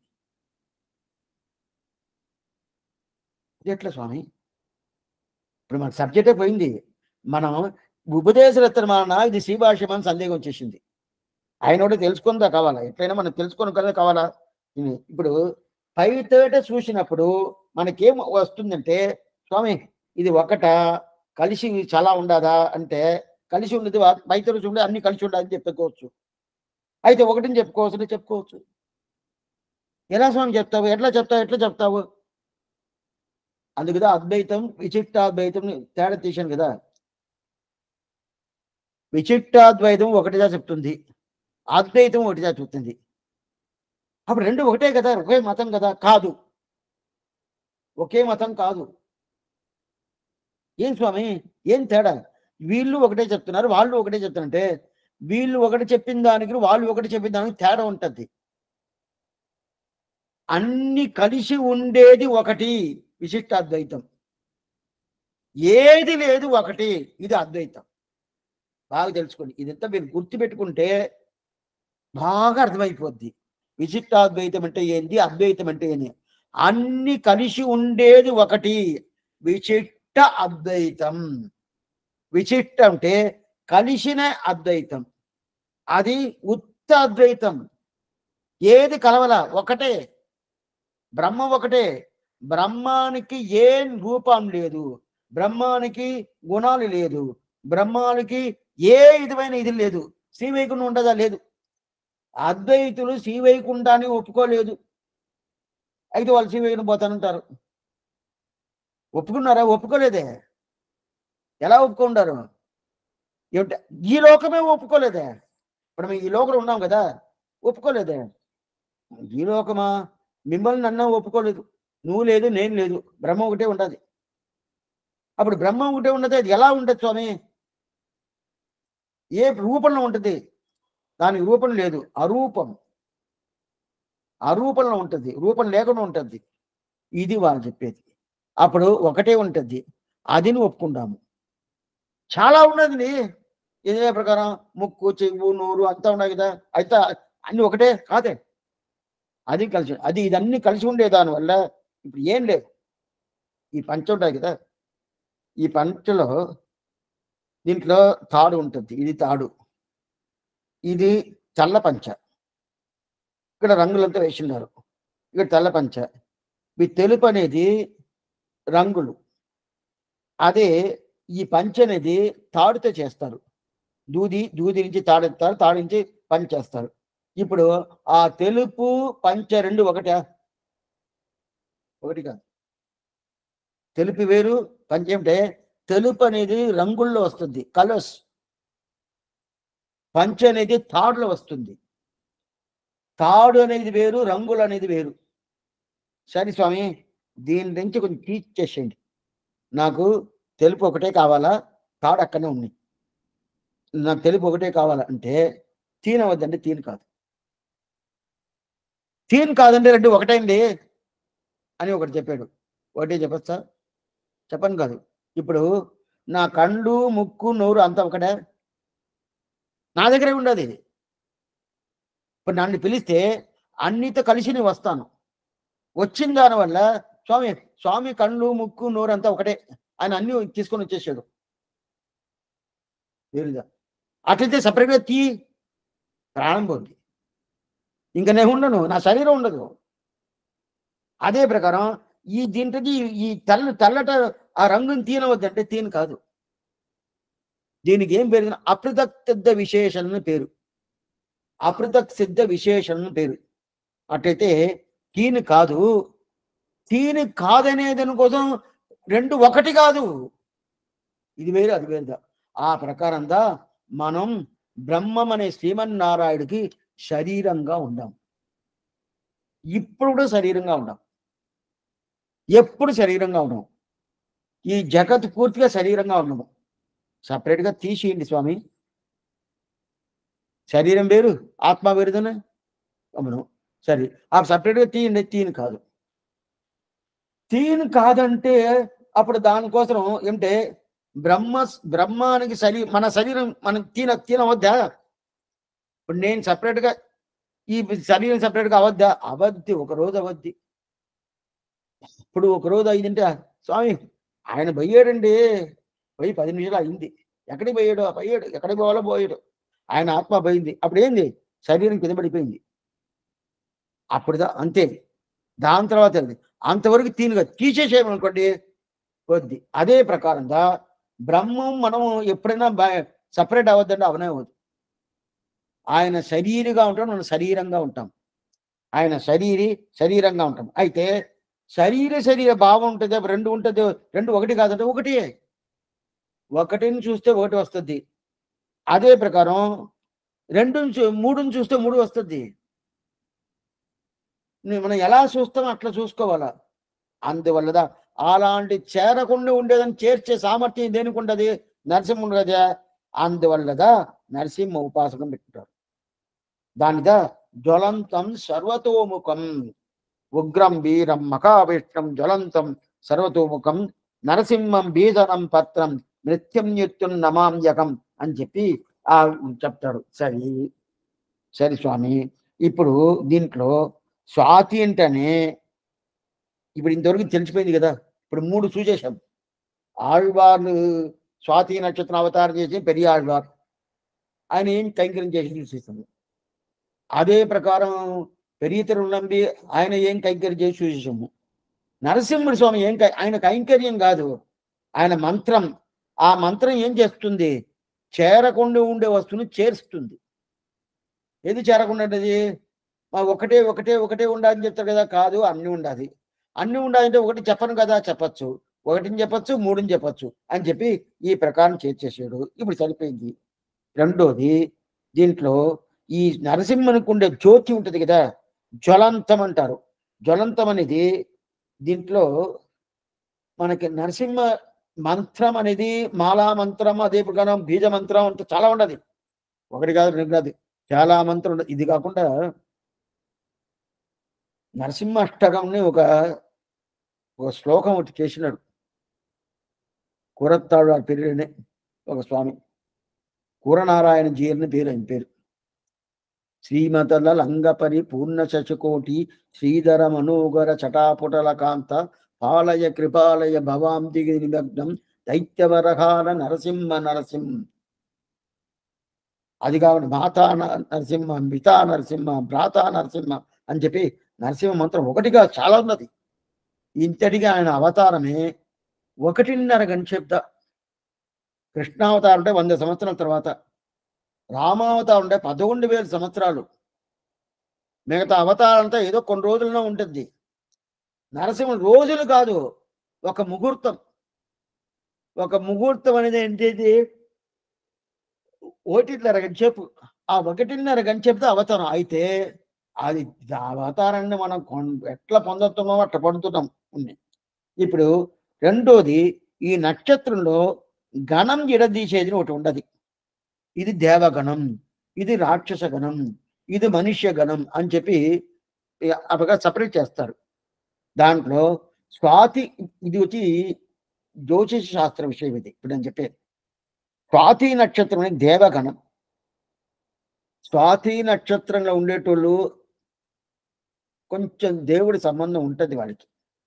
ఇది ఎట్లా స్వామి ఇప్పుడు మన సబ్జెక్టే పోయింది మనం ఉపదేశరత్నమాన ఇది శ్రీభాష్యం అని సందేహం వచ్చేసింది ఆయన కూడా తెలుసుకుందా కావాలా ఎట్లయినా మనం తెలుసుకుని కదా కావాలా ఇది ఇప్పుడు పై తేట చూసినప్పుడు మనకేం వస్తుందంటే స్వామి ఇది ఒకట కలిసి చాలా ఉండదా అంటే కలిసి ఉన్నది వా- పై తేట చూడండి అన్ని కలిసి ఉండాలని చెప్పుకోవచ్చు అయితే ఒకటిని చెప్పుకోవచ్చు అంటే చెప్పుకోవచ్చు ఎలా స్వామి చెప్తావు ఎట్లా చెప్తావు ఎట్లా చెప్తావు అందుకదా అద్వైతం విచిట్టాద్వైతం తేడా తీశాను కదా విచిట్టాద్వైతం ఒకటిగా చెప్తుంది అద్వైతం ఒకటిగా చెప్తుంది అప్పుడు రెండు ఒకటే కదా ఒకే మతం కదా కాదు ఒకే మతం కాదు ఏం స్వామి ఏం తేడా వీళ్ళు ఒకటే చెప్తున్నారు వాళ్ళు ఒకటే చెప్తున్నారంటే వీళ్ళు ఒకటి చెప్పిన దానికి వాళ్ళు ఒకటి చెప్పిన దానికి తేడా ఉంటుంది అన్ని కలిసి ఉండేది ఒకటి విశిష్ట అద్వైతం ఏది లేదు ఒకటి ఇది అద్వైతం బాగా తెలుసుకోండి ఇదంతా మీరు గుర్తుపెట్టుకుంటే బాగా అర్థమైపోద్ది విశిష్టాద్వైతం అంటే ఏంది అద్వైతం అంటే ఏంది అన్ని కలిసి ఉండేది ఒకటి విశిష్ట అద్వైతం విశిష్ట అంటే కలిసిన అద్వైతం అది ఉత్త అద్వైతం ఏది కలవల ఒకటే బ్రహ్మ ఒకటే బ్రహ్మానికి ఏం రూపం లేదు బ్రహ్మానికి గుణాలు లేదు బ్రహ్మానికి ఏ విధమైన ఇది లేదు శ్రీవైకుంఠం ఉండదా లేదు అద్వైతులు శ్రీవైకుంఠాన్ని ఒప్పుకోలేదు అయితే వాళ్ళు శ్రీవైకుంఠం పోతానంటారు ఒప్పుకున్నారా ఒప్పుకోలేదే ఎలా ఒప్పుకుంటారు ఏమిటి ఈ లోకమే ఒప్పుకోలేదే ఇప్పుడు మేము ఈ లోకంలో ఉన్నాం కదా ఒప్పుకోలేదే ఈ లోకమా మిమ్మల్ని నన్ను ఒప్పుకోలేదు నువ్వు లేదు నేను లేదు బ్రహ్మ ఒకటే ఉండదు అప్పుడు బ్రహ్మ ఒకటే ఉండదు అది ఎలా ఉంటుంది స్వామి ఏ రూపంలో ఉంటుంది దానికి రూపం లేదు అరూపం అరూపంలో ఉంటుంది రూపం లేకుండా ఉంటుంది ఇది వాళ్ళు చెప్పేది అప్పుడు ఒకటే ఉంటుంది అదిని ఒప్పుకుంటాము చాలా ఉన్నది ఇదే ప్రకారం ముక్కు చెవు నోరు అంతా ఉన్నాయి కదా అయితే అన్ని ఒకటే కాదే అది కలిసి అది ఇదన్నీ కలిసి ఉండే దానివల్ల ఇప్పుడు ఏం లేదు ఈ పంచ ఉంటాయి కదా ఈ పంచలో దీంట్లో తాడు ఉంటుంది ఇది తాడు ఇది తెల్ల పంచ ఇక్కడ రంగులంతా వేసిన్నారు ఇక్కడ తెల్ల పంచ ఈ తెలుపు అనేది రంగులు అదే ఈ పంచ అనేది తాడుతో చేస్తారు దూది దూది నుంచి తాడెత్తారు తాడు నుంచి పంచ చేస్తారు ఇప్పుడు ఆ తెలుపు పంచ రెండు ఒకటా ఒకటి కాదు తెలుపు వేరు పంచ ఏమిటే తెలుపు అనేది రంగుల్లో వస్తుంది కలర్స్ పంచ అనేది తాడులో వస్తుంది తాడు అనేది వేరు రంగులు అనేది వేరు సరే స్వామి దీని నుంచి కొంచెం టీచ్ చేసేయండి నాకు తెలుపు ఒకటే కావాలా తాడు అక్కడనే ఉంది నాకు తెలుపు ఒకటే కావాలా అంటే తీన్ అవద్దంటే తీన్ కాదు తీన్ కాదంటే రెండు ఒకటైంది అని ఒకటి చెప్పాడు ఒకటే చెప్పచ్చా చెప్పను కాదు ఇప్పుడు నా కళ్ళు ముక్కు నోరు అంతా ఒకటే నా దగ్గరే ఉండదు ఇది ఇప్పుడు నన్ను పిలిస్తే అన్నితో కలిసి నేను వస్తాను వచ్చిన దానివల్ల స్వామి స్వామి కళ్ళు ముక్కు నోరు అంతా ఒకటే ఆయన అన్ని తీసుకొని వచ్చేసాడు వేరుగా అట్లయితే సపరేట్గా తీ ప్రాణం పోద్ది ఇంకా నేను ఉండను నా శరీరం ఉండదు అదే ప్రకారం ఈ దీంట్లోకి ఈ తెల్ల తెల్లట ఆ రంగుని తీనవద్దంటే తీను కాదు దీనికి ఏం పేరు అపృథక్ సిద్ధ విశేషణ పేరు అపృథక్ సిద్ధ విశేషణ పేరు అట్లయితే తీను కాదు తీను కాదనే దానికోసం రెండు ఒకటి కాదు ఇది వేరు అది వేరుగా ఆ ప్రకారంగా మనం బ్రహ్మం అనే శ్రీమన్నారాయుడికి శరీరంగా ఉండాం ఇప్పుడు కూడా శరీరంగా ఉండాం ఎప్పుడు శరీరంగా ఉన్నాం ఈ జగత్ పూర్తిగా శరీరంగా ఉన్నాము సపరేట్గా తీసేయండి స్వామి శరీరం వేరు ఆత్మ వేరుదనే అవును సరే ఆ సపరేట్గా తీయండి తీను కాదు తీను కాదంటే అప్పుడు దానికోసం ఏమిటే బ్రహ్మ బ్రహ్మానికి శరీ మన శరీరం మనం తిన తినవద్దా ఇప్పుడు నేను సపరేట్గా ఈ శరీరం సపరేట్గా అవద్దా అవద్ది ఒక రోజు అవద్ది ఇప్పుడు ఒక రోజు అయిందంటే స్వామి ఆయన పోయాడండి పోయి పది నిమిషాలు అయింది ఎక్కడికి పోయాడు పోయాడు ఎక్కడికి పోవాలో పోయాడు ఆయన ఆత్మ పోయింది అప్పుడు ఏంది శరీరం కింద పడిపోయింది అప్పుడు దా- అంతే దాని తర్వాత ఏంది? అంతవరకు తీనుగా తీసేసేయమనుకోండి కొద్ది అదే ప్రకారంగా బ్రహ్మం మనం ఎప్పుడైనా సపరేట్ అవ్వద్దంటే అవనే అవ్వదు ఆయన శరీరిగా ఉంటాం మనం శరీరంగా ఉంటాం ఆయన శరీరి శరీరంగా ఉంటాం అయితే శరీర శరీర భావం ఉంటుంది రెండు ఉంటుంది రెండు ఒకటి కాదంటే ఒకటి ఒకటిని చూస్తే ఒకటి వస్తుంది అదే ప్రకారం రెండుని చూ మూడుని చూస్తే మూడు వస్తుంది ని- మనం ఎలా చూస్తామో అట్లా చూసుకోవాలా అందువల్లదా అలాంటి చేరకుండా ఉండేదని చేర్చే సామర్థ్యం దేనికి ఉండదు నరసింహుడు కదా అందువల్లదా నరసింహ ఉపాసకం పెట్టుకుంటారు దానిదా జ్వలంతం సర్వతోముఖం ఉగ్రం వీరం మకావిష్టం జ్వలంతం సర్వతోముఖం నరసింహం బీజనం పత్రం నృత్యం నృత్యం నమామ్యకం అని చెప్పి ఆ చెప్తాడు సరే సరే స్వామి ఇప్పుడు దీంట్లో స్వాతి అంటేనే ఇప్పుడు ఇంతవరకు తెలిసిపోయింది కదా ఇప్పుడు మూడు చూసేశాం ఆళ్వార్లు స్వాతి నక్షత్రం అవతారం చేసి పెరియ ఆళ్వార్ ఆయన ఏం కైంకర్యం చేసి చూసేసాము అదే ప్రకారం పెరియ తిరునంబి ఆయన ఏం కైంకర్యం చేసి చూసేసాము నరసింహుడి స్వామి ఏం కై- ఆయన కైంకర్యం కాదు ఆయన మంత్రం ఆ మంత్రం ఏం చేస్తుంది చేరకుండా ఉండే వస్తువుని చేరుస్తుంది ఏది చేరకుండా ఉండేది మా ఒకటే ఒకటే ఒకటే ఉండాలని చెప్తారు కదా కాదు అన్ని ఉండాలి అన్ని ఉండాలంటే ఒకటి చెప్పను కదా చెప్పచ్చు ఒకటిని చెప్పచ్చు మూడుని చెప్పచ్చు అని చెప్పి ఈ ప్రకారం చేర్చేసాడు ఇప్పుడు సరిపోయింది రెండోది దీంట్లో ఈ నరసింహనికి ఉండే జ్యోతి ఉంటుంది కదా జ్వలంతం అంటారు జ్వలంతం అనేది దీంట్లో మనకి నరసింహ మంత్రం అనేది మాలా మంత్రం అదే ప్రకారం బీజ మంత్రం అంతా చాలా ఉండదు ఒకటి కాదు రెండు కాదు చాలా మంత్రం ఉండదు ఇది కాకుండా నరసింహ అష్టకంని ఒక ఒక శ్లోకం ఒకటి చేసినాడు కూరత్తాడు ఆ పేరునే ఒక స్వామి కూరనారాయణ జీ అని పేరు ఆయన పేరు శ్రీమతల లంగపరి పూర్ణ శశకోటి శ్రీధర మనోగర చటాపుటల కాంత పాలయ కృపాలయ భవాంతికి నిమగ్నం దైత్యవరహార నరసింహ నరసింహ అది కాకుండా మాతా న- నరసింహ మితా నరసింహ భ్రాత నరసింహ అని చెప్పి నరసింహ మంత్రం ఒకటిగా చాలా ఉన్నది ఇంతటిగా ఆయన అవతారమే ఒకటిన్నర గంట చెప్తా కృష్ణావతారం అంటే వంద సంవత్సరాల తర్వాత రామావతారం అంటే పదకొండు వేల సంవత్సరాలు మిగతా అవతారం అంతా ఏదో కొన్ని రోజుల్లో ఉంటుంది నరసింహుడు రోజులు కాదు ఒక ముహూర్తం ఒక ముహూర్తం అనేది ఏంటిది ఒకటిన్నర గంటసేపు ఆ ఒకటిన్నర గంటసేపుతో అవతారం అయితే అది ఆ అవతారాన్ని మనం కొన్- ఎట్లా పొందుతున్నామో అట్లా పడుతున్నాం ఉంది ఇప్పుడు రెండోది ఈ నక్షత్రంలో గణం విడదీసేది ఒకటి ఉండదు ఇది దేవగణం ఇది రాక్షస గణం ఇది మనుష్య గణం అని చెప్పి అపగా సపరేట్ చేస్తారు దాంట్లో స్వాతి ఇది వచ్చి జ్యోతిష శాస్త్ర విషయం ఇది ఇప్పుడు నేను చెప్పేది స్వాతి నక్షత్రం అనేది దేవగణం స్వాతి నక్షత్రంలో ఉండేటోళ్ళు కొంచెం దేవుడి సంబంధం ఉంటుంది వాళ్ళకి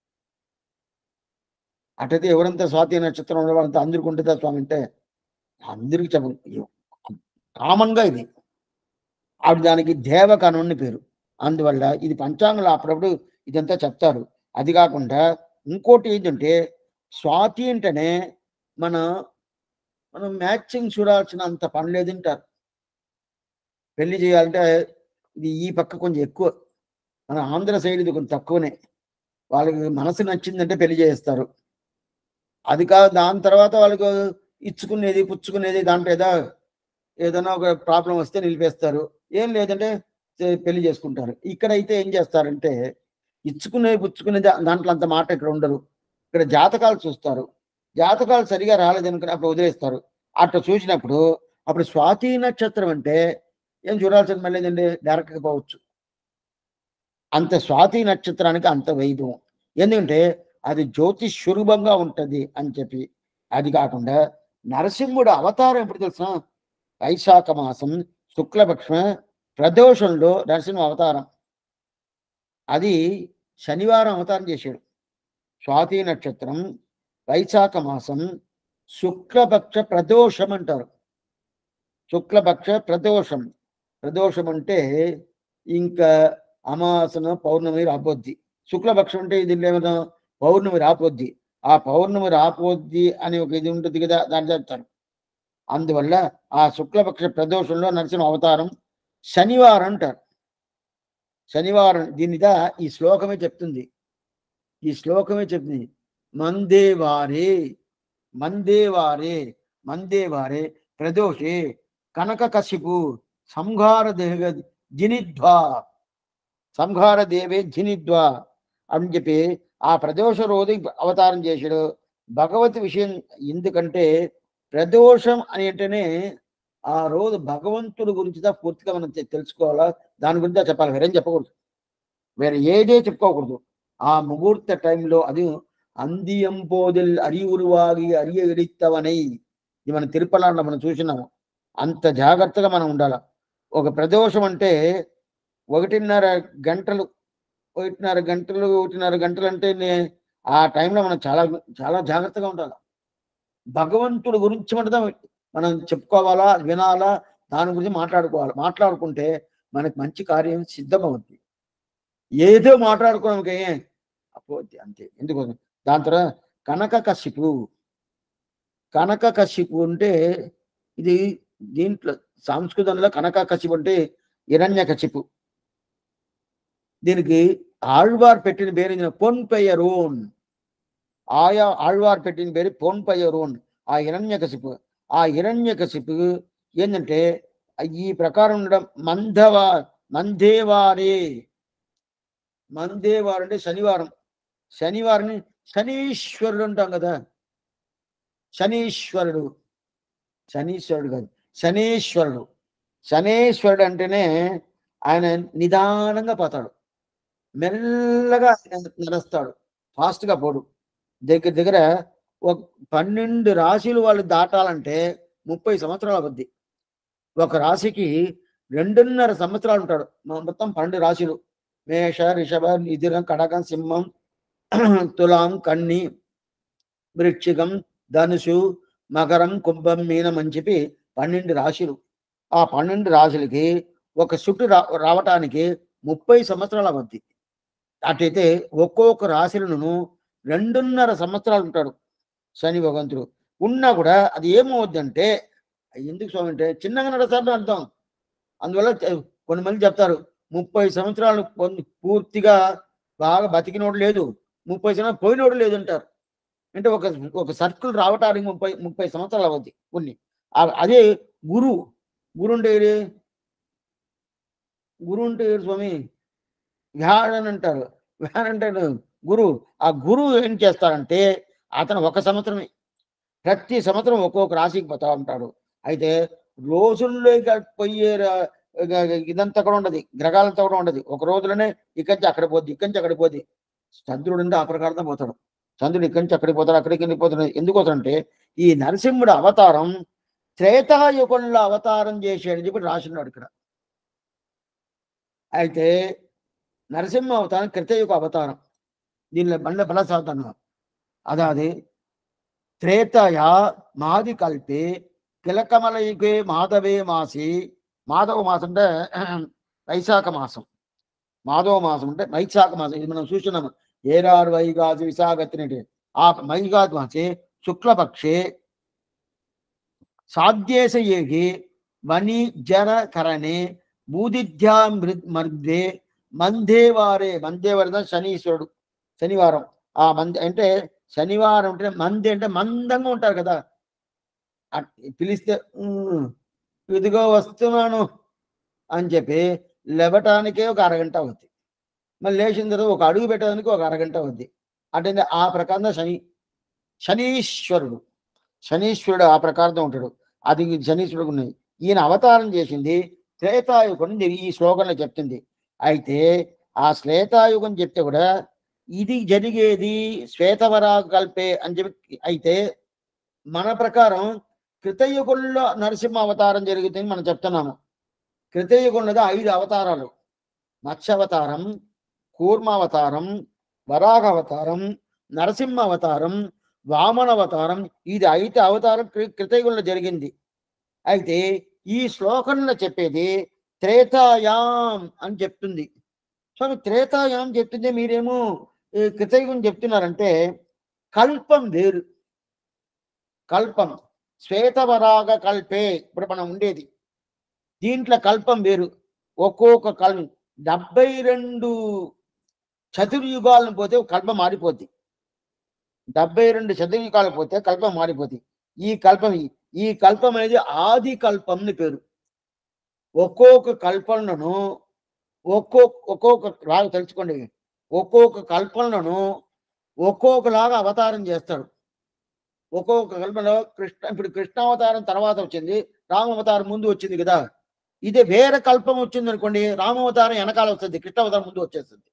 అటైతే ఎవరంతా స్వాతి నక్షత్రం ఉండే వాళ్ళంతా అందరికి ఉంటుందా స్వామి అంటే అందరికి చెప్ప కామన్గా ఇది ఆవిడ దానికి దేవగణం అని పేరు అందువల్ల ఇది పంచాంగంలో అప్పుడప్పుడు ఇదంతా చెప్తారు అది కాకుండా ఇంకోటి ఏంటంటే స్వాతి అంటేనే మన మనం మ్యాచింగ్ చూడాల్సిన అంత పని లేదంటారు పెళ్లి చేయాలంటే ఇది ఈ పక్క కొంచెం ఎక్కువ మన ఆంధ్ర సైడ్ ఇది కొంచెం తక్కువనే వాళ్ళకి మనసు నచ్చిందంటే పెళ్లి చేస్తారు అది కాదు దాని తర్వాత వాళ్ళకు ఇచ్చుకునేది పుచ్చుకునేది దాంట్లో ఏదో ఏదైనా ఒక ప్రాబ్లం వస్తే నిలిపేస్తారు ఏం లేదంటే చే- పెళ్లి చేసుకుంటారు ఇక్కడైతే ఏం చేస్తారంటే ఇచ్చుకునేది పుచ్చుకునేది దాంట్లో అంత మాట ఇక్కడ ఉండరు ఇక్కడ జాతకాలు చూస్తారు జాతకాలు సరిగా రాలేదనుకుని అప్పుడు వదిలేస్తారు అట్లా చూసినప్పుడు అప్పుడు స్వాతి నక్షత్రం అంటే ఏం చూడాల్సిన మళ్ళీ ఏంటంటే డైరెక్ట్గా పోవచ్చు అంత స్వాతి నక్షత్రానికి అంత వైభవం ఎందుకంటే అది జ్యోతిష్ స్వరూపంగా ఉంటది అని చెప్పి అది కాకుండా నరసింహుడు అవతారం ఎప్పుడు తెలుసా వైశాఖ మాసం శుక్లపక్ష ప్రదోషంలో నరసింహ అవతారం అది శనివారం అవతారం చేశాడు స్వాతి నక్షత్రం వైశాఖ మాసం శుక్లపక్ష ప్రదోషం అంటారు శుక్లపక్ష ప్రదోషం ప్రదోషం అంటే ఇంకా అమాసన పౌర్ణమి రాపోద్ది శుక్లపక్షం అంటే ఇది ఏమైనా పౌర్ణమి రాపోద్ది ఆ పౌర్ణమి రాపోద్ది అని ఒక ఇది ఉంటుంది కదా దాన్ని చెప్తారు అందువల్ల ఆ శుక్లపక్ష ప్రదోషంలో నరసింహ అవతారం శనివారం అంటారు శనివారం దీనిదా ఈ శ్లోకమే చెప్తుంది ఈ శ్లోకమే చెప్తుంది మందేవారే మందేవారే మందేవారే ప్రదోషే కనక కశిపు సంహార దేహ జినిద్వా సంహార దేవే జినిద్వా అని చెప్పి ఆ ప్రదోష రోజు అవతారం చేశాడు భగవత్ విషయం ఎందుకంటే ప్రదోషం అని అంటేనే ఆ రోజు భగవంతుడి గురించి దా పూర్తిగా మనం తె- తెలుసుకోవాలా దాని గురించి దా చెప్పాలి వేరేం చెప్పకూడదు వేరే ఏదే చెప్పుకోకూడదు ఆ ముహూర్త టైంలో అది అందియం పోదిల్ అరియురువాగి అరియ ఇడిత్తవనై ఇది మన తిరుపలాండ మనం చూసినాము అంత జాగ్రత్తగా మనం ఉండాలి ఒక ప్రదోషం అంటే ఒకటిన్నర గంటలు ఒకటిన్నర గంటలు ఒకటిన్నర గంటలు అంటే నే- ఆ టైంలో మనం చాలా చాలా జాగ్రత్తగా ఉండాలి భగవంతుడి గురించి మనం మనం చెప్పుకోవాలా వినాలా దాని గురించి మాట్లాడుకోవాలి మాట్లాడుకుంటే మనకి మంచి కార్యం సిద్ధమవుద్ది ఏదో మాట్లాడుకోవడానికి అపోద్ది అంతే ఎందుకు దాని తర్వాత కనక కశిపు కనక కశిపు అంటే ఇది దీంట్లో సంస్కృతంలో కనక కశిపు అంటే హిరణ్య కశిపు దీనికి ఆళ్వార్ పెట్టిన పేరు ఇది పొన్ పెయ్యరోన్ ఆయా ఆళ్వార్ పెట్టిన పేరు పొన్ పెయ్యరోన్ ఆ హిరణ్య కశిపు ఆ హిరణ్య కశిపు ఏంటంటే ఈ ప్రకారం ఉండడం మందవ మందేవారే మందేవారు అంటే శనివారం శనివారం శనీశ్వరుడు అంటాం కదా శనీశ్వరుడు శనీశ్వరుడు కాదు శనీశ్వరుడు శనేశ్వరుడు అంటేనే ఆయన నిదానంగా పోతాడు మెల్లగా ఆయన నడుస్తాడు ఫాస్ట్గా పోడు దగ్గర దగ్గర ఒక పన్నెండు రాశులు వాళ్ళు దాటాలంటే ముప్పై సంవత్సరాలు అవుద్ది ఒక రాశికి రెండున్నర సంవత్సరాలు ఉంటాడు మొ- మొత్తం పన్నెండు రాశులు మేష రిషభ మిథునం కడకం సింహం తులాం కన్ని వృక్షికం ధనుసు మకరం కుంభం మీనం అని చెప్పి పన్నెండు రాశులు ఆ పన్నెండు రాశులకి ఒక చుట్టు రా రావటానికి ముప్పై సంవత్సరాల అవద్ది అటైతే ఒక్కొక్క రాశులను రెండున్నర సంవత్సరాలు ఉంటాడు శని భగవంతుడు ఉన్నా కూడా అది ఏమవుద్దంటే ఎందుకు స్వామి అంటే చిన్నగా నడుస్తారని అర్థం అందువల్ల చె- కొంతమంది చెప్తారు ముప్పై సంవత్సరాలు పొంది- పూర్తిగా బాగా బతికినోడు లేదు ముప్పై సంవత్సరాలు పోయినోడు లేదు అంటారు అంటే ఒక ఒక సర్కిల్ రావటానికి ముప్పై ముప్పై సంవత్సరాలు అవద్ది కొన్ని ఆ- అదే గురువు గురువు అంటే ఏది? గురువు అంటే ఏడు స్వామి వ్యాన్ అని అంటారు వ్యాన్ అంటే గురువు ఆ గురువు ఏం చేస్తారంటే అతను ఒక సంవత్సరమే ప్రతి సంవత్సరం ఒక్కొక్క రాశికి పోతా ఉంటాడు అయితే రోజుల్లో ఇక పోయే రా- ఇక ఇదంతా కూడా ఉండదు గ్రహాలంతా కూడా ఉండదు ఒక రోజులోనే ఇక్కడి నుంచి అక్కడ పోద్ది ఇక్కడి నుంచి అక్కడ పోద్ది చంద్రుడు అంటే ఆ ప్రకారం పోతాడు చంద్రుడు ఇక్కడి నుంచి అక్కడికి పోతాడు అక్కడికి వెళ్ళిపోతాడు ఎందుకు పోతాడంటే ఈ నరసింహుడు అవతారం త్రేతాయుగంలో అవతారం చేసాడని చెప్పి రాసినాడు ఇక్కడ అయితే నరసింహ అవతారం కృతయుగ అవతారం దీనిలో బండ బలసాధన అదాది త్రేతయ మాది కల్పే కిలకమలయుగే మాధవే మాసి మాధవ మాసం అంటే వైశాఖ మాసం మాధవ మాసం అంటే వైశాఖ మాసం ఇది మనం చూస్తున్నాము ఏరారు వైగాసి విశాఖతినటి ఆ వైగాది మాసే శుక్లపక్షే సాధ్యేశ ఏగి వని జర కరణే బూదిధ్యా మృ- మర్దే మందేవారే మందేవారే శనీశ్వరుడు శనివారం ఆ మంది అంటే శనివారం అంటే మంది అంటే మందంగా ఉంటారు కదా అట్- పిలిస్తే "ఉమ్, ఇదిగో వస్తున్నాను అని చెప్పి లేవటానికే ఒక అరగంట అవుద్ది మళ్ళీ లేచిన తర్వాత ఒక అడుగు పెట్టడానికి ఒక అరగంట అవుద్ది అంటే ఆ ప్రకారంగా శని శనీశ్వరుడు శనీశ్వరుడు ఆ ప్రకారంతో ఉంటాడు అది శనీశ్వరుడు ఉన్నది ఈయన అవతారం చేసింది త్రేతాయుగం ఈ శ్లోకంలో చెప్తుంది అయితే ఆ శ్వేతాయుగం చెప్తే కూడా ఇది జరిగేది శ్వేతవరాగ కల్పే అని చెప్పి అయితే మన ప్రకారం కృతయుగంలో నరసింహ అవతారం జరుగుతుంది మనం చెప్తున్నాము కృతయుగంలో ఐదు అవతారాలు మత్స్యావతారం కూర్మావతారం వరాహ అవతారం నరసింహ అవతారం వామన అవతారం ఇది ఐదు అవతారం కృ- కృతయుగంలో జరిగింది అయితే ఈ శ్లోకంలో చెప్పేది త్రేతాయాం అని చెప్తుంది స్వామి త్రేతాయాం చెప్తుంటే మీరేమో ఈ కృతయుగం చెప్తున్నారంటే కల్పం వేరు కల్పం శ్వేతవరాగ కల్పే ఇప్పుడు మనం ఉండేది దీంట్లో కల్పం వేరు ఒక్కొక్క కల్ డెబ్బై రెండు చతుర్యుగాలను పోతే కల్పం మారిపోద్ది డెబ్బై రెండు చతుర్యుగాలు పోతే కల్పం మారిపోద్ది ఈ కల్పం ఈ కల్పం అనేది ఆది కల్పం అని పేరు ఒక్కొక్క కల్పనను ఒక్కొక్క ఒక్కొక్క లాగా తెలుసుకోండి ఒక్కొక్క కల్పనలను ఒక్కొక్కలాగా అవతారం చేస్తాడు ఒక్కొక్క కల్పనలో కృష్ణ ఇప్పుడు కృష్ణావతారం తర్వాత వచ్చింది రామావతారం ముందు వచ్చింది కదా ఇదే వేరే కల్పం వచ్చింది అనుకోండి రామావతారం వెనకాల వస్తుంది కృష్ణావతారం ముందు వచ్చేస్తుంది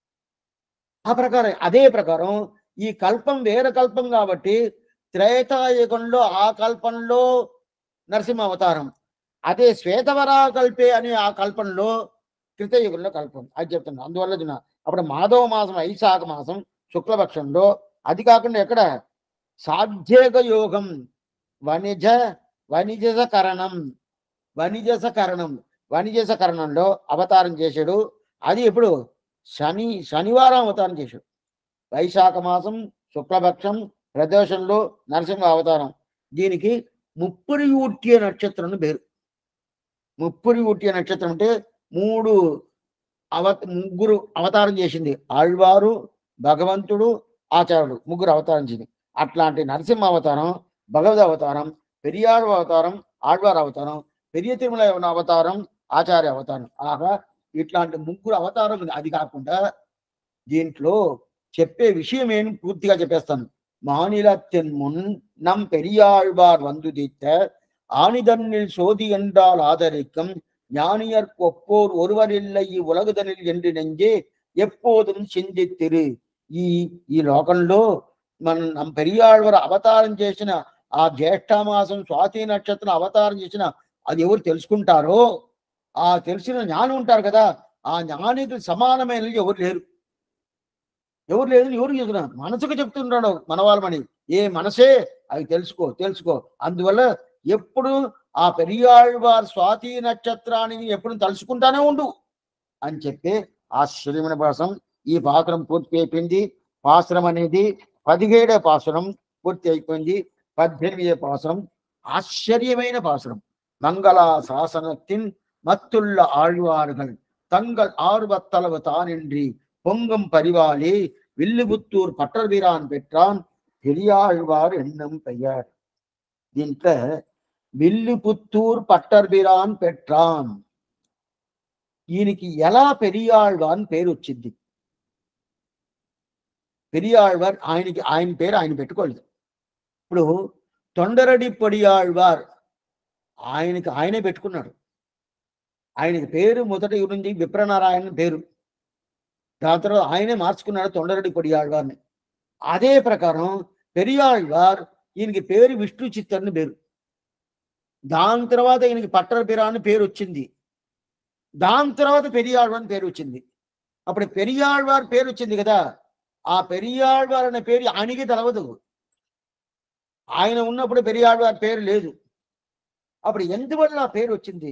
ఆ ప్రకారం అదే ప్రకారం ఈ కల్పం వేరే కల్పం కాబట్టి త్రేతాయుగంలో ఆ కల్పంలో నరసింహ అవతారం అదే శ్వేతవరా కల్పే అనే ఆ కల్పనలో కృతయుగంలో కల్పం అది చెప్తున్నా అందువల్ల చూడ అప్పుడు మాధవ మాసం వైశాఖ మాసం శుక్లపక్షంలో అది కాకుండా ఎక్కడ సాధ్యేక యోగం వణిజ వణిజస కరణం వణిజస కరణం వణిజస కరణంలో అవతారం చేశాడు అది ఇప్పుడు శని శనివారం అవతారం చేశాడు వైశాఖ మాసం శుక్లపక్షం ప్రదోషంలో నరసింహ అవతారం దీనికి ముప్పురి ఊట్య నక్షత్రం అని పేరు ముప్పురి ఊట్య నక్షత్రం అంటే మూడు అవ ముగ్గురు అవతారం చేసింది ఆళ్వారు భగవంతుడు ఆచార్యుడు ముగ్గురు అవతారం చేసింది అట్లాంటి నరసింహ అవతారం భగవద్ అవతారం పెరియాడు అవతారం ఆళ్వార్ అవతారం పెరియ తిరుమల అవతారం ఆచార్య అవతారం ఆగా ఇట్లాంటి ముగ్గురు అవతారం ఉంది. అది కాకుండా దీంట్లో చెప్పే విషయం ఏం పూర్తిగా చెప్పేస్తాను மாநிலத்தின் முன் நம் பெரியாழ்வார் வந்துதித்த ஆணிதன்னில் சோதி என்றால் ஆதரிக்கும் ஞானியர்க்கு ஒப்போர் ஒருவரில்லை ఉలగుదనిల్ என்று నెంజే ఎప్పుదుం చిందిత్తిరు ఈ ఈ లోకంలో మన నమ్ పెరియాళ్వారు అవతారం చేసిన ఆ జ్యేష్ఠ మాసం స్వాతి నక్షత్రం అవతారం చేసిన అది ఎవరు తెలుసుకుంటారో ఆ తెలిసిన జ్ఞానం ఉంటారు కదా ఆ జ్ఞానికి సమానమైన వాళ్ళు ఎవరు లేరు ఎవరు లేదు ఎవరు చెప్తున్నారు మనసుకు చెప్తున్నాడు మన వాళ్ళమని ఏ మనసే అవి తెలుసుకో తెలుసుకో అందువల్ల ఎప్పుడు ఆ పెరియాళ్వార్ స్వాతి నక్షత్రాన్ని ఎప్పుడు తలుచుకుంటానే ఉండు అని చెప్పి ఆశ్చర్యమైన భాషం ఈ పాత్రం పూర్తి అయిపోయింది పాసురం అనేది పదిహేడవ పాసురం పూర్తి అయిపోయింది పద్దెనిమిదవ పాసురం ஆச்சரியమైన பாசுரம் மங்களா சாசனத்தின் மத்துள்ள ஆழ்வார்கள் தங்கள் ஆர்வத்தளவு தானின்றி பொங்கும் பரிவாலே வில்லுபுத்தூர் பட்டர்பிரான் பெற்றான் பெரியாழ்வார் என்னும் பெயர் దీంట్లో విల్లుపుత్తూర్ పట్టర్బిరాన్ పెట్రాన్ ఈయనకి ఎలా పెరియాళ్వార్ అని పేరు వచ్చింది పెరియాళ్వార్ ఆయనకి ఆయన పేరు ఆయన పెట్టుకోలేదు ఇప్పుడు తొండరడి పొడియాళ్వార్ ఆయనకి ఆయనే పెట్టుకున్నాడు ఆయనకి పేరు మొదటి నుంచి విప్రనారాయణ పేరు దాని తర్వాత ఆయనే మార్చుకున్నాడు తొండరడి పొడియాళ్వార్ని అదే ప్రకారం పెరియాళ్వార్ ఈయనకి పేరు విష్ణు చిత్తర్ని పేరు దాని తర్వాత ఈయనకి పట్టర పిరాని పేరు వచ్చింది దాని తర్వాత పెరియాళ్వార్ పేరు వచ్చింది అప్పుడు పెరియాళ్వార్ పేరు వచ్చింది కదా ఆ పెరియాళ్వార్ అనే పేరు ఆయనకి తెలవదు ఆయన ఉన్నప్పుడు పెరియాళ్వార్ పేరు లేదు అప్పుడు ఎందువల్ల ఆ పేరు వచ్చింది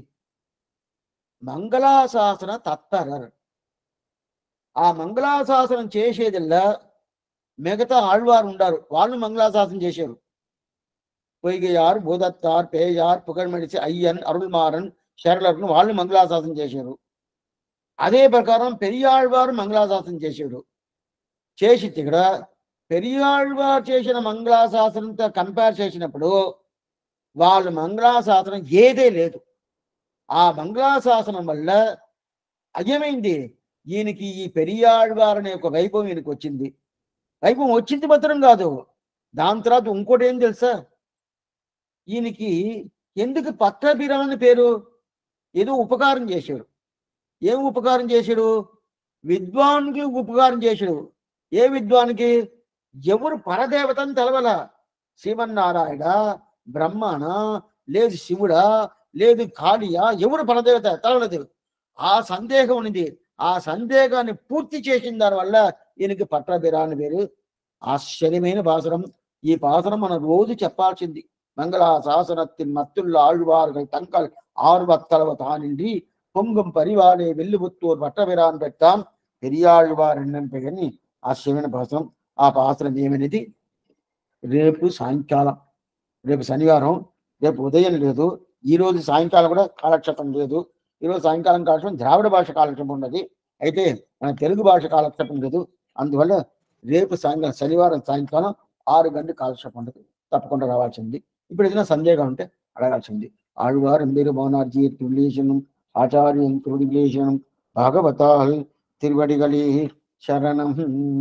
మంగళాశాసన తత్తరర్ ఆ మంగళాశాసనం చేసేదల్లా మిగతా ఆళ్వారు ఉండారు వాళ్ళు మంగళాశాసనం చేశారు పొయ్యయార్ భూదత్తార్ పేయార్ పుగడ్మడిసి అయ్యన్ అరుள்మారన్ శరళర్ను వాళ్ళు మంగళాశాసనం చేశారు అదే ప్రకారం పెరియాళ్వారు మంగళాశాసనం చేశాడు చేసి ఇక్కడ పెరియాళ్వారు చేసిన మంగళాశాసనంతో కంపేర్ చేసినప్పుడు వాళ్ళు మంగళాశాసనం ఏదే లేదు ఆ మంగళాశాసనం వల్ల అయ్యమైంది ఈయనకి ఈ పెరియాళ్వారు అనే ఒక వైభవం ఈయనకి వచ్చింది వైభవం వచ్చింది మాత్రం కాదు దాని తర్వాత ఇంకోటి ఏం తెలుసా ఈయనకి ఎందుకు పత్రబిరాన్ పేరు ఏదో ఉపకారం చేశాడు ఏం ఉపకారం చేశాడు విద్వానికి ఉపకారం చేశాడు ఏ విద్వానికి ఎవరు పరదేవతని తెలవల శ్రీమన్నారాయణ బ్రహ్మణ లేదు శివుడా లేదు కాళియా ఎవరు పరదేవత తెలవలేదు ఆ సందేహం ఉంది ఆ సందేహాన్ని పూర్తి చేసిన దానివల్ల ఈయనకి పట్రబిరాని పేరు ఆశ్చర్యమైన పాసరం ఈ పాసరం మనం రోజు చెప్పాల్సింది మంగళ சாசனத்தின் மத்துள்ள ஆழ்வார்கள் தங்கள் ஆர்வத்தளவு தானின்றி பொங்கும் பரிவாலே வெள்ளுபுத்தூர் பட்டபிரான் பெற்றான் పెరియాళ్వార్ ఎన్నం పెగని ఆశ్చర్యమైన పాసరం ఆ పాసరం ఏమనేది రేపు సాయంకాలం రేపు శనివారం రేపు ఉదయం లేదు ఈ రోజు సాయంకాలం కూడా కాలక్షేపం లేదు ఈ రోజు సాయంకాలం కాలక్షేపం ద్రావిడ భాష కాలక్షేపం ఉన్నది అయితే మన తెలుగు భాష కాలక్షేపం లేదు అందువల్ల రేపు సాయంకాలం శనివారం సాయంకాలం ఆరు గంటల కాలక్షేపం ఉండదు తప్పకుండా రావాల్సింది ఇప్పుడు ఏదైనా సందేహం ఉంటే అడగాల్సింది ఆళ్వార్ ఎంబీరు మౌనార్జీ త్రిలేషనం ఆచార్యం త్రిలేషనం భాగవతాల్ తిరువడిగలి శరణం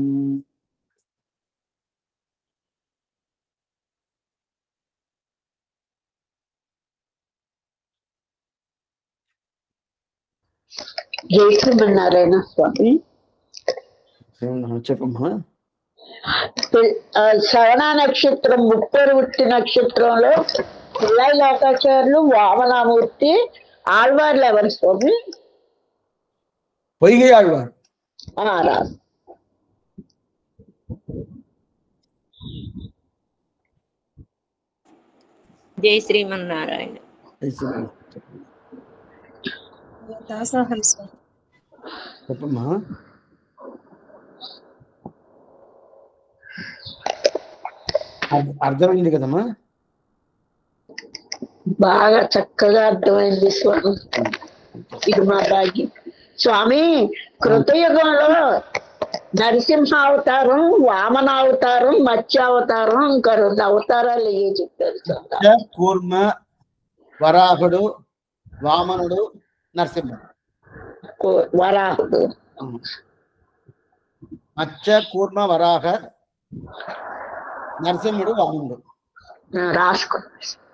జై శ్రీమన్నారాయణ స్వామి చెప్పమ్మా ఆ, శ్రవణ నక్షత్రం ముప్పరువుట్టి నక్షత్రంలో పిల్లై లోకాచార్యులు వామనామూర్తి ఆళ్వార్లు ఎవరు స్వామి పొయ్యి ఆళ్వార్ ఆ, రా జై శ్రీమన్నారాయణ దాసోహం స్వామి చెప్పమ్మా అర్థ- అర్థమైంది కదమ్మా బాగా చక్కగా అర్థమైంది స్వామి ఇది మా భాగ్యం స్వామి కృతయుగంలో నరసింహ అవతారం వామన అవతారం మత్స్య అవతారం ఇంకా రెండు అవతారాలు ఏ చెప్పారు స్వామి కూర్మ వరాహుడు వామనుడు నరసింహుడు కో- వరాహుడు మత్స్య కూర్మ వరాహ నరసింహుడు వామనుడు ఆ, రాసుకో